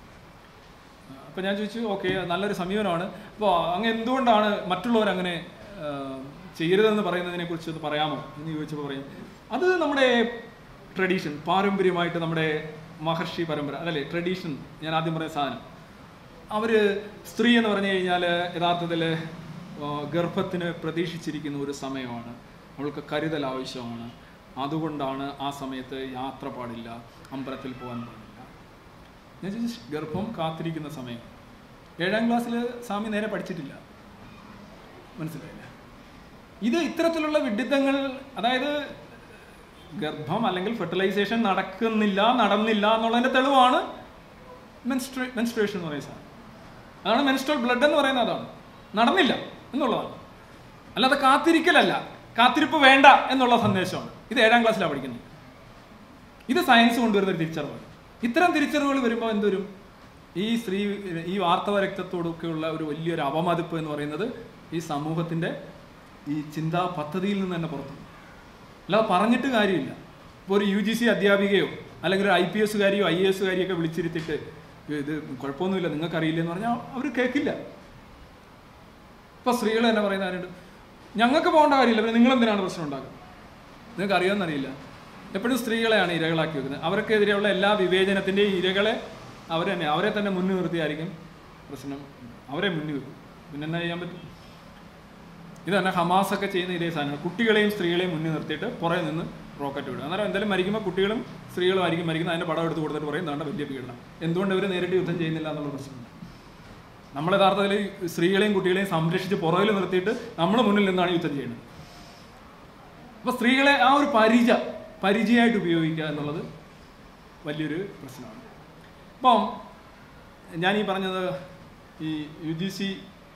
അപ്പം ഞാൻ ചോദിച്ചു ഓക്കെ നല്ലൊരു സമീപനമാണ് അപ്പോൾ അങ്ങ് എന്തുകൊണ്ടാണ് മറ്റുള്ളവർ അങ്ങനെ ആ, ചെയ്യരുതെന്ന് പറയുന്നതിനെ കുറിച്ച് ഒന്ന് പറയാമോ എന്ന് ചോദിച്ചപ്പോൾ പറയും അത് നമ്മുടെ ട്രഡീഷൻ പാരമ്പര്യമായിട്ട് നമ്മുടെ മഹർഷി പരമ്പര അതല്ലേ ട്രഡീഷൻ ഞാൻ ആദ്യം പറഞ്ഞ സാധനം അവര് സ്ത്രീ എന്ന് പറഞ്ഞു കഴിഞ്ഞാൽ യഥാർത്ഥത്തിൽ ഗർഭത്തിന് പ്രതീക്ഷിച്ചിരിക്കുന്ന ഒരു സമയമാണ് അവൾക്ക് കരുതൽ ആവശ്യമാണ് അതുകൊണ്ടാണ് ആ സമയത്ത് യാത്ര പാടില്ല അമ്പലത്തിൽ പോകാൻ പാടില്ല ഞാൻ ചോദിച്ചു ഗർഭം കാത്തിരിക്കുന്ന സമയം ഏഴാം ക്ലാസ്സിൽ സ്വാമി നേരെ പഠിച്ചിട്ടില്ല മനസ്സിലായില്ല ഇത് ഇത്തരത്തിലുള്ള വിഡിത്തങ്ങൾ അതായത് ഗർഭം അല്ലെങ്കിൽ ഫെർട്ടിലൈസേഷൻ നടക്കുന്നില്ല നടന്നില്ല എന്നുള്ളതിന്റെ തെളിവാണ് മെൻസ്ട്രേ മെൻസ്ട്രേഷൻ എന്ന് പറയുന്ന സാധനം അതാണ് മെൻസ്ട്രൽ ബ്ലഡ് എന്ന് പറയുന്നത് അതാണ് നടന്നില്ല എന്നുള്ളതാണ് അല്ലാതെ കാത്തിരിക്കലല്ല കാത്തിരിപ്പ് വേണ്ട എന്നുള്ള സന്ദേശമാണ് ഇത് ഏഴാം ക്ലാസ്സിലാണ് പഠിക്കുന്നത് ഇത് സയൻസ് കൊണ്ടുവരുന്ന ഒരു തിരിച്ചറിവാണ് ഇത്തരം തിരിച്ചറിവുകൾ വരുമ്പോൾ എന്തൊരും ഈ സ്ത്രീ ഈ വാർത്തവ രക്തത്തോടൊക്കെയുള്ള ഒരു വലിയൊരു അവമതിപ്പ് എന്ന് പറയുന്നത് ഈ സമൂഹത്തിന്റെ ഈ ചിന്താ പദ്ധതിയിൽ നിന്ന് തന്നെ പുറത്തു അല്ലാതെ പറഞ്ഞിട്ട് കാര്യമില്ല ഇപ്പോൾ ഒരു യു ജി സി അധ്യാപികയോ അല്ലെങ്കിൽ ഒരു ഐ പി എസുകാരിയോ ഐ എ എസുകാരിയൊക്കെ വിളിച്ചിരുത്തിയിട്ട് ഇത് കുഴപ്പമൊന്നുമില്ല നിങ്ങൾക്ക് അറിയില്ല എന്ന് പറഞ്ഞാൽ അവർ കേൾക്കില്ല ഇപ്പൊ സ്ത്രീകൾ തന്നെ പറയുന്ന കാര്യമുണ്ട് ഞങ്ങൾക്ക് പോകേണ്ട കാര്യമില്ല പിന്നെ നിങ്ങൾ എന്തിനാണ് പ്രശ്നം ഉണ്ടാക്കുന്നത് നിങ്ങൾക്ക് അറിയാമെന്നറിയില്ല എപ്പോഴും സ്ത്രീകളെയാണ് ഇരകളാക്കി വെക്കുന്നത് അവർക്കെതിരെയുള്ള എല്ലാ വിവേചനത്തിൻ്റെയും ഇരകളെ അവർ തന്നെ അവരെ തന്നെ മുന്നിൽ നിർത്തിയായിരിക്കും പ്രശ്നം അവരെ മുന്നിൽ വെക്കും പിന്നെ എന്നാ ചെയ്യാൻ പറ്റും ഇത് തന്നെ ഹമാസ് ഒക്കെ ചെയ്യുന്ന ഇതേ സാധനങ്ങൾ കുട്ടികളെയും സ്ത്രീകളെയും മുന്നിൽ നിർത്തിയിട്ട് പുറകെ നിന്ന് റോക്കറ്റ് വിടുക അന്നേരം എന്തായാലും മരിക്കുമ്പോൾ കുട്ടികളും സ്ത്രീകളും ആയിരിക്കും മരിക്കുന്നത് അതിന്റെ പടം എടുത്ത് കൊടുത്തിട്ട് പറയും എന്താണ്ട് വലിയ പീഡനം എന്തുകൊണ്ട് അവർ നേരിട്ട് യുദ്ധം ചെയ്യുന്നില്ല എന്നുള്ള പ്രശ്നമുണ്ട് നമ്മൾ യഥാർത്ഥത്തിൽ ഈ സ്ത്രീകളെയും കുട്ടികളെയും സംരക്ഷിച്ച് പുറകിൽ നിർത്തിയിട്ട് നമ്മൾ മുന്നിൽ നിന്നാണ് യുദ്ധം ചെയ്യുന്നത് അപ്പൊ സ്ത്രീകളെ ആ ഒരു പരിച പരിചയമായിട്ട് ഉപയോഗിക്കുക എന്നുള്ളത് വലിയൊരു പ്രശ്നമാണ് അപ്പം ഞാൻ ഈ പറഞ്ഞത് ഈ U G C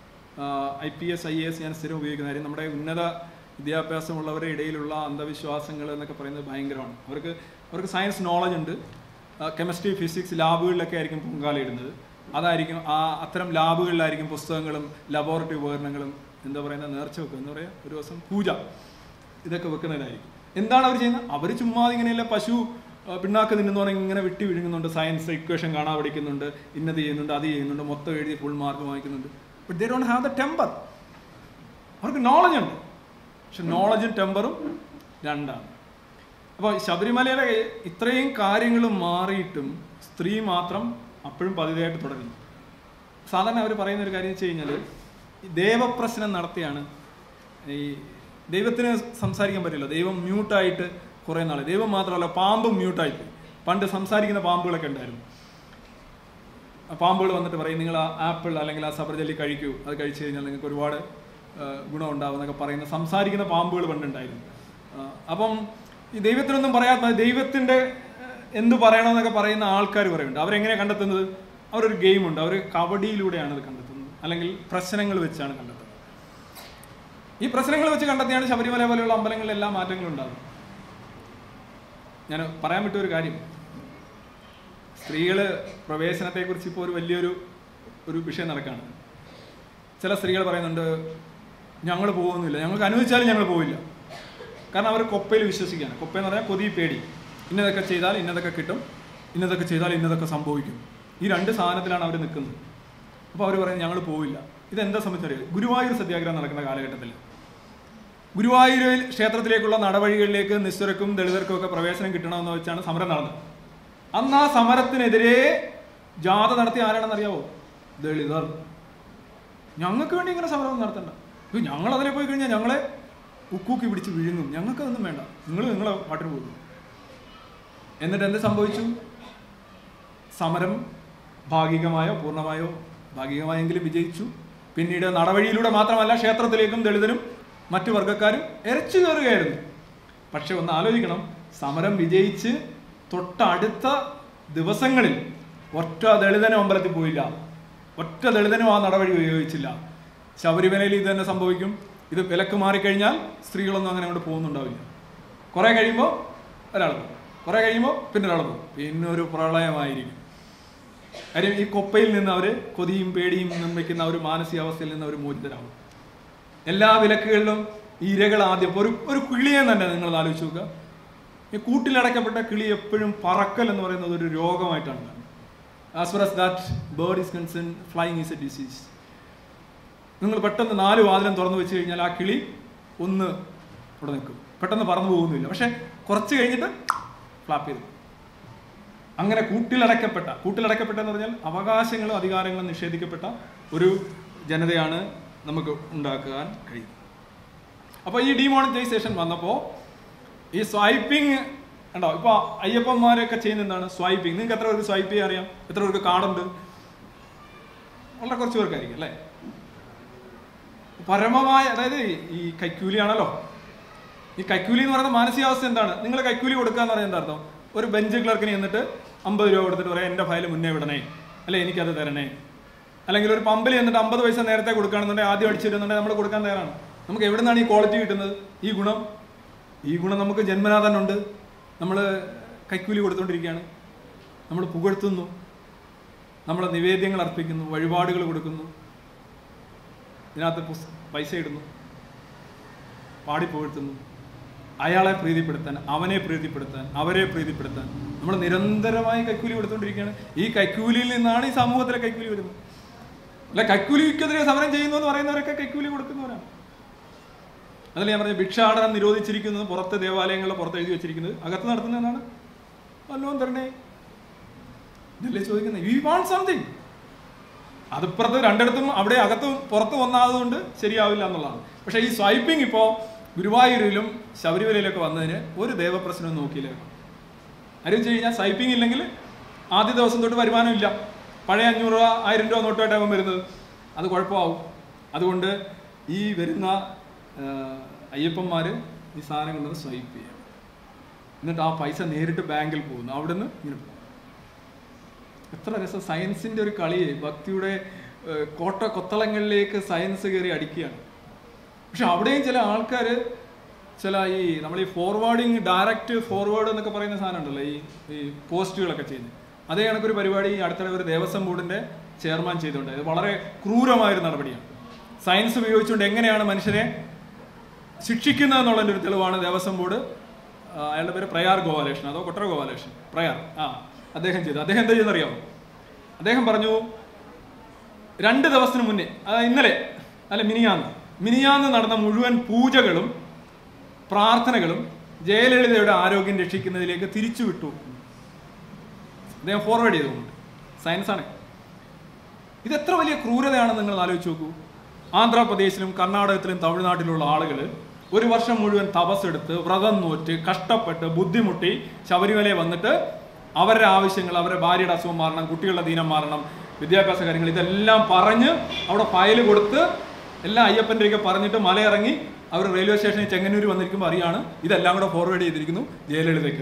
I P S I A S ഞാൻ സ്ഥിരം ഉപയോഗിക്കുന്ന കാര്യം നമ്മുടെ ഉന്നത വിദ്യാഭ്യാസമുള്ളവരുടെ ഇടയിലുള്ള അന്ധവിശ്വാസങ്ങൾ എന്നൊക്കെ പറയുന്നത് ഭയങ്കരമാണ് അവർക്ക് അവർക്ക് സയൻസ് നോളജ് ഉണ്ട് കെമിസ്ട്രി ഫിസിക്സ് ലാബുകളിലൊക്കെ ആയിരിക്കും പൊങ്കാലയിടുന്നത് അതായിരിക്കും ആ അത്തരം ലാബുകളിലായിരിക്കും പുസ്തകങ്ങളും ലബോറട്ടറി ഉപകരണങ്ങളും എന്താ പറയുന്ന നേർച്ച വെക്കുക എന്താ പറയുക ഒരു ദിവസം പൂജ ഇതൊക്കെ വെക്കുന്നതായിരിക്കും എന്താണ് അവർ ചെയ്യുന്നത് അവർ ചുമ്മാ ഇങ്ങനെയല്ല പശു ആ, പിണ്ണാക്ക് തിന്നുന്നു പറഞ്ഞാൽ ഇങ്ങനെ വിട്ടി വിഴുങ്ങുന്നുണ്ട് സയൻസ് ഇക്വേഷൻ കാണാൻ പഠിക്കുന്നുണ്ട് ഇന്നത് ചെയ്യുന്നുണ്ട് അത് ചെയ്യുന്നുണ്ട് മൊത്തം എഴുതി ഫുൾ മാർക്ക് വാങ്ങിക്കുന്നുണ്ട് but they don't have the temper അവർക്ക് നോളജ് ഉണ്ട് പക്ഷെ നോളജും ടെമ്പറും രണ്ടാണ് അപ്പോൾ ശബരിമലയിലെ ഇത്രയും കാര്യങ്ങൾ മാറിയിട്ടും സ്ത്രീ മാത്രം അപ്പോഴും പതിവായിട്ട് തുടരുന്നു സാധാരണ അവർ പറയുന്ന ഒരു കാര്യം വെച്ച് കഴിഞ്ഞാൽ ഈ ദേവപ്രശ്നം നടത്തിയാണ് ഈ ദൈവത്തിന് സംസാരിക്കാൻ പറ്റില്ല ദൈവം മ്യൂട്ടായിട്ട് കുറേ നാൾ ദൈവം മാത്രമല്ല പാമ്പും മ്യൂട്ടായിപ്പോയി പണ്ട് സംസാരിക്കുന്ന പാമ്പുകളൊക്കെ ഉണ്ടായിരുന്നു ആ പാമ്പുകൾ വന്നിട്ട് പറയും നിങ്ങൾ ആ ആപ്പിൾ അല്ലെങ്കിൽ ആ സബർജല്ലി കഴിക്കൂ അത് കഴിച്ചു കഴിഞ്ഞാൽ നിങ്ങൾക്ക് ഒരുപാട് ആ, ഗുണം ഉണ്ടാവും എന്നൊക്കെ പറയുന്ന സംസാരിക്കുന്ന പാമ്പുകൾ പണ്ടുണ്ടായിരുന്നു ആ, അപ്പം ഈ ദൈവത്തിനൊന്നും പറയാത്ത ദൈവത്തിന്റെ ആ, എന്ത് പറയണമെന്നൊക്കെ പറയുന്ന ആൾക്കാർ പറയുന്നുണ്ട് അവരെങ്ങനെയാണ് കണ്ടെത്തുന്നത് അവരൊരു ഗെയിമുണ്ട് അവർ കബഡിയിലൂടെയാണ് അത് കണ്ടെത്തുന്നത് അല്ലെങ്കിൽ പ്രശ്നങ്ങൾ വെച്ചാണ് കണ്ടെത്തുന്നത് ഈ പ്രശ്നങ്ങൾ വെച്ച് കണ്ടെത്തിയാണ് ശബരിമല പോലെയുള്ള അമ്പലങ്ങളിൽ എല്ലാ മാറ്റങ്ങളും ഉണ്ടാകുന്നത് ഞാൻ പറയാൻ വിട്ട ഒരു കാര്യം സ്ത്രീകള് പ്രവേശനത്തെക്കുറിച്ച് ഇപ്പോൾ ഒരു വലിയൊരു ഒരു വിഷയം നടക്കുകയാണ് ചില സ്ത്രീകൾ പറയുന്നുണ്ട് ഞങ്ങൾ പോകുന്നില്ല ഞങ്ങൾക്ക് അനുവദിച്ചാലും ഞങ്ങൾ പോവില്ല കാരണം അവർ കൊപ്പയിൽ വിശ്വസിക്കുകയാണ് കൊപ്പ എന്ന് പറഞ്ഞാൽ കൊതി പേടി ഇന്നതൊക്കെ ചെയ്താൽ ഇന്നതൊക്കെ കിട്ടും ഇന്നതൊക്കെ ചെയ്താൽ ഇന്നതൊക്കെ സംഭവിക്കും ഈ രണ്ട് സാധനത്തിലാണ് അവർ നിൽക്കുന്നത് അപ്പോൾ അവർ പറയുന്നത് ഞങ്ങൾ പോവില്ല ഇതെന്താ സംബന്ധിച്ചറിയാം ഗുരുവായൂർ സത്യാഗ്രഹം നടക്കുന്ന കാലഘട്ടത്തിൽ ഗുരുവായൂരിൽ ക്ഷേത്രത്തിലേക്കുള്ള നടവഴികളിലേക്ക് നിസ്വരക്കും ദളിതർക്കും ഒക്കെ പ്രവേശനം കിട്ടണമെന്ന് വെച്ചാണ് സമരം നടന്നത് അന്ന് ആ സമരത്തിനെതിരെ ജാഥ നടത്തിയ ആരാണെന്ന് അറിയാവോ ദളിതർ ഞങ്ങൾക്ക് വേണ്ടി ഇങ്ങനെ സമരം നടത്തണ്ട അയ്യോ, ഞങ്ങൾ അതിലെ പോയി കഴിഞ്ഞാൽ ഞങ്ങളെ ഉക്കൂക്കി പിടിച്ച് വിഴുങ്ങും ഞങ്ങൾക്ക് അതൊന്നും വേണ്ട നിങ്ങൾ നിങ്ങളെ പാട്ടിന് പോകും എന്നിട്ട് എന്ത് സംഭവിച്ചു സമരം ഭാഗികമായോ പൂർണ്ണമായോ ഭാഗികമായെങ്കിലും വിജയിച്ചു പിന്നീട് നടവഴിയിലൂടെ മാത്രമല്ല ക്ഷേത്രത്തിലേക്കും ദളിതരും മറ്റു വർഗ്ഗക്കാരും എരച്ചു കയറുകയായിരുന്നു പക്ഷെ ഒന്ന് ആലോചിക്കണം സമരം വിജയിച്ച് തൊട്ടടുത്ത ദിവസങ്ങളിൽ ഒറ്റ ദളിതനും അമ്പലത്തിൽ പോയില്ല ഒറ്റ ദളിതനും ആ നടവഴി ഉപയോഗിച്ചില്ല ശബരിമലയിൽ ഇത് തന്നെ സംഭവിക്കും ഇത് വിലക്ക് മാറിക്കഴിഞ്ഞാൽ സ്ത്രീകളൊന്നും അങ്ങനെ അങ്ങോട്ട് പോകുന്നുണ്ടാവില്ല കുറെ കഴിയുമ്പോൾ ഒരാൾ പോകും കുറെ കഴിയുമ്പോൾ പിന്നെ ഒരാൾ പോകും പിന്നെ ഒരു പ്രളയമായിരിക്കും കാര്യം ഈ കൊപ്പയിൽ നിന്ന് അവർ കൊതിയും പേടിയും നിർമ്മിക്കുന്ന ഒരു മാനസികാവസ്ഥയിൽ നിന്ന് അവർ മോചിതരാകും എല്ലാ വിലക്കുകളിലും ഈ ഇരകൾ ആദ്യം ഒരു ഒരു കിളിയെ തന്നെ നിങ്ങൾ ആലോചിച്ച് നോക്കുക ഈ കൂട്ടിലടക്കപ്പെട്ട കിളി എപ്പോഴും പറക്കൽ എന്ന് പറയുന്നത് ഒരു രോഗമായിട്ടാണ് കാണുന്നത് as far as that bird is concern flying is a disease നിങ്ങൾ പെട്ടെന്ന് നാല് വാതിലും തുറന്നു വെച്ച് കഴിഞ്ഞാൽ ആ കിളി ഒന്ന് ഇവിടെ നിൽക്കും പെട്ടെന്ന് പറന്നു പോകുന്നില്ല പക്ഷെ കുറച്ച് കഴിഞ്ഞിട്ട് ഫ്ലാപ്പ് ചെയ്തു അങ്ങനെ കൂട്ടിലടക്കപ്പെട്ട കൂട്ടിലടക്കപ്പെട്ട എന്ന് പറഞ്ഞാൽ അവകാശങ്ങളും അധികാരങ്ങളും നിഷേധിക്കപ്പെട്ട ഒരു ജനതയാണ് നമുക്ക് ഉണ്ടാക്കാൻ കഴിയുന്നത് അപ്പോൾ ഈ ഡിമോണിറ്റൈസേഷൻ വന്നപ്പോൾ ഈ സ്വൈപ്പിംഗ് ഉണ്ടോ ഇപ്പോൾ അയ്യപ്പന്മാരൊക്കെ ചെയ്യുന്ന എന്താണ് സ്വൈപ്പിംഗ് നിങ്ങൾക്ക് എത്ര പേർക്ക് സ്വൈപ്പ് ചെയ്യാൻ അറിയാം എത്ര പേർക്ക് കാർഡുണ്ട് വളരെ കുറച്ച് പേർക്കായിരിക്കും അല്ലേ പരമമായ അതായത് ഈ കൈക്കൂലിയാണല്ലോ ഈ കൈക്കൂലി എന്ന് പറയുന്ന മാനസികാവസ്ഥ എന്താണ് നിങ്ങൾ കൈക്കൂലി കൊടുക്കുക എന്ന് പറയുന്നത് എന്താ അർത്ഥം ഒരു ബെഞ്ച് ക്ലർക്കിന് എന്നിട്ട് അമ്പത് രൂപ കൊടുത്തിട്ട് പറയാം എൻ്റെ ഫയൽ മുന്നേ വിടണേ അല്ലെ എനിക്കത് തരണേ അല്ലെങ്കിൽ ഒരു പമ്പിൽ എന്നിട്ട് അമ്പത് പൈസ നേരത്തെ കൊടുക്കുകയാണെന്നുണ്ടെങ്കിൽ ആദ്യം അടിച്ചിരുന്നുണ്ടെങ്കിൽ നമ്മൾ കൊടുക്കാൻ തയ്യാറാണ് നമുക്ക് എവിടെ നിന്നാണ് ഈ ക്വാളിറ്റി കിട്ടുന്നത് ഈ ഗുണം ഈ ഗുണം നമുക്ക് ജന്മനാ തന്നെ ഉണ്ട് നമ്മൾ കൈക്കൂലി കൊടുത്തുകൊണ്ടിരിക്കുകയാണ് നമ്മൾ പുകഴ്ത്തുന്നു നമ്മൾ നിവേദ്യങ്ങൾ അർപ്പിക്കുന്നു വഴിപാടുകൾ കൊടുക്കുന്നു ഇതിനകത്ത് പുസ്- പൈസ ഇടുന്നു പാടി പുകഴ്ത്തുന്നു അയാളെ പ്രീതിപ്പെടുത്താൻ അവനെ പ്രീതിപ്പെടുത്താൻ അവരെ പ്രീതിപ്പെടുത്താൻ നമ്മൾ നിരന്തരമായി കൈക്കൂലി കൊടുത്തുകൊണ്ടിരിക്കുകയാണ് ഈ കൈക്കൂലിയിൽ നിന്നാണ് ഈ സമൂഹത്തിലെ കൈക്കൂലി വരുന്നത് അല്ല കൈക്കൂലിക്കെതിരെ സമരം ചെയ്യുന്നു എന്ന് പറയുന്നവരൊക്കെ കൈക്കൂലി കൊടുക്കുന്നവരാണ് അതല്ല ഞാൻ പറഞ്ഞ ഭിക്ഷാടനം നിരോധിച്ചിരിക്കുന്നത് പുറത്ത് ദേവാലയങ്ങളിലെ പുറത്ത് എഴുതി വെച്ചിരിക്കുന്നത് അകത്ത് നടത്തുന്നതാണ് വല്ലോം തരണേ ഇതല്ലേ ചോദിക്കുന്നത് വി വാണ്ട് സംതിങ് അതിപ്പുറത്ത് രണ്ടിടത്തും അവിടെ അകത്തും പുറത്ത് വന്നാതുകൊണ്ട് ശരിയാവില്ല എന്നുള്ളതാണ് പക്ഷേ ഈ സ്വൈപ്പിംഗ് ഇപ്പോൾ ഗുരുവായൂരിലും ശബരിമലയിലൊക്കെ വന്നതിന് ഒരു ദേവപ്രശ്നവും നോക്കിയില്ല ആരും വെച്ച് കഴിഞ്ഞാൽ സ്വൈപ്പിംഗ് ഇല്ലെങ്കിൽ ആദ്യ ദിവസം തൊട്ട് വരുമാനം ഇല്ല പഴയ അഞ്ഞൂറ് രൂപ ആയിരം രൂപ നോട്ടായിട്ടാകും വരുന്നത് അത് കുഴപ്പമാവും അതുകൊണ്ട് ഈ വരുന്ന അയ്യപ്പന്മാർ ഈ സാധനം കൊണ്ടുവന്ന് സ്വൈപ്പ് ചെയ്യും എന്നിട്ട് ആ പൈസ നേരിട്ട് ബാങ്കിൽ പോകുന്നു അവിടുന്ന് ഇങ്ങനെ പോകും എത്ര രസം സയൻസിന്റെ ഒരു കളിയെ ഭക്തിയുടെ ഏഹ്, കോട്ട കൊത്തളങ്ങളിലേക്ക് സയൻസ് കയറി അടിക്കുകയാണ് പക്ഷെ അവിടെയും ചില ആൾക്കാർ ചില ഈ നമ്മൾ ഈ ഫോർവേഡിങ് ഡയറക്റ്റ് ഫോർവേഡ് എന്നൊക്കെ പറയുന്ന സാധനം ഉണ്ടല്ലോ ഈ ഈ പോസ്റ്റുകളൊക്കെ ചെയ്യുന്നത് അതേ കണക്കൊരു പരിപാടി ഈ അടുത്തിടെ ഒരു ദേവസ്വം ബോർഡിന്റെ ചെയർമാൻ ചെയ്തിട്ടുണ്ട് ഇത് വളരെ ക്രൂരമായൊരു നടപടിയാണ് സയൻസ് ഉപയോഗിച്ചുകൊണ്ട് എങ്ങനെയാണ് മനുഷ്യനെ ശിക്ഷിക്കുന്നത് എന്നുള്ളതിൻ്റെ ഒരു തെളിവാണ് ദേവസ്വം ബോർഡ് ആ, അയാളുടെ പേര് പ്രയാർ ഗോപാലകൃഷ്ണൻ അതോ കൊട്ടര ഗോപാലകൃഷ്ണൻ പ്രയാർ ആ അദ്ദേഹം ചെയ്തു അദ്ദേഹം എന്താ ചെയ്തെന്നറിയാമോ അദ്ദേഹം പറഞ്ഞു രണ്ട് ദിവസത്തിന് മുന്നേ അതായത് ഇന്നലെ അല്ല മിനിയാന്ന് മിനിയാന്ന് നടന്ന മുഴുവൻ പൂജകളും പ്രാർത്ഥനകളും ജയലളിതയുടെ ആരോഗ്യം രക്ഷിക്കുന്നതിലേക്ക് തിരിച്ചു വിട്ടു അദ്ദേഹം ഫോർവേഡ് ചെയ്തുകൊണ്ട് സയൻസാണ് ഇത് എത്ര വലിയ ക്രൂരതയാണെന്ന് നിങ്ങൾ ആലോചിച്ച് നോക്കൂ ആന്ധ്രാപ്രദേശിലും കർണാടകത്തിലും തമിഴ്നാട്ടിലുള്ള ആളുകൾ ഒരു വർഷം മുഴുവൻ തപസ്സെടുത്ത് വ്രതം നോറ്റ് കഷ്ടപ്പെട്ട് ബുദ്ധിമുട്ടി ശബരിമലയിൽ വന്നിട്ട് അവരുടെ ആവശ്യങ്ങൾ അവരുടെ ഭാര്യയുടെ അസുഖം മാറണം കുട്ടികളുടെ ദീനം മാറണം വിദ്യാഭ്യാസ കാര്യങ്ങൾ ഇതെല്ലാം പറഞ്ഞ് അവിടെ ഫയൽ കൊടുത്ത് എല്ലാം അയ്യപ്പൻ്റെയൊക്കെ പറഞ്ഞിട്ട് മലയിറങ്ങി അവർ റെയിൽവേ സ്റ്റേഷനിൽ ചെങ്ങന്നൂർ വന്നിരിക്കുമ്പോൾ അറിയാണ് ഇതെല്ലാം കൂടെ ഫോർവേഡ് ചെയ്തിരിക്കുന്നു ജയലളിതയ്ക്ക്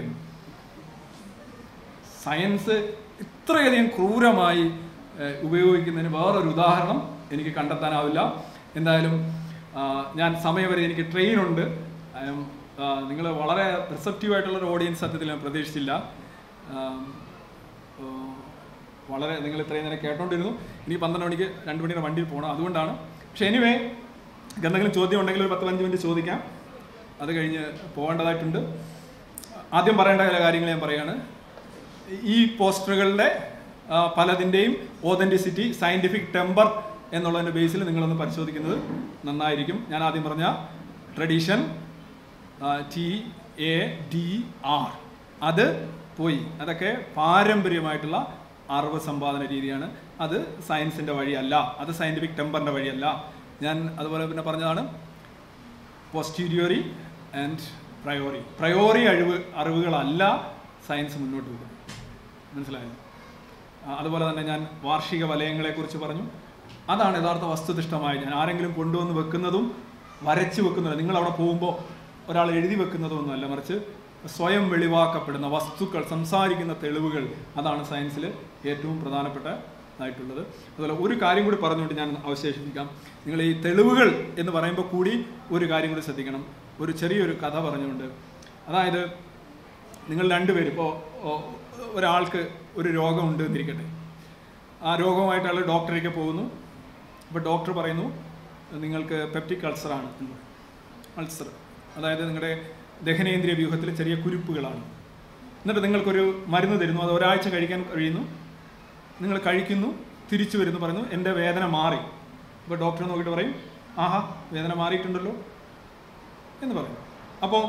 സയൻസ് ഇത്രയധികം ക്രൂരമായി ഏഹ്, ഉപയോഗിക്കുന്നതിന് വേറൊരു ഉദാഹരണം എനിക്ക് കണ്ടെത്താനാവില്ല എന്തായാലും ആ, ഞാൻ സമയം വരെ എനിക്ക് ട്രെയിനുണ്ട് നിങ്ങൾ വളരെ റിസപ്റ്റീവ് ആയിട്ടുള്ള ഒരു ഓഡിയൻസ് സത്യത്തിൽ ഞാൻ പ്രതീക്ഷിച്ചില്ല ആം, ആ, വളരെ നിങ്ങൾ ഇത്രയും നേരം കേട്ടോണ്ടിരുന്നു ഇനി പന്ത്രണ്ട് മണിക്ക് രണ്ട് മണിയുടെ വണ്ടിയിൽ പോകണം അതുകൊണ്ടാണ് പക്ഷെ എനിവേ എന്തെങ്കിലും ചോദ്യം ഉണ്ടെങ്കിൽ ഒരു പത്ത് പതിനഞ്ച് മിനിറ്റ് ചോദിക്കാം അത് കഴിഞ്ഞ് പോകേണ്ടതായിട്ടുണ്ട് ആദ്യം പറയേണ്ട ചില കാര്യങ്ങൾ ഞാൻ പറയാണ് ഈ പോസ്റ്ററുകളുടെ ആ, പലതിൻ്റെയും ഓതൻറ്റിസിറ്റി സയൻറ്റിഫിക് ടെമ്പർ എന്നുള്ളതിൻ്റെ ബേസിൽ നിങ്ങളൊന്ന് പരിശോധിക്കുന്നത് നന്നായിരിക്കും ഞാൻ ആദ്യം പറഞ്ഞ tradition T A D R അത് പോയി അതൊക്കെ പാരമ്പര്യമായിട്ടുള്ള അറിവ് സമ്പാദന രീതിയാണ് അത് സയൻസിൻ്റെ വഴിയല്ല അത് സയൻറ്റിഫിക് ടെമ്പറിൻ്റെ വഴിയല്ല ഞാൻ അതുപോലെ പിന്നെ പറഞ്ഞതാണ് പോസ്റ്റീരിയോറി ആൻഡ് പ്രയോറി പ്രയോറി അഴിവ് അറിവുകളല്ല സയൻസ് മുന്നോട്ട് പോകുന്നത് മനസ്സിലായോ ആ, അതുപോലെ തന്നെ ഞാൻ വാർഷിക വലയങ്ങളെക്കുറിച്ച് പറഞ്ഞു അതാണ് യഥാർത്ഥ വസ്തുനിഷ്ഠമായ ഞാൻ ആരെങ്കിലും കൊണ്ടുവന്ന് വെക്കുന്നതും വരച്ചു വെക്കുന്നതും നിങ്ങൾ അവിടെ പോകുമ്പോൾ ഒരാൾ എഴുതി വെക്കുന്നതും ഒന്നുമല്ല മറിച്ച് സ്വയം വെളിവാക്കപ്പെടുന്ന വസ്തുക്കൾ സംസാരിക്കുന്ന തെളിവുകൾ അതാണ് സയൻസിൽ ഏറ്റവും പ്രധാനപ്പെട്ടതായിട്ടുള്ളത് അതുപോലെ ഒരു കാര്യം കൂടി പറഞ്ഞുകൊണ്ട് ഞാൻ അവശേഷിപ്പിക്കാം നിങ്ങൾ ഈ തെളിവുകൾ എന്ന് പറയുമ്പോൾ കൂടി ഒരു കാര്യം കൂടി ശ്രദ്ധിക്കണം ഒരു ചെറിയൊരു കഥ പറഞ്ഞുകൊണ്ട് അതായത് നിങ്ങൾ രണ്ടുപേരും ഇപ്പോൾ ഒരാൾക്ക് ഒരു രോഗമുണ്ട് എന്നിരിക്കട്ടെ ആ രോഗവുമായിട്ട് അയാൾ ഡോക്ടറേക്ക് പോകുന്നു അപ്പോൾ ഡോക്ടർ പറയുന്നു നിങ്ങൾക്ക് പെപ്റ്റിക് അൾസറാണ് എന്ന് പറയും. അൾസർ അതായത് നിങ്ങളുടെ ദഹനേന്ദ്രിയ വ്യൂഹത്തിൽ ചെറിയ കുരുപ്പുകളാണ് എന്നിട്ട് നിങ്ങൾക്കൊരു മരുന്ന് തരുന്നു അത് ഒരാഴ്ച കഴിക്കാൻ കഴിയുന്നു നിങ്ങൾ കഴിക്കുന്നു തിരിച്ചു വരുന്നു പറയുന്നു എൻ്റെ വേദന മാറി അപ്പോൾ ഡോക്ടർ നോക്കിയിട്ട് പറയും ആഹാ വേദന മാറിയിട്ടുണ്ടല്ലോ എന്ന് പറയും അപ്പോൾ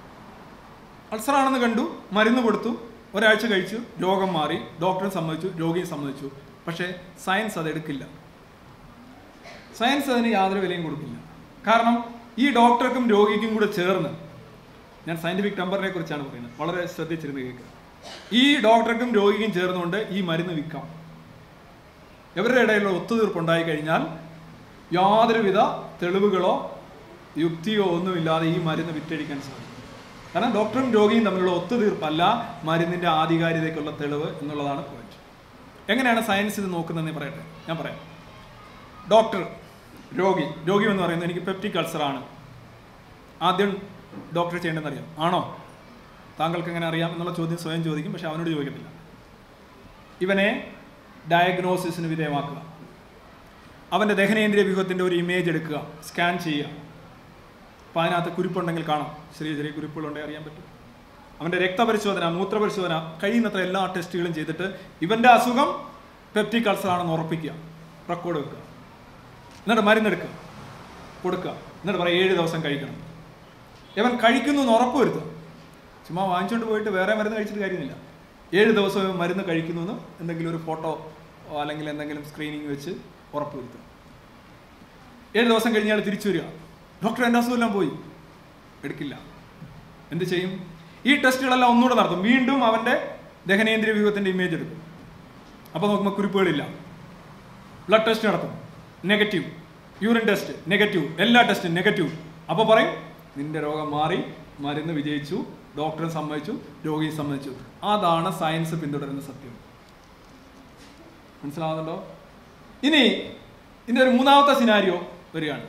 അൾസറാണെന്ന് കണ്ടു മരുന്ന് കൊടുത്തു ഒരാഴ്ച കഴിച്ചു രോഗം മാറി ഡോക്ടറും സമ്മതിച്ചു രോഗിയും സമ്മതിച്ചു പക്ഷേ സയൻസ് അത് എടുക്കില്ല സയൻസ് അതിന് യാതൊരു വിലയും കൊടുക്കില്ല കാരണം ഈ ഡോക്ടർക്കും രോഗിക്കും കൂടെ ചേർന്ന് ഞാൻ സയന്റിഫിക് ടെമ്പറിനെ കുറിച്ചാണ് പറയുന്നത് വളരെ ശ്രദ്ധിച്ചിരുന്ന് കേൾക്കുക ഈ ഡോക്ടർക്കും രോഗിക്കും ചേർന്നുകൊണ്ട് ഈ മരുന്ന് വിൽക്കാം ഇവരുടെ ഇടയിലുള്ള ഒത്തുതീർപ്പുണ്ടായി കഴിഞ്ഞാൽ യാതൊരുവിധ തെളിവുകളോ യുക്തിയോ ഒന്നുമില്ലാതെ ഈ മരുന്ന് വിറ്റഴിക്കാൻ സാധിക്കും കാരണം ഡോക്ടറും രോഗിയും തമ്മിലുള്ള ഒത്തുതീർപ്പല്ല മരുന്നിന്റെ ആധികാരികതയ്ക്കുള്ള തെളിവ് എന്നുള്ളതാണ് പോയിന്റ് എങ്ങനെയാണ് സയൻസ് ഇത് നോക്കുന്നതെന്ന് പറയട്ടെ ഞാൻ പറയാം ഡോക്ടർ രോഗി രോഗി എന്ന് പറയുന്നത് എനിക്ക് പെപ്റ്റിക് അൾസറാണ് ആദ്യം ഡോക്ടർ ചെയ്യേണ്ടതെന്ന് അറിയാം ആണോ താങ്കൾക്ക് എങ്ങനെ അറിയാം എന്നുള്ള ചോദ്യം സ്വയം ചോദിക്കും പക്ഷെ അവനോട് ചോദിക്കത്തില്ല ഇവനെ ഡയഗ്നോസിസിന് വിധേയമാക്കുക അവൻ്റെ ദഹനേന്ദ്രിയ വ്യൂഹത്തിൻ്റെ ഒരു ഇമേജ് എടുക്കുക സ്കാൻ ചെയ്യുക അപ്പോൾ അതിനകത്ത് കുരുപ്പുണ്ടെങ്കിൽ കാണാം ചെറിയ ചെറിയ കുരുപ്പുകളുണ്ടെങ്കിൽ അറിയാൻ പറ്റും അവൻ്റെ രക്തപരിശോധന മൂത്രപരിശോധന കഴിയുന്നത്ര എല്ലാ ടെസ്റ്റുകളും ചെയ്തിട്ട് ഇവൻ്റെ അസുഖം പെപ്റ്റിക് അൾസർ ആണെന്ന് ഉറപ്പിക്കുക റെക്കോർഡ് വെക്കുക എന്നിട്ട് മരുന്നെടുക്കുക കൊടുക്കുക എന്നിട്ട് പറയാം ഏഴ് ദിവസം കഴിക്കണം ഇവൻ കഴിക്കുന്നു എന്ന് ഉറപ്പ് വരുത്തുക ചുമ്മാ വാങ്ങിച്ചുകൊണ്ട് പോയിട്ട് വേറെ മരുന്ന് കഴിച്ചിട്ട് കാര്യമില്ല ഏഴ് ദിവസം ഇവൻ മരുന്ന് കഴിക്കുന്നു എന്ന് എന്തെങ്കിലും ഒരു ഫോട്ടോ അല്ലെങ്കിൽ എന്തെങ്കിലും സ്ക്രീനിങ് വെച്ച് ഉറപ്പ് വരുത്തുക ഏഴ് ദിവസം കഴിഞ്ഞ് അയാൾ തിരിച്ചു വരിക ഡോക്ടർ എൻ്റെ അസുഖമെല്ലാം പോയി എടുക്കില്ല എന്ത് ചെയ്യും ഈ ടെസ്റ്റുകളെല്ലാം ഒന്നുകൂടെ നടത്തും വീണ്ടും അവൻ്റെ ദഹനേന്ദ്രിയ വ്യൂഹത്തിൻ്റെ ഇമേജ് എടുക്കും അപ്പോൾ നോക്കുമ്പോൾ കുറിപ്പുകളില്ല ബ്ലഡ് ടെസ്റ്റ് നടത്തും നെഗറ്റീവ് യൂറിൻ ടെസ്റ്റ് നെഗറ്റീവ് എല്ലാ ടെസ്റ്റും നെഗറ്റീവ് അപ്പോൾ പറയും നിന്റെ രോഗം മാറി മരുന്ന് വിജയിച്ചു ഡോക്ടറെ സമ്മതിച്ചു രോഗിയെ സമ്മതിച്ചു അതാണ് സയൻസ് പിന്തുടരുന്ന സത്യം മനസ്സിലാവുന്നുണ്ടോ ഇനി ഇതിൻ്റെ ഒരു മൂന്നാമത്തെ സിനാരിയോ വരികയാണ്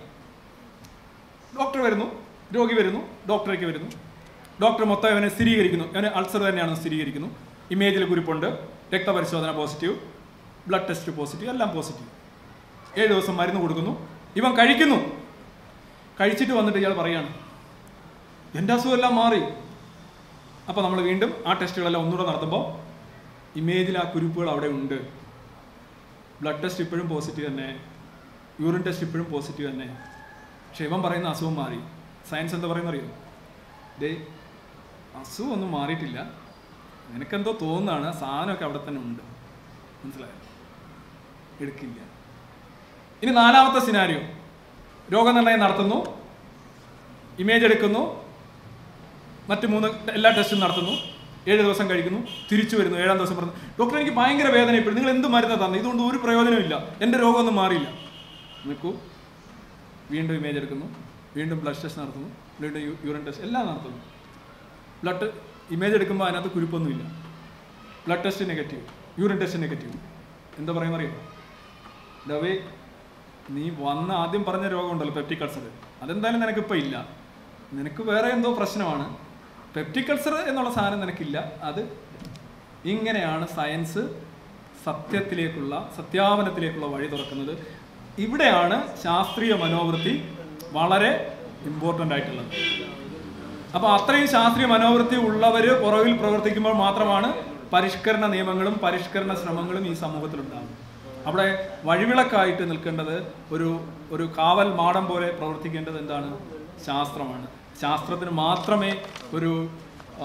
ഡോക്ടർ വരുന്നു രോഗി വരുന്നു ഡോക്ടറേക്ക് വരുന്നു ഡോക്ടർ മൊത്തം ഇവനെ സ്ഥിരീകരിക്കുന്നു ഇവന് അൾസർ തന്നെയാണെന്ന് സ്ഥിരീകരിക്കുന്നു ഇമേജിൽ കുറിപ്പുണ്ട് രക്തപരിശോധന പോസിറ്റീവ് ബ്ലഡ് ടെസ്റ്റ് പോസിറ്റീവ് എല്ലാം പോസിറ്റീവ് ഏഴ് ദിവസം മരുന്ന് കൊടുക്കുന്നു ഇവൻ കഴിക്കുന്നു കഴിച്ചിട്ട് വന്നിട്ട് ഇയാൾ പറയാണ് എൻ്റെ അസുഖമെല്ലാം മാറി അപ്പോൾ നമ്മൾ വീണ്ടും ആ ടെസ്റ്റുകളെല്ലാം ഒന്നുകൂടെ നടത്തുമ്പോൾ ഇമേജിൽ ആ കുരുപ്പുകൾ അവിടെ ഉണ്ട് ബ്ലഡ് ടെസ്റ്റ് ഇപ്പോഴും പോസിറ്റീവ് തന്നെ യൂറിൻ ടെസ്റ്റ് ഇപ്പോഴും പോസിറ്റീവ് തന്നെ പക്ഷെ ഇവൻ പറയുന്ന അസുഖം മാറി സയൻസ് എന്താ പറയുന്ന അറിയോ ദേ അസുഖം ഒന്നും മാറിയിട്ടില്ല നിനക്കെന്തോ തോന്നുന്നതാണ് ആ സാധനമൊക്കെ അവിടെ തന്നെ ഉണ്ട് മനസ്സിലായോ എടുക്കില്ല ഇനി നാലാമത്തെ സിനാരിയോ രോഗനിർണയം നടത്തുന്നു ഇമേജ് എടുക്കുന്നു മറ്റ് മൂന്ന് എല്ലാ ടെസ്റ്റും നടത്തുന്നു ഏഴ് ദിവസം കഴിക്കുന്നു തിരിച്ചു വരുന്നു ഏഴാം ദിവസം പറഞ്ഞു ഡോക്ടർ എനിക്ക് ഭയങ്കര വേദന ഇപ്പോൾ നിങ്ങൾ എന്ത് മരുന്ന് തന്നെ ഇതുകൊണ്ട് ഒരു പ്രയോജനമില്ല എൻ്റെ രോഗമൊന്നും മാറിയില്ല നിൽക്കൂ വീണ്ടും ഇമേജ് എടുക്കുന്നു വീണ്ടും ബ്ലഡ് ടെസ്റ്റ് നടത്തുന്നു വീണ്ടും യു- യൂറിൻ ടെസ്റ്റ് എല്ലാം നടത്തുന്നു ബ്ലഡ് ഇമേജ് എടുക്കുമ്പോൾ അതിനകത്ത് കുരുപ്പൊന്നുമില്ല blood test negative urine test negative എന്താ പറയുന്ന അറിയോ ഡവേ നീ വന്ന ആദ്യം പറഞ്ഞ രോഗമുണ്ടല്ലോ പെപ്റ്റിക് അൾസർ അതെന്തായാലും നിനക്കിപ്പോൾ ഇല്ല നിനക്ക് വേറെ എന്തോ പ്രശ്നമാണ് പെപ്റ്റിക് അൾസർ എന്നുള്ള സാധനം നിനക്കില്ല അത് ഇങ്ങനെയാണ് സയൻസ് സത്യത്തിലേക്കുള്ള സത്യാപനത്തിലേക്കുള്ള വഴി തുറക്കുന്നത് ഇവിടെയാണ് ശാസ്ത്രീയ മനോവൃത്തി വളരെ ഇമ്പോർട്ടൻ്റ് ആയിട്ടുള്ളത് അപ്പോൾ അത്രയും ശാസ്ത്രീയ മനോവൃത്തി ഉള്ളവർ പുറകിൽ പ്രവർത്തിക്കുമ്പോൾ മാത്രമാണ് പരിഷ്കരണ നിയമങ്ങളും പരിഷ്കരണ ശ്രമങ്ങളും ഈ സമൂഹത്തിലുണ്ടാകും അവിടെ വഴിവിളക്കായിട്ട് നിൽക്കേണ്ടത് ഒരു ഒരു കാവൽ മാടം പോലെ പ്രവർത്തിക്കേണ്ടത് എന്താണ് ശാസ്ത്രമാണ് ശാസ്ത്രത്തിന് മാത്രമേ ഒരു ആ,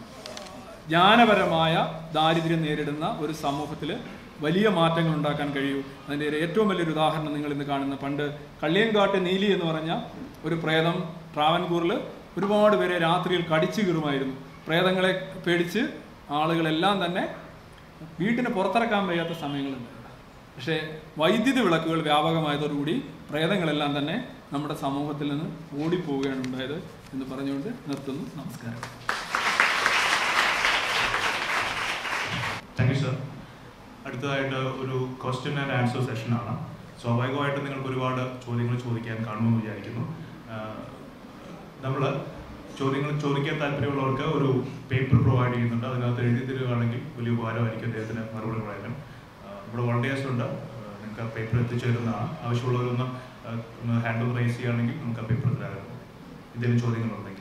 ജ്ഞാനപരമായ ദാരിദ്ര്യം നേരിടുന്ന ഒരു സമൂഹത്തിൽ വലിയ മാറ്റങ്ങൾ ഉണ്ടാക്കാൻ കഴിയൂ അതിൻ്റെ ഒരു ഏറ്റവും വലിയൊരു ഉദാഹരണം നിങ്ങൾ ഇന്ന് കാണുന്ന പണ്ട് കള്ളിയങ്കാട്ട് നീലി എന്ന് പറഞ്ഞ ഒരു പ്രേതം ട്രാവൻകൂറിൽ ഒരുപാട് പേരെ രാത്രിയിൽ കടിച്ചു കീറുമായിരുന്നു പ്രേതങ്ങളെ പേടിച്ച് ആളുകളെല്ലാം തന്നെ വീട്ടിന് പുറത്തിറക്കാൻ വയ്യാത്ത സമയങ്ങളുണ്ട് പക്ഷേ വൈദ്യുതി വിളക്കുകൾ വ്യാപകമായതോടുകൂടി പ്രേതങ്ങളെല്ലാം തന്നെ നമ്മുടെ സമൂഹത്തിൽ നിന്ന് ഓടിപ്പോവുകയാണ് ഉണ്ടായത് എന്ന് പറഞ്ഞുകൊണ്ട് നിർത്തുന്നു നമസ്കാരം താങ്ക് യു സർ അടുത്തതായിട്ട് ഒരു ക്വസ്റ്റ്യൻ ആൻഡ് ആൻസർ സെഷനാണ് സ്വാഭാവികമായിട്ടും നിങ്ങൾക്ക് ഒരുപാട് ചോദ്യങ്ങൾ ചോദിക്കാൻ കാണുമെന്ന് വിചാരിക്കുന്നു നമ്മൾ ചോദ്യങ്ങൾ ചോദിക്കാൻ താല്പര്യമുള്ളവർക്ക് ഒരു പേപ്പർ പ്രൊവൈഡ് ചെയ്യുന്നുണ്ട് അതിനകത്ത് എഴുതി തരികയാണെങ്കിൽ വലിയ ഉപകാരമായിരിക്കും അദ്ദേഹത്തിന് മറുപടി പറയാനും ആ, നമ്മുടെ വോളണ്ടിയേഴ്സ് ഉണ്ട് ആ, നിങ്ങൾക്ക് ആ പേപ്പർ എത്തിച്ചേരുന്നതാണ് ആവശ്യമുള്ളവരൊന്ന് ആ, ഒന്ന് ഹാൻഡിൽ റേസ് ചെയ്യുകയാണെങ്കിൽ നമുക്ക് ആ പേപ്പർ തരാറുണ്ട് എന്തെങ്കിലും ചോദ്യങ്ങളുണ്ടെങ്കിൽ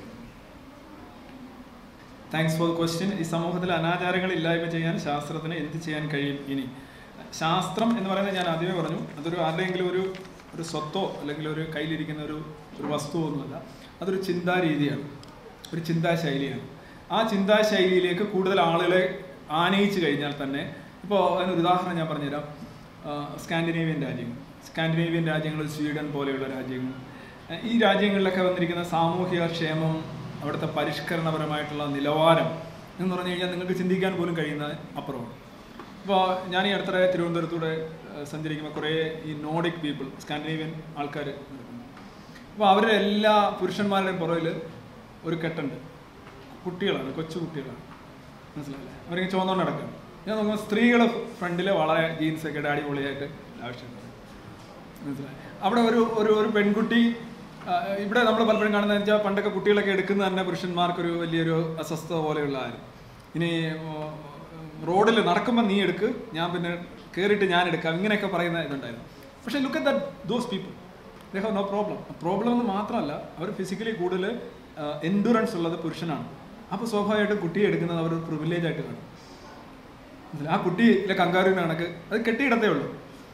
താങ്ക്സ് ഫോർ ക്വസ്റ്റ്യൻ ഈ സമൂഹത്തിൽ അനാചാരങ്ങൾ ഇല്ലായ്മ ചെയ്യാൻ ശാസ്ത്രത്തിന് എന്ത് ചെയ്യാൻ കഴിയും ഇനി ശാസ്ത്രം എന്ന് പറയുന്നത് ഞാൻ ആദ്യമേ പറഞ്ഞു അതൊരു ആരുടെയെങ്കിലും ഒരു ഒരു സ്വത്തോ അല്ലെങ്കിൽ ഒരു കയ്യിലിരിക്കുന്ന ഒരു ഒരു വസ്തുവോ ഒന്നുമല്ല അതൊരു ചിന്താരീതിയാണ് ഒരു ചിന്താശൈലിയാണ് ആ ചിന്താശൈലിയിലേക്ക് കൂടുതൽ ആളുകളെ ആനയിച്ചു കഴിഞ്ഞാൽ തന്നെ ഇപ്പോൾ അതിനൊരു ഉദാഹരണം ഞാൻ പറഞ്ഞുതരാം ആ, സ്കാൻഡിനേവിയൻ രാജ്യങ്ങൾ സ്കാൻഡിനേവിയൻ രാജ്യങ്ങൾ സ്വീഡൻ പോലെയുള്ള രാജ്യങ്ങൾ ആ, ഈ രാജ്യങ്ങളിലൊക്കെ വന്നിരിക്കുന്ന സാമൂഹിക ക്ഷേമം അവിടുത്തെ പരിഷ്കരണപരമായിട്ടുള്ള നിലവാരം എന്ന് പറഞ്ഞു കഴിഞ്ഞാൽ നിങ്ങൾക്ക് ചിന്തിക്കാൻ പോലും കഴിയുന്ന അപ്പുറമാണ് ഇപ്പോൾ ഞാൻ ഈ അടുത്തിടെ തിരുവനന്തപുരത്തൂടെ ആ, സഞ്ചരിക്കുമ്പോൾ കുറേ ഈ നോഡിക് പീപ്പിൾ സ്കാൻഡിനേവിയൻ ആൾക്കാർ അപ്പോൾ അവരുടെ എല്ലാ പുരുഷന്മാരുടെയും പുറകിൽ ഒരു കെട്ടുണ്ട് കുട്ടികളാണ് കൊച്ചു കുട്ടികളാണ് മനസ്സിലായില്ലേ അവരിങ്ങനെ ചുവന്നോണ്ട് നടക്കുക ഞാൻ നോക്കുമ്പോൾ സ്ത്രീകൾ ഫ്രണ്ടിൽ വളരെ ജീൻസൊക്കെ ഇട്ട് അടിപൊളിയായിട്ട് ആവശ്യമുണ്ട് മനസ്സിലായി അവിടെ ഒരു ഒരു ഒരു പെൺകുട്ടി ആ, ഇവിടെ നമ്മൾ പലപ്പോഴും കാണുന്നത് വെച്ചാൽ പണ്ടൊക്കെ കുട്ടികളൊക്കെ എടുക്കുന്ന തന്നെ പുരുഷന്മാർക്കൊരു വലിയൊരു അസ്വസ്ഥത പോലെയുള്ള ആരും ഇനി റോഡിൽ നടക്കുമ്പോൾ നീ എടുക്ക് ഞാൻ പിന്നെ കയറിയിട്ട് ഞാൻ എടുക്കാം ഇങ്ങനെയൊക്കെ പറയുന്ന ഇതുണ്ടായിരുന്നു പക്ഷേ look at the those people they have no problem problem എന്ന് മാത്രമല്ല അവർ ഫിസിക്കലി കൂടുതൽ എൻഡുറൻസ് ഉള്ളത് പുരുഷനാണ് അപ്പോൾ സ്വാഭാവികമായിട്ടും കുട്ടിയെ എടുക്കുന്നത് അവർ പ്രിവിലേജ് ആയിട്ട് കാണും മനസ്സിലായോ? ആ കുട്ടിയിലെ കങ്കാരുവിന് കണക്ക് അത് കെട്ടിയിടത്തേ ഉള്ളൂ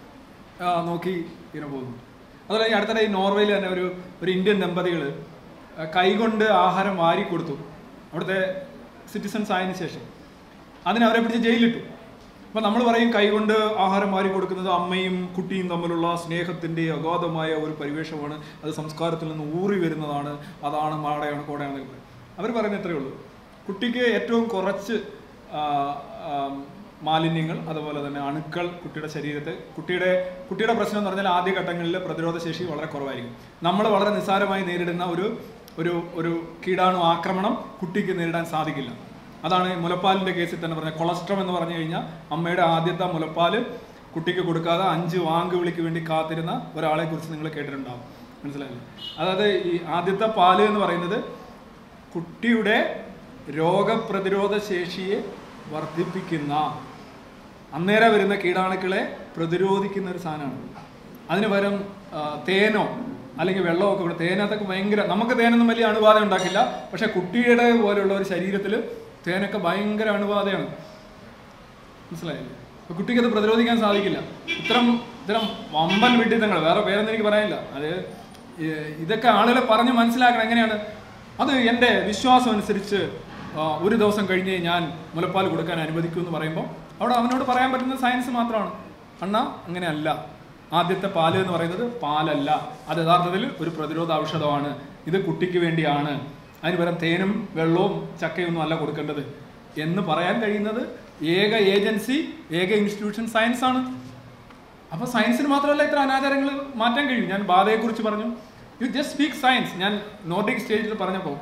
ആ, നോക്കി ഇങ്ങനെ പോകുന്നു അതുപോലെ ഈ അടുത്തിടെ ഈ നോർവേയിൽ തന്നെ ഒരു ഒരു ഇന്ത്യൻ ദമ്പതികൾ കൈകൊണ്ട് ആഹാരം വാരി കൊടുത്തു അവിടുത്തെ സിറ്റിസൺസ് ആയതിനു ശേഷം അതിന് അവരെ പിടിച്ച് ജയിലിലിട്ടു അപ്പം നമ്മൾ പറയും കൈകൊണ്ട് ആഹാരം വാരി കൊടുക്കുന്നത് അമ്മയും കുട്ടിയും തമ്മിലുള്ള സ്നേഹത്തിൻ്റെ അഗാധമായ ഒരു പരിവേഷമാണ് അത് സംസ്കാരത്തിൽ നിന്ന് ഊറി വരുന്നതാണ് അതാണ് മാടയാണ് കോടയാണെന്നൊക്കെ പറയും അവർ പറയുന്നത് ഇത്രയേ ഉള്ളൂ കുട്ടിക്ക് ഏറ്റവും കുറച്ച് ആ, ആ, മാലിന്യങ്ങൾ അതുപോലെ തന്നെ അണുക്കൾ കുട്ടിയുടെ ശരീരത്തെ കുട്ടിയുടെ കുട്ടിയുടെ പ്രശ്നം എന്ന് പറഞ്ഞാൽ ആദ്യ ഘട്ടങ്ങളിൽ പ്രതിരോധ ശേഷി വളരെ കുറവായിരിക്കും നമ്മൾ വളരെ നിസ്സാരമായി നേരിടുന്ന ഒരു ഒരു ഒരു കീടാണു ആക്രമണം കുട്ടിക്ക് നേരിടാൻ സാധിക്കില്ല അതാണ് ഈ മുലപ്പാലിന്റെ കേസിൽ തന്നെ പറഞ്ഞ കൊളസ്ട്രം എന്ന് പറഞ്ഞു കഴിഞ്ഞാൽ അമ്മയുടെ ആദ്യത്തെ മുലപ്പാല് കുട്ടിക്ക് കൊടുക്കാതെ അഞ്ച് വാങ്ക് വിളിക്ക് വേണ്ടി കാത്തിരുന്ന ഒരാളെ കുറിച്ച് നിങ്ങൾ കേട്ടിട്ടുണ്ടാവും മനസ്സിലായില്ലേ അതായത് ഈ ആദ്യത്തെ പാല് എന്ന് പറയുന്നത് കുട്ടിയുടെ രോഗപ്രതിരോധ ശേഷിയെ വർദ്ധിപ്പിക്കുന്ന അന്നേരം വരുന്ന കീടാണുക്കളെ പ്രതിരോധിക്കുന്ന ഒരു സാധനമാണ് അതിന് പകരം ആ, തേനോ അല്ലെങ്കിൽ വെള്ളമൊക്കെ കൂടെ തേനകത്തൊക്കെ ഭയങ്കര നമുക്ക് തേനൊന്നും വലിയ അണുബാധ ഉണ്ടാക്കില്ല പക്ഷെ കുട്ടിയുടെ പോലെയുള്ള ഒരു ശരീരത്തിൽ തേനൊക്കെ ഭയങ്കര അണുബാധയാണ് മനസ്സിലായില്ലേ അപ്പൊ കുട്ടിക്ക് അത് പ്രതിരോധിക്കാൻ സാധിക്കില്ല ഇത്തരം ഇത്തരം വമ്പൻ വിഡിത്തങ്ങൾ വേറെ പേരൊന്നും എനിക്ക് പറയാനില്ല അത് ഈ- ഇതൊക്കെ ആളുകളെ പറഞ്ഞ് മനസ്സിലാക്കണം എങ്ങനെയാണ് അത് എൻ്റെ വിശ്വാസം അനുസരിച്ച് ആ, ഒരു ദിവസം കഴിഞ്ഞ് ഞാൻ മുലപ്പാൽ കൊടുക്കാൻ അനുവദിക്കൂ എന്ന് പറയുമ്പോൾ അവിടെ അവനോട് പറയാൻ പറ്റുന്ന സയൻസ് മാത്രമാണ് അണ്ണ അങ്ങനെയല്ല ആദ്യത്തെ പാല് എന്ന് പറയുന്നത് പാലല്ല അത് യഥാർത്ഥത്തിൽ ഒരു പ്രതിരോധ ഔഷധമാണ് ഇത് കുട്ടിക്ക് വേണ്ടിയാണ് അതിന് പകരം തേനും വെള്ളവും ചക്കയൊന്നും അല്ല കൊടുക്കേണ്ടത് എന്ന് പറയാൻ കഴിയുന്നത് ഏക ഏജൻസി ഏക ഇൻസ്റ്റിറ്റ്യൂഷൻ സയൻസ് ആണ് അപ്പൊ സയൻസിന് മാത്രമല്ല ഇത്ര അനാചാരങ്ങൾ മാറ്റാൻ കഴിയും ഞാൻ ബാധയെക്കുറിച്ച് പറഞ്ഞു യു ജസ്റ്റ് സ്പീക്ക് സയൻസ് ഞാൻ നോർഡിക് സ്റ്റേജിൽ പറഞ്ഞപ്പോൾ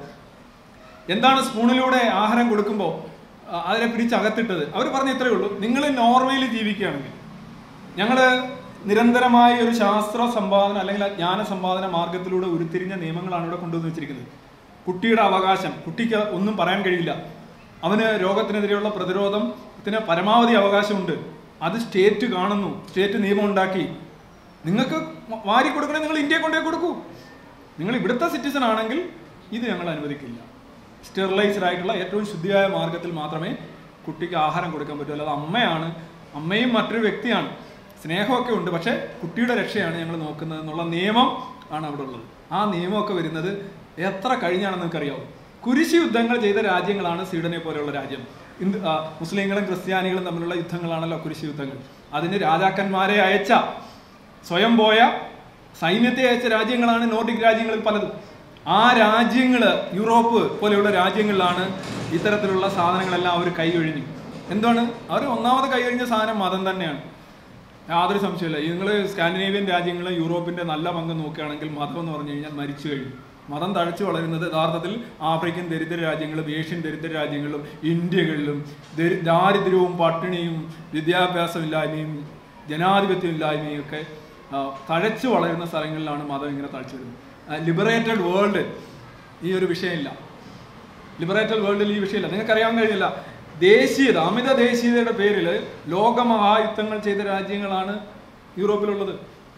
എന്താണ് സ്പൂണിലൂടെ ആഹാരം കൊടുക്കുമ്പോൾ ആ, അതിനെ പിടിച്ച് അകത്തിട്ടത് അവർ പറഞ്ഞ ഇത്രയേ ഉള്ളൂ നിങ്ങൾ നോർവേയിൽ ജീവിക്കുകയാണെങ്കിൽ ഞങ്ങൾ നിരന്തരമായ ഒരു ശാസ്ത്ര സമ്പാദന അല്ലെങ്കിൽ ജ്ഞാന സമ്പാദന മാർഗത്തിലൂടെ ഉരുത്തിരിഞ്ഞ നിയമങ്ങളാണ് ഇവിടെ കൊണ്ടുവന്ന് വെച്ചിരിക്കുന്നത് കുട്ടിയുടെ അവകാശം കുട്ടിക്ക് ഒന്നും പറയാൻ കഴിയില്ല അവന് രോഗത്തിനെതിരെയുള്ള പ്രതിരോധത്തിന് പരമാവധി അവകാശമുണ്ട് അത് സ്റ്റേറ്റ് കാണുന്നു സ്റ്റേറ്റ് നിയമം ഉണ്ടാക്കി നിങ്ങൾക്ക് വാരി കൊടുക്കണേ നിങ്ങൾ ഇന്ത്യയെ കൊണ്ടേ കൊടുക്കൂ നിങ്ങൾ ഇവിടുത്തെ സിറ്റിസൺ ആണെങ്കിൽ ഇത് ഞങ്ങൾ അനുവദിക്കില്ല സ്റ്റെറിലൈസ്ഡ് ആയിട്ടുള്ള ഏറ്റവും ശുദ്ധിയായ മാർഗത്തിൽ മാത്രമേ കുട്ടിക്ക് ആഹാരം കൊടുക്കാൻ പറ്റൂ അല്ലാതെ അമ്മയാണ് അമ്മയും മറ്റൊരു വ്യക്തിയാണ് സ്നേഹമൊക്കെ ഉണ്ട് പക്ഷേ കുട്ടിയുടെ രക്ഷയാണ് ഞങ്ങൾ നോക്കുന്നത് എന്നുള്ള നിയമം ആണ് അവിടെ ഉള്ളത് ആ നിയമമൊക്കെ വരുന്നത് എത്ര കഴിഞ്ഞാണെന്ന് നിങ്ങൾക്കറിയാവും കുരിശി യുദ്ധങ്ങൾ ചെയ്ത രാജ്യങ്ങളാണ് സ്വീഡനെ പോലെയുള്ള രാജ്യം ഇന്ത് ആ, മുസ്ലിങ്ങളും ക്രിസ്ത്യാനികളും തമ്മിലുള്ള യുദ്ധങ്ങളാണല്ലോ കുരിശി യുദ്ധങ്ങൾ അതിന് രാജാക്കന്മാരെ അയച്ച സ്വയം പോയ സൈന്യത്തെ അയച്ച രാജ്യങ്ങളാണ് നോർഡിക് രാജ്യങ്ങളിൽ പലതും ആ രാജ്യങ്ങൾ യൂറോപ്പ് പോലെയുള്ള രാജ്യങ്ങളിലാണ് ഇത്തരത്തിലുള്ള സാധനങ്ങളെല്ലാം അവർ കൈയൊഴിഞ്ഞു എന്താണ് അവർ ഒന്നാമത് കൈയൊഴിഞ്ഞ സാധനം മതം തന്നെയാണ് യാതൊരു സംശയമില്ല നിങ്ങൾ സ്കാൻഡിനേവിയൻ രാജ്യങ്ങളും യൂറോപ്പിന്റെ നല്ല പങ്ക് നോക്കുകയാണെങ്കിൽ മതം എന്ന് പറഞ്ഞു കഴിഞ്ഞാൽ മരിച്ചു കഴിഞ്ഞു മതം തഴച്ചു വളരുന്നത് യഥാർത്ഥത്തിൽ ആഫ്രിക്കൻ ദരിദ്ര രാജ്യങ്ങളും ഏഷ്യൻ ദരിദ്ര രാജ്യങ്ങളിലും ഇന്ത്യകളിലും ദരി- ദാരിദ്ര്യവും പട്ടിണിയും വിദ്യാഭ്യാസമില്ലായ്മയും ജനാധിപത്യമില്ലായ്മയും ഒക്കെ ആ, തഴച്ചു വളരുന്ന സ്ഥലങ്ങളിലാണ് മതം ഇങ്ങനെ തഴച്ചു വരുന്നത് ലിബറേറ്റഡ് വേൾഡ് ഈ ഒരു വിഷയമില്ല ലിബറേറ്റഡ് വേൾഡിൽ ഈ വിഷയമില്ല നിങ്ങൾക്ക് അറിയാൻ കഴിയില്ല ദേശീയത അമിത ദേശീയതയുടെ പേരിൽ ലോകമഹായുദ്ധങ്ങൾ ചെയ്ത രാജ്യങ്ങളാണ് യൂറോപ്പിലുള്ളത്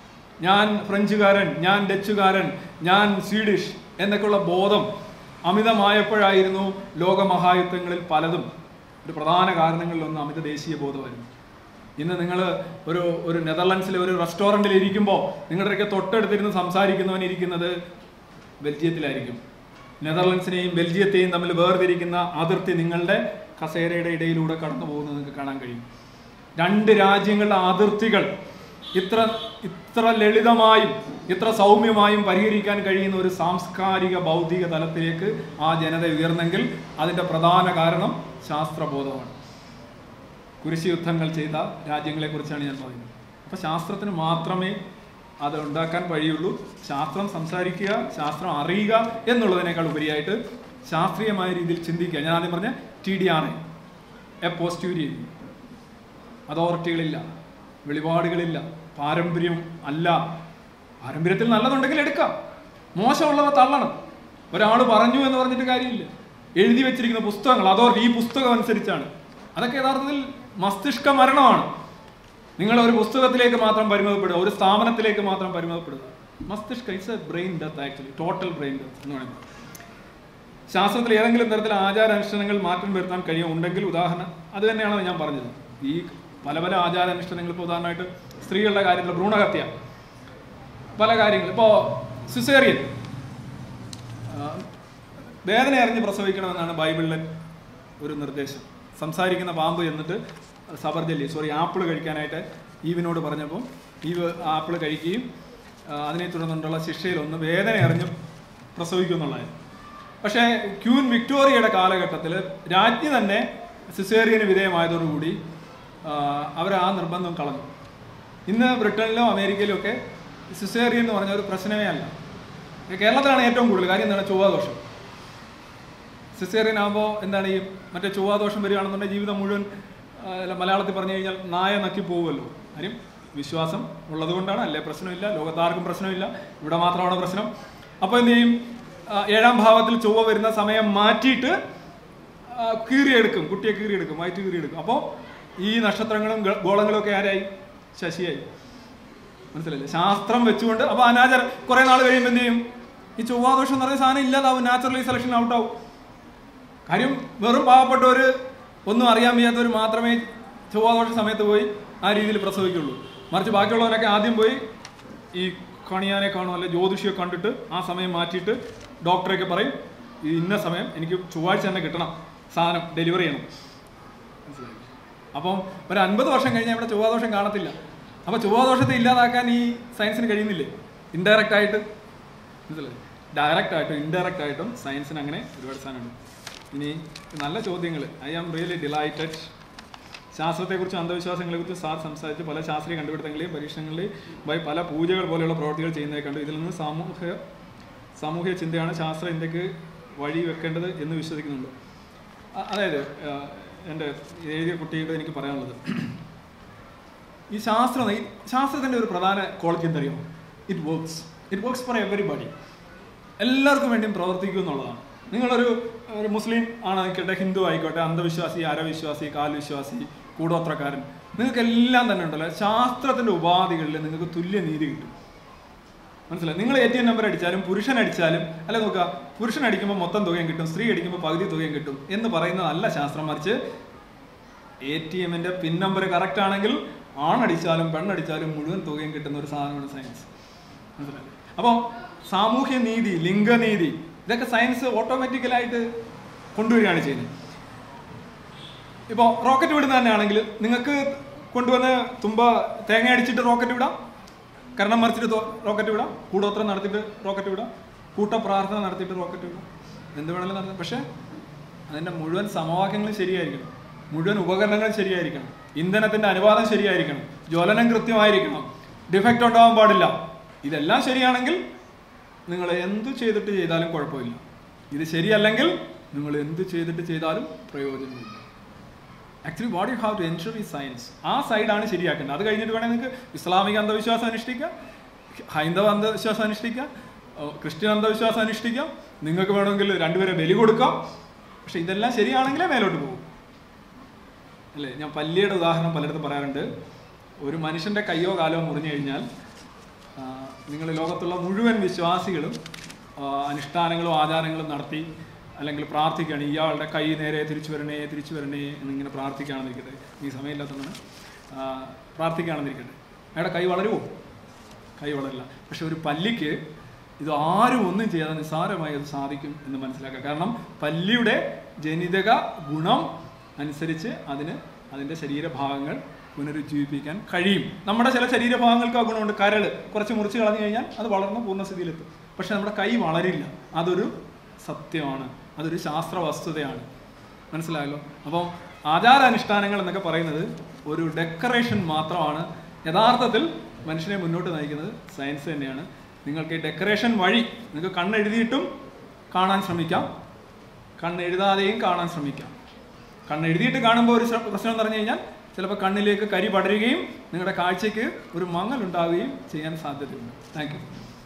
ഞാൻ ഫ്രഞ്ചുകാരൻ ഞാൻ ഡച്ചുകാരൻ ഞാൻ സ്വീഡിഷ് എന്നൊക്കെയുള്ള ബോധം അമിതമായപ്പോഴായിരുന്നു ലോകമഹായുദ്ധങ്ങളിൽ പലതും ഒരു പ്രധാന കാരണങ്ങളിലൊന്ന് അമിത ദേശീയ ബോധമായിരുന്നു ഇന്ന് നിങ്ങൾ ഒരു ഒരു നെതർലൻഡ്സിലെ ഒരു റെസ്റ്റോറൻറ്റിൽ ഇരിക്കുമ്പോൾ നിങ്ങളുടെയൊക്കെ തൊട്ടടുത്തിരുന്ന് സംസാരിക്കുന്നവൻ ഇരിക്കുന്നത് ബെൽജിയത്തിലായിരിക്കും നെതർലൻഡ്സിനെയും ബെൽജിയത്തെയും തമ്മിൽ വേർതിരിക്കുന്ന അതിർത്തി നിങ്ങളുടെ കസേരയുടെ ഇടയിലൂടെ കടന്നു പോകുന്നത് നിങ്ങൾക്ക് കാണാൻ കഴിയും രണ്ട് രാജ്യങ്ങളുടെ അതിർത്തികൾ ഇത്ര ഇത്ര ലളിതമായും ഇത്ര സൗമ്യമായും പരിഹരിക്കാൻ കഴിയുന്ന ഒരു സാംസ്കാരിക ബൗദ്ധിക തലത്തിലേക്ക് ആ ജനത ഉയർന്നെങ്കിൽ അതിൻ്റെ പ്രധാന കാരണം ശാസ്ത്രബോധമാണ് കുരിശി യുദ്ധങ്ങൾ ചെയ്ത രാജ്യങ്ങളെ കുറിച്ചാണ് ഞാൻ പറയുന്നത് അപ്പോൾ ശാസ്ത്രത്തിന് മാത്രമേ അത് ഉണ്ടാക്കാൻ കഴിയുള്ളൂ ശാസ്ത്രം സംസാരിക്കുക ശാസ്ത്രം അറിയുക എന്നുള്ളതിനേക്കാൾ ഉപരിയായിട്ട് ശാസ്ത്രീയമായ രീതിയിൽ ചിന്തിക്കുക ഞാൻ ആദ്യം പറഞ്ഞ ടി ഡി ആർ എ പോസ്റ്റ്യൂരിയൻ അതോറിറ്റികളില്ല വെളിപാടുകളില്ല പാരമ്പര്യം അല്ല പാരമ്പര്യത്തിൽ നല്ലതുണ്ടെങ്കിൽ എടുക്കാം മോശമുള്ളവ തള്ളണം ഒരാൾ പറഞ്ഞു എന്ന് പറഞ്ഞിട്ട് കാര്യമില്ല എഴുതി വെച്ചിരിക്കുന്ന പുസ്തകങ്ങൾ അതോ ഈ പുസ്തകം അനുസരിച്ചാണ് അതൊക്കെ യഥാർത്ഥത്തിൽ മസ്തിഷ്ക മരണമാണ് നിങ്ങൾ ഒരു പുസ്തകത്തിലേക്ക് മാത്രം പരിമിതപ്പെടുക ഒരു സ്ഥാപനത്തിലേക്ക് മാത്രം പരിമിതപ്പെടുക മസ്തിഷ്ക it's a brain death actually total brain death എന്ന് പറയുന്നത് ശാസ്ത്രത്തിൽ ഏതെങ്കിലും തരത്തിൽ ആചാരാനുഷ്ഠാനങ്ങൾ മാറ്റം വരുത്താൻ കഴിയുമുണ്ടെങ്കിൽ ഉദാഹരണം അത് തന്നെയാണ് ഞാൻ പറഞ്ഞത് ഈ പല പല ആചാരാനുഷ്ഠാനങ്ങൾ ഇപ്പോൾ ഉദാഹരണമായിട്ട് സ്ത്രീകളുടെ കാര്യത്തിൽ ഭ്രൂണഹത്യ പല കാര്യങ്ങൾ ഇപ്പോൾ സിസേറിയൻ വേദന അറിഞ്ഞ് പ്രസവിക്കണമെന്നാണ് ബൈബിളിലെ ഒരു നിർദ്ദേശം സംസാരിക്കുന്ന പാമ്പ് എന്നിട്ട് സബർജല്ലി സോറി ആപ്പിൾ കഴിക്കാനായിട്ട് ഈവിനോട് പറഞ്ഞപ്പോൾ ഈവ് ആപ്പിൾ കഴിക്കുകയും ആ, അതിനെ തുടർന്നുകൊണ്ടുള്ള ശിക്ഷയിലൊന്ന് വേദന അറിഞ്ഞ് പ്രസവിക്കും എന്നുള്ളതായിരുന്നു പക്ഷേ ക്യൂൻ വിക്ടോറിയയുടെ കാലഘട്ടത്തിൽ രാജ്ഞി തന്നെ സിസേറിയന് വിധേയമായതോടുകൂടി അവർ ആ നിർബന്ധം കളഞ്ഞു ഇന്ന് ബ്രിട്ടനിലും അമേരിക്കയിലും ഒക്കെ സിസേറിയൻ എന്ന് പറഞ്ഞ ഒരു പ്രശ്നമേ അല്ല കേരളത്തിലാണ് ഏറ്റവും കൂടുതൽ കാര്യം എന്താണ് ചൊവ്വാദോഷം സിസേറിയൻ ആകുമ്പോൾ എന്താണ് ഈ മറ്റേ ചൊവ്വാദോഷം വരികയാണെന്നുണ്ടെങ്കിൽ ജീവിതം മുഴുവൻ ആ, അല്ല, മലയാളത്തിൽ പറഞ്ഞു കഴിഞ്ഞാൽ നായ നക്കി പോകുമല്ലോ കാര്യം വിശ്വാസം ഉള്ളത് കൊണ്ടാണ് അല്ലേ പ്രശ്നമില്ല ലോകത്താർക്കും പ്രശ്നമില്ല ഇവിടെ മാത്രമാണ് പ്രശ്നം അപ്പോൾ എന്ത് ചെയ്യും ആ, ഏഴാം ഭാവത്തിൽ ചൊവ്വ വരുന്ന സമയം മാറ്റിയിട്ട് ആ, കീറിയെടുക്കും കുട്ടിയെ കീറിയെടുക്കും വയറ്റ് കീറിയെടുക്കും അപ്പോൾ ഈ നക്ഷത്രങ്ങളും ഗ- ഗോളങ്ങളും ഒക്കെ ആരായി ശശിയായി മനസ്സിലല്ലേ ശാസ്ത്രം വെച്ചുകൊണ്ട് അപ്പോൾ അനാചാരം കുറേ നാൾ കഴിയുമ്പോൾ എന്ത് ചെയ്യും ഈ ചൊവ്വാദോഷം എന്ന് പറയുന്ന സാധനം ഇല്ലാതാവും നാച്ചുറലി സെലക്ഷൻ ഔട്ടാവും കാര്യം വെറും പാവപ്പെട്ടവർ ഒന്നും അറിയാൻ വയ്യാത്തവർ മാത്രമേ ചൊവ്വാദോഷ സമയത്ത് പോയി ആ രീതിയിൽ പ്രസവിക്കുള്ളൂ മറിച്ച് ബാക്കിയുള്ളവരൊക്കെ ആദ്യം പോയി ഈ കണിയാനെ കാണും അല്ലെ ജ്യോതിഷിയെ കണ്ടിട്ട് ആ സമയം മാറ്റിയിട്ട് ഡോക്ടറൊക്കെ പറയും ഈ ഇന്ന സമയം എനിക്ക് ചൊവ്വാഴ്ച തന്നെ കിട്ടണം സാധനം ഡെലിവറി ചെയ്യണം മനസ്സിലായി അപ്പം ഒരു അൻപത് വർഷം കഴിഞ്ഞാൽ ഇവിടെ ചൊവ്വാദോഷം കാണത്തില്ല അപ്പോൾ ചൊവ്വാദോഷത്തെ ഇല്ലാതാക്കാൻ ഈ സയൻസിന് കഴിയുന്നില്ലേ ഇൻഡയറക്റ്റ് ആയിട്ട് മനസ്സിലായി ഡയറക്റ്റ് ആയിട്ടും ഇൻഡയറക്റ്റ് ആയിട്ടും സയൻസിന് അങ്ങനെ ഒരുപാട് സാധനമുണ്ട് ഇനി നല്ല ചോദ്യങ്ങൾ ഐ ആം റിയലി ഡിലൈറ്റഡ് ശാസ്ത്രത്തെക്കുറിച്ചും അന്ധവിശ്വാസങ്ങളെക്കുറിച്ചും സാർ സംസാരിച്ച് പല ശാസ്ത്രീയ കണ്ടുപിടുത്തങ്ങളെയും പരീക്ഷണങ്ങളെയും ബൈ പല പൂജകൾ പോലെയുള്ള പ്രവർത്തികൾ ചെയ്യുന്നതായി കണ്ടു ഇതിൽ നിന്ന് സാമൂഹ്യ സാമൂഹ്യ ചിന്തയാണ് ശാസ്ത്രം ഇന്ത്യക്ക് വഴി വെക്കേണ്ടത് എന്ന് വിശ്വസിക്കുന്നുണ്ട് അ- അതായത് ആ, എൻ്റെ എഴുതിയ കുട്ടിയുടെ എനിക്ക് പറയാനുള്ളത് ഈ ശാസ്ത്രം ഈ ശാസ്ത്രത്തിൻ്റെ ഒരു പ്രധാന ക്വാളിറ്റി എന്തറിയോ it works it works for everybody എല്ലാവർക്കും വേണ്ടിയും പ്രവർത്തിക്കും എന്നുള്ളതാണ് നിങ്ങളൊരു ഒരു മുസ്ലിം ആണെന്നിരിക്കട്ടെ ഹിന്ദു ആയിക്കോട്ടെ അന്ധവിശ്വാസി അരവിശ്വാസി കാൽവിശ്വാസി കൂടോത്രക്കാരൻ നിങ്ങൾക്ക് എല്ലാം തന്നെ ഉണ്ടല്ലോ ശാസ്ത്രത്തിൻ്റെ ഉപാധികളിൽ നിങ്ങൾക്ക് തുല്യ നീതി കിട്ടും മനസ്സിലായി നിങ്ങൾ എ ടി എം നമ്പർ അടിച്ചാലും പുരുഷൻ അടിച്ചാലും അല്ല നോക്കുക പുരുഷൻ അടിക്കുമ്പോൾ മൊത്തം തുകയും കിട്ടും സ്ത്രീ അടിക്കുമ്പോൾ പകുതി തുകയും കിട്ടും എന്ന് പറയുന്നതല്ല ശാസ്ത്രം മറിച്ച് എ ടി എമ്മിന്റെ പിൻ നമ്പർ കറക്റ്റ് ആണെങ്കിൽ ആണടിച്ചാലും പെണ്ണടിച്ചാലും മുഴുവൻ തുകയും കിട്ടുന്ന ഒരു സാധനമാണ് സയൻസ് മനസ്സിലായി അപ്പോൾ സാമൂഹ്യ നീതി ലിംഗനീതി ഇതൊക്കെ സയൻസ് ഓട്ടോമാറ്റിക്കലായിട്ട് കൊണ്ടുവരികയാണ് ചെയ്യുന്നത് ഇപ്പോൾ റോക്കറ്റ് വിടുന്ന തന്നെ ആണെങ്കിൽ നിങ്ങൾക്ക് കൊണ്ടുവന്ന് തുമ്പ തേങ്ങ അടിച്ചിട്ട് റോക്കറ്റ് വിടാം കരണം മറിച്ചിട്ട് തോ- റോക്കറ്റ് വിടാം കൂടോത്രം നടത്തിയിട്ട് റോക്കറ്റ് വിടാം കൂട്ട പ്രാർത്ഥന നടത്തിയിട്ട് റോക്കറ്റ് വിടാം എന്ത് വേണമെങ്കിലും നടത്താം പക്ഷേ അതിൻ്റെ മുഴുവൻ സമവാക്യങ്ങളും ശരിയായിരിക്കണം മുഴുവൻ ഉപകരണങ്ങളും ശരിയായിരിക്കണം ഇന്ധനത്തിൻ്റെ അനുപാതം ശരിയായിരിക്കണം ജ്വലനം കൃത്യമായിരിക്കണം ഡിഫക്റ്റ് ഉണ്ടാവാൻ പാടില്ല ഇതെല്ലാം ശരിയാണെങ്കിൽ നിങ്ങൾ എന്തു ചെയ്തിട്ട് ചെയ്താലും കുഴപ്പമില്ല ഇത് ശരിയല്ലെങ്കിൽ നിങ്ങൾ എന്ത് ചെയ്തിട്ട് ചെയ്താലും പ്രയോജനമില്ല actually what you have to ensure ഈ സയൻസ് ആ സൈഡാണ് ശരിയാക്കേണ്ടത് അത് കഴിഞ്ഞിട്ട് വേണമെങ്കിൽ നിങ്ങൾക്ക് ഇസ്ലാമിക അന്ധവിശ്വാസം അനുഷ്ഠിക്കാം ഹൈന്ദവ അന്ധവിശ്വാസം അനുഷ്ഠിക്കാം ഏഹ് ക്രിസ്ത്യൻ അന്ധവിശ്വാസം അനുഷ്ഠിക്കാം നിങ്ങൾക്ക് വേണമെങ്കിൽ രണ്ടുപേരെ ബലി കൊടുക്കാം പക്ഷെ ഇതെല്ലാം ശരിയാണെങ്കിലേ മേലോട്ട് പോകും അല്ലേ ഞാൻ പല്ലിയുടെ ഉദാഹരണം പലയിടത്തും പറയാറുണ്ട് ഒരു മനുഷ്യൻ്റെ കയ്യോ കാലോ മുറിഞ്ഞു കഴിഞ്ഞാൽ നിങ്ങൾ ലോകത്തുള്ള മുഴുവൻ വിശ്വാസികളും ആ, അനുഷ്ഠാനങ്ങളും ആചാരങ്ങളും നടത്തി അല്ലെങ്കിൽ പ്രാർത്ഥിക്കുകയാണ് ഇയാളുടെ കൈ നേരെ തിരിച്ചു വരണേ തിരിച്ചു വരണേ എന്നിങ്ങനെ പ്രാർത്ഥിക്കുകയാണെന്നിരിക്കട്ടെ ഈ സമയമില്ലാത്തതാണ് പ്രാർത്ഥിക്കുകയാണെന്നിരിക്കട്ടെ അയാളുടെ കൈ വളരുമോ കൈ വളരില്ല പക്ഷെ ഒരു പല്ലിക്ക് ഇത് ആരും ഒന്നും ചെയ്യാതെ നിസ്സാരമായി അത് സാധിക്കും എന്ന് മനസ്സിലാക്കുക കാരണം പല്ലിയുടെ ജനിതക ഗുണം അനുസരിച്ച് അതിന് അതിൻ്റെ ശരീരഭാഗങ്ങൾ പുനരുജ്ജീവിപ്പിക്കാൻ കഴിയും നമ്മുടെ ചില ശരീരഭാഗങ്ങൾക്ക് ആ ഗുണമുണ്ട് കരൾ കുറച്ച് മുറിച്ച് കളഞ്ഞു കഴിഞ്ഞാൽ അത് വളർന്ന് പൂർണ്ണസ്ഥിതിയിലെത്തും പക്ഷെ നമ്മുടെ കൈ വളരില്ല അതൊരു സത്യമാണ് അതൊരു ശാസ്ത്ര വസ്തുതയാണ് മനസ്സിലായല്ലോ അപ്പം ആചാരാനുഷ്ഠാനങ്ങൾ എന്നൊക്കെ പറയുന്നത് ഒരു ഡെക്കറേഷൻ മാത്രമാണ് യഥാർത്ഥത്തിൽ മനുഷ്യനെ മുന്നോട്ട് നയിക്കുന്നത് സയൻസ് തന്നെയാണ് നിങ്ങൾക്ക് ഈ ഡെക്കറേഷൻ വഴി നിങ്ങൾക്ക് കണ്ണെഴുതിയിട്ടും കാണാൻ ശ്രമിക്കാം കണ്ണെഴുതാതെയും കാണാൻ ശ്രമിക്കാം കണ്ണെഴുതിയിട്ട് കാണുമ്പോൾ ഒരു ശ്ര- പ്രശ്നം എന്ന് പറഞ്ഞു കഴിഞ്ഞാൽ ചിലപ്പോൾ കണ്ണിലേക്ക് കരി പടരുകയും നിങ്ങളുടെ കാഴ്ചയ്ക്ക് ഒരു മങ്ങൽ ഉണ്ടാവുകയും ചെയ്യാൻ സാധ്യതയുണ്ട് താങ്ക് യു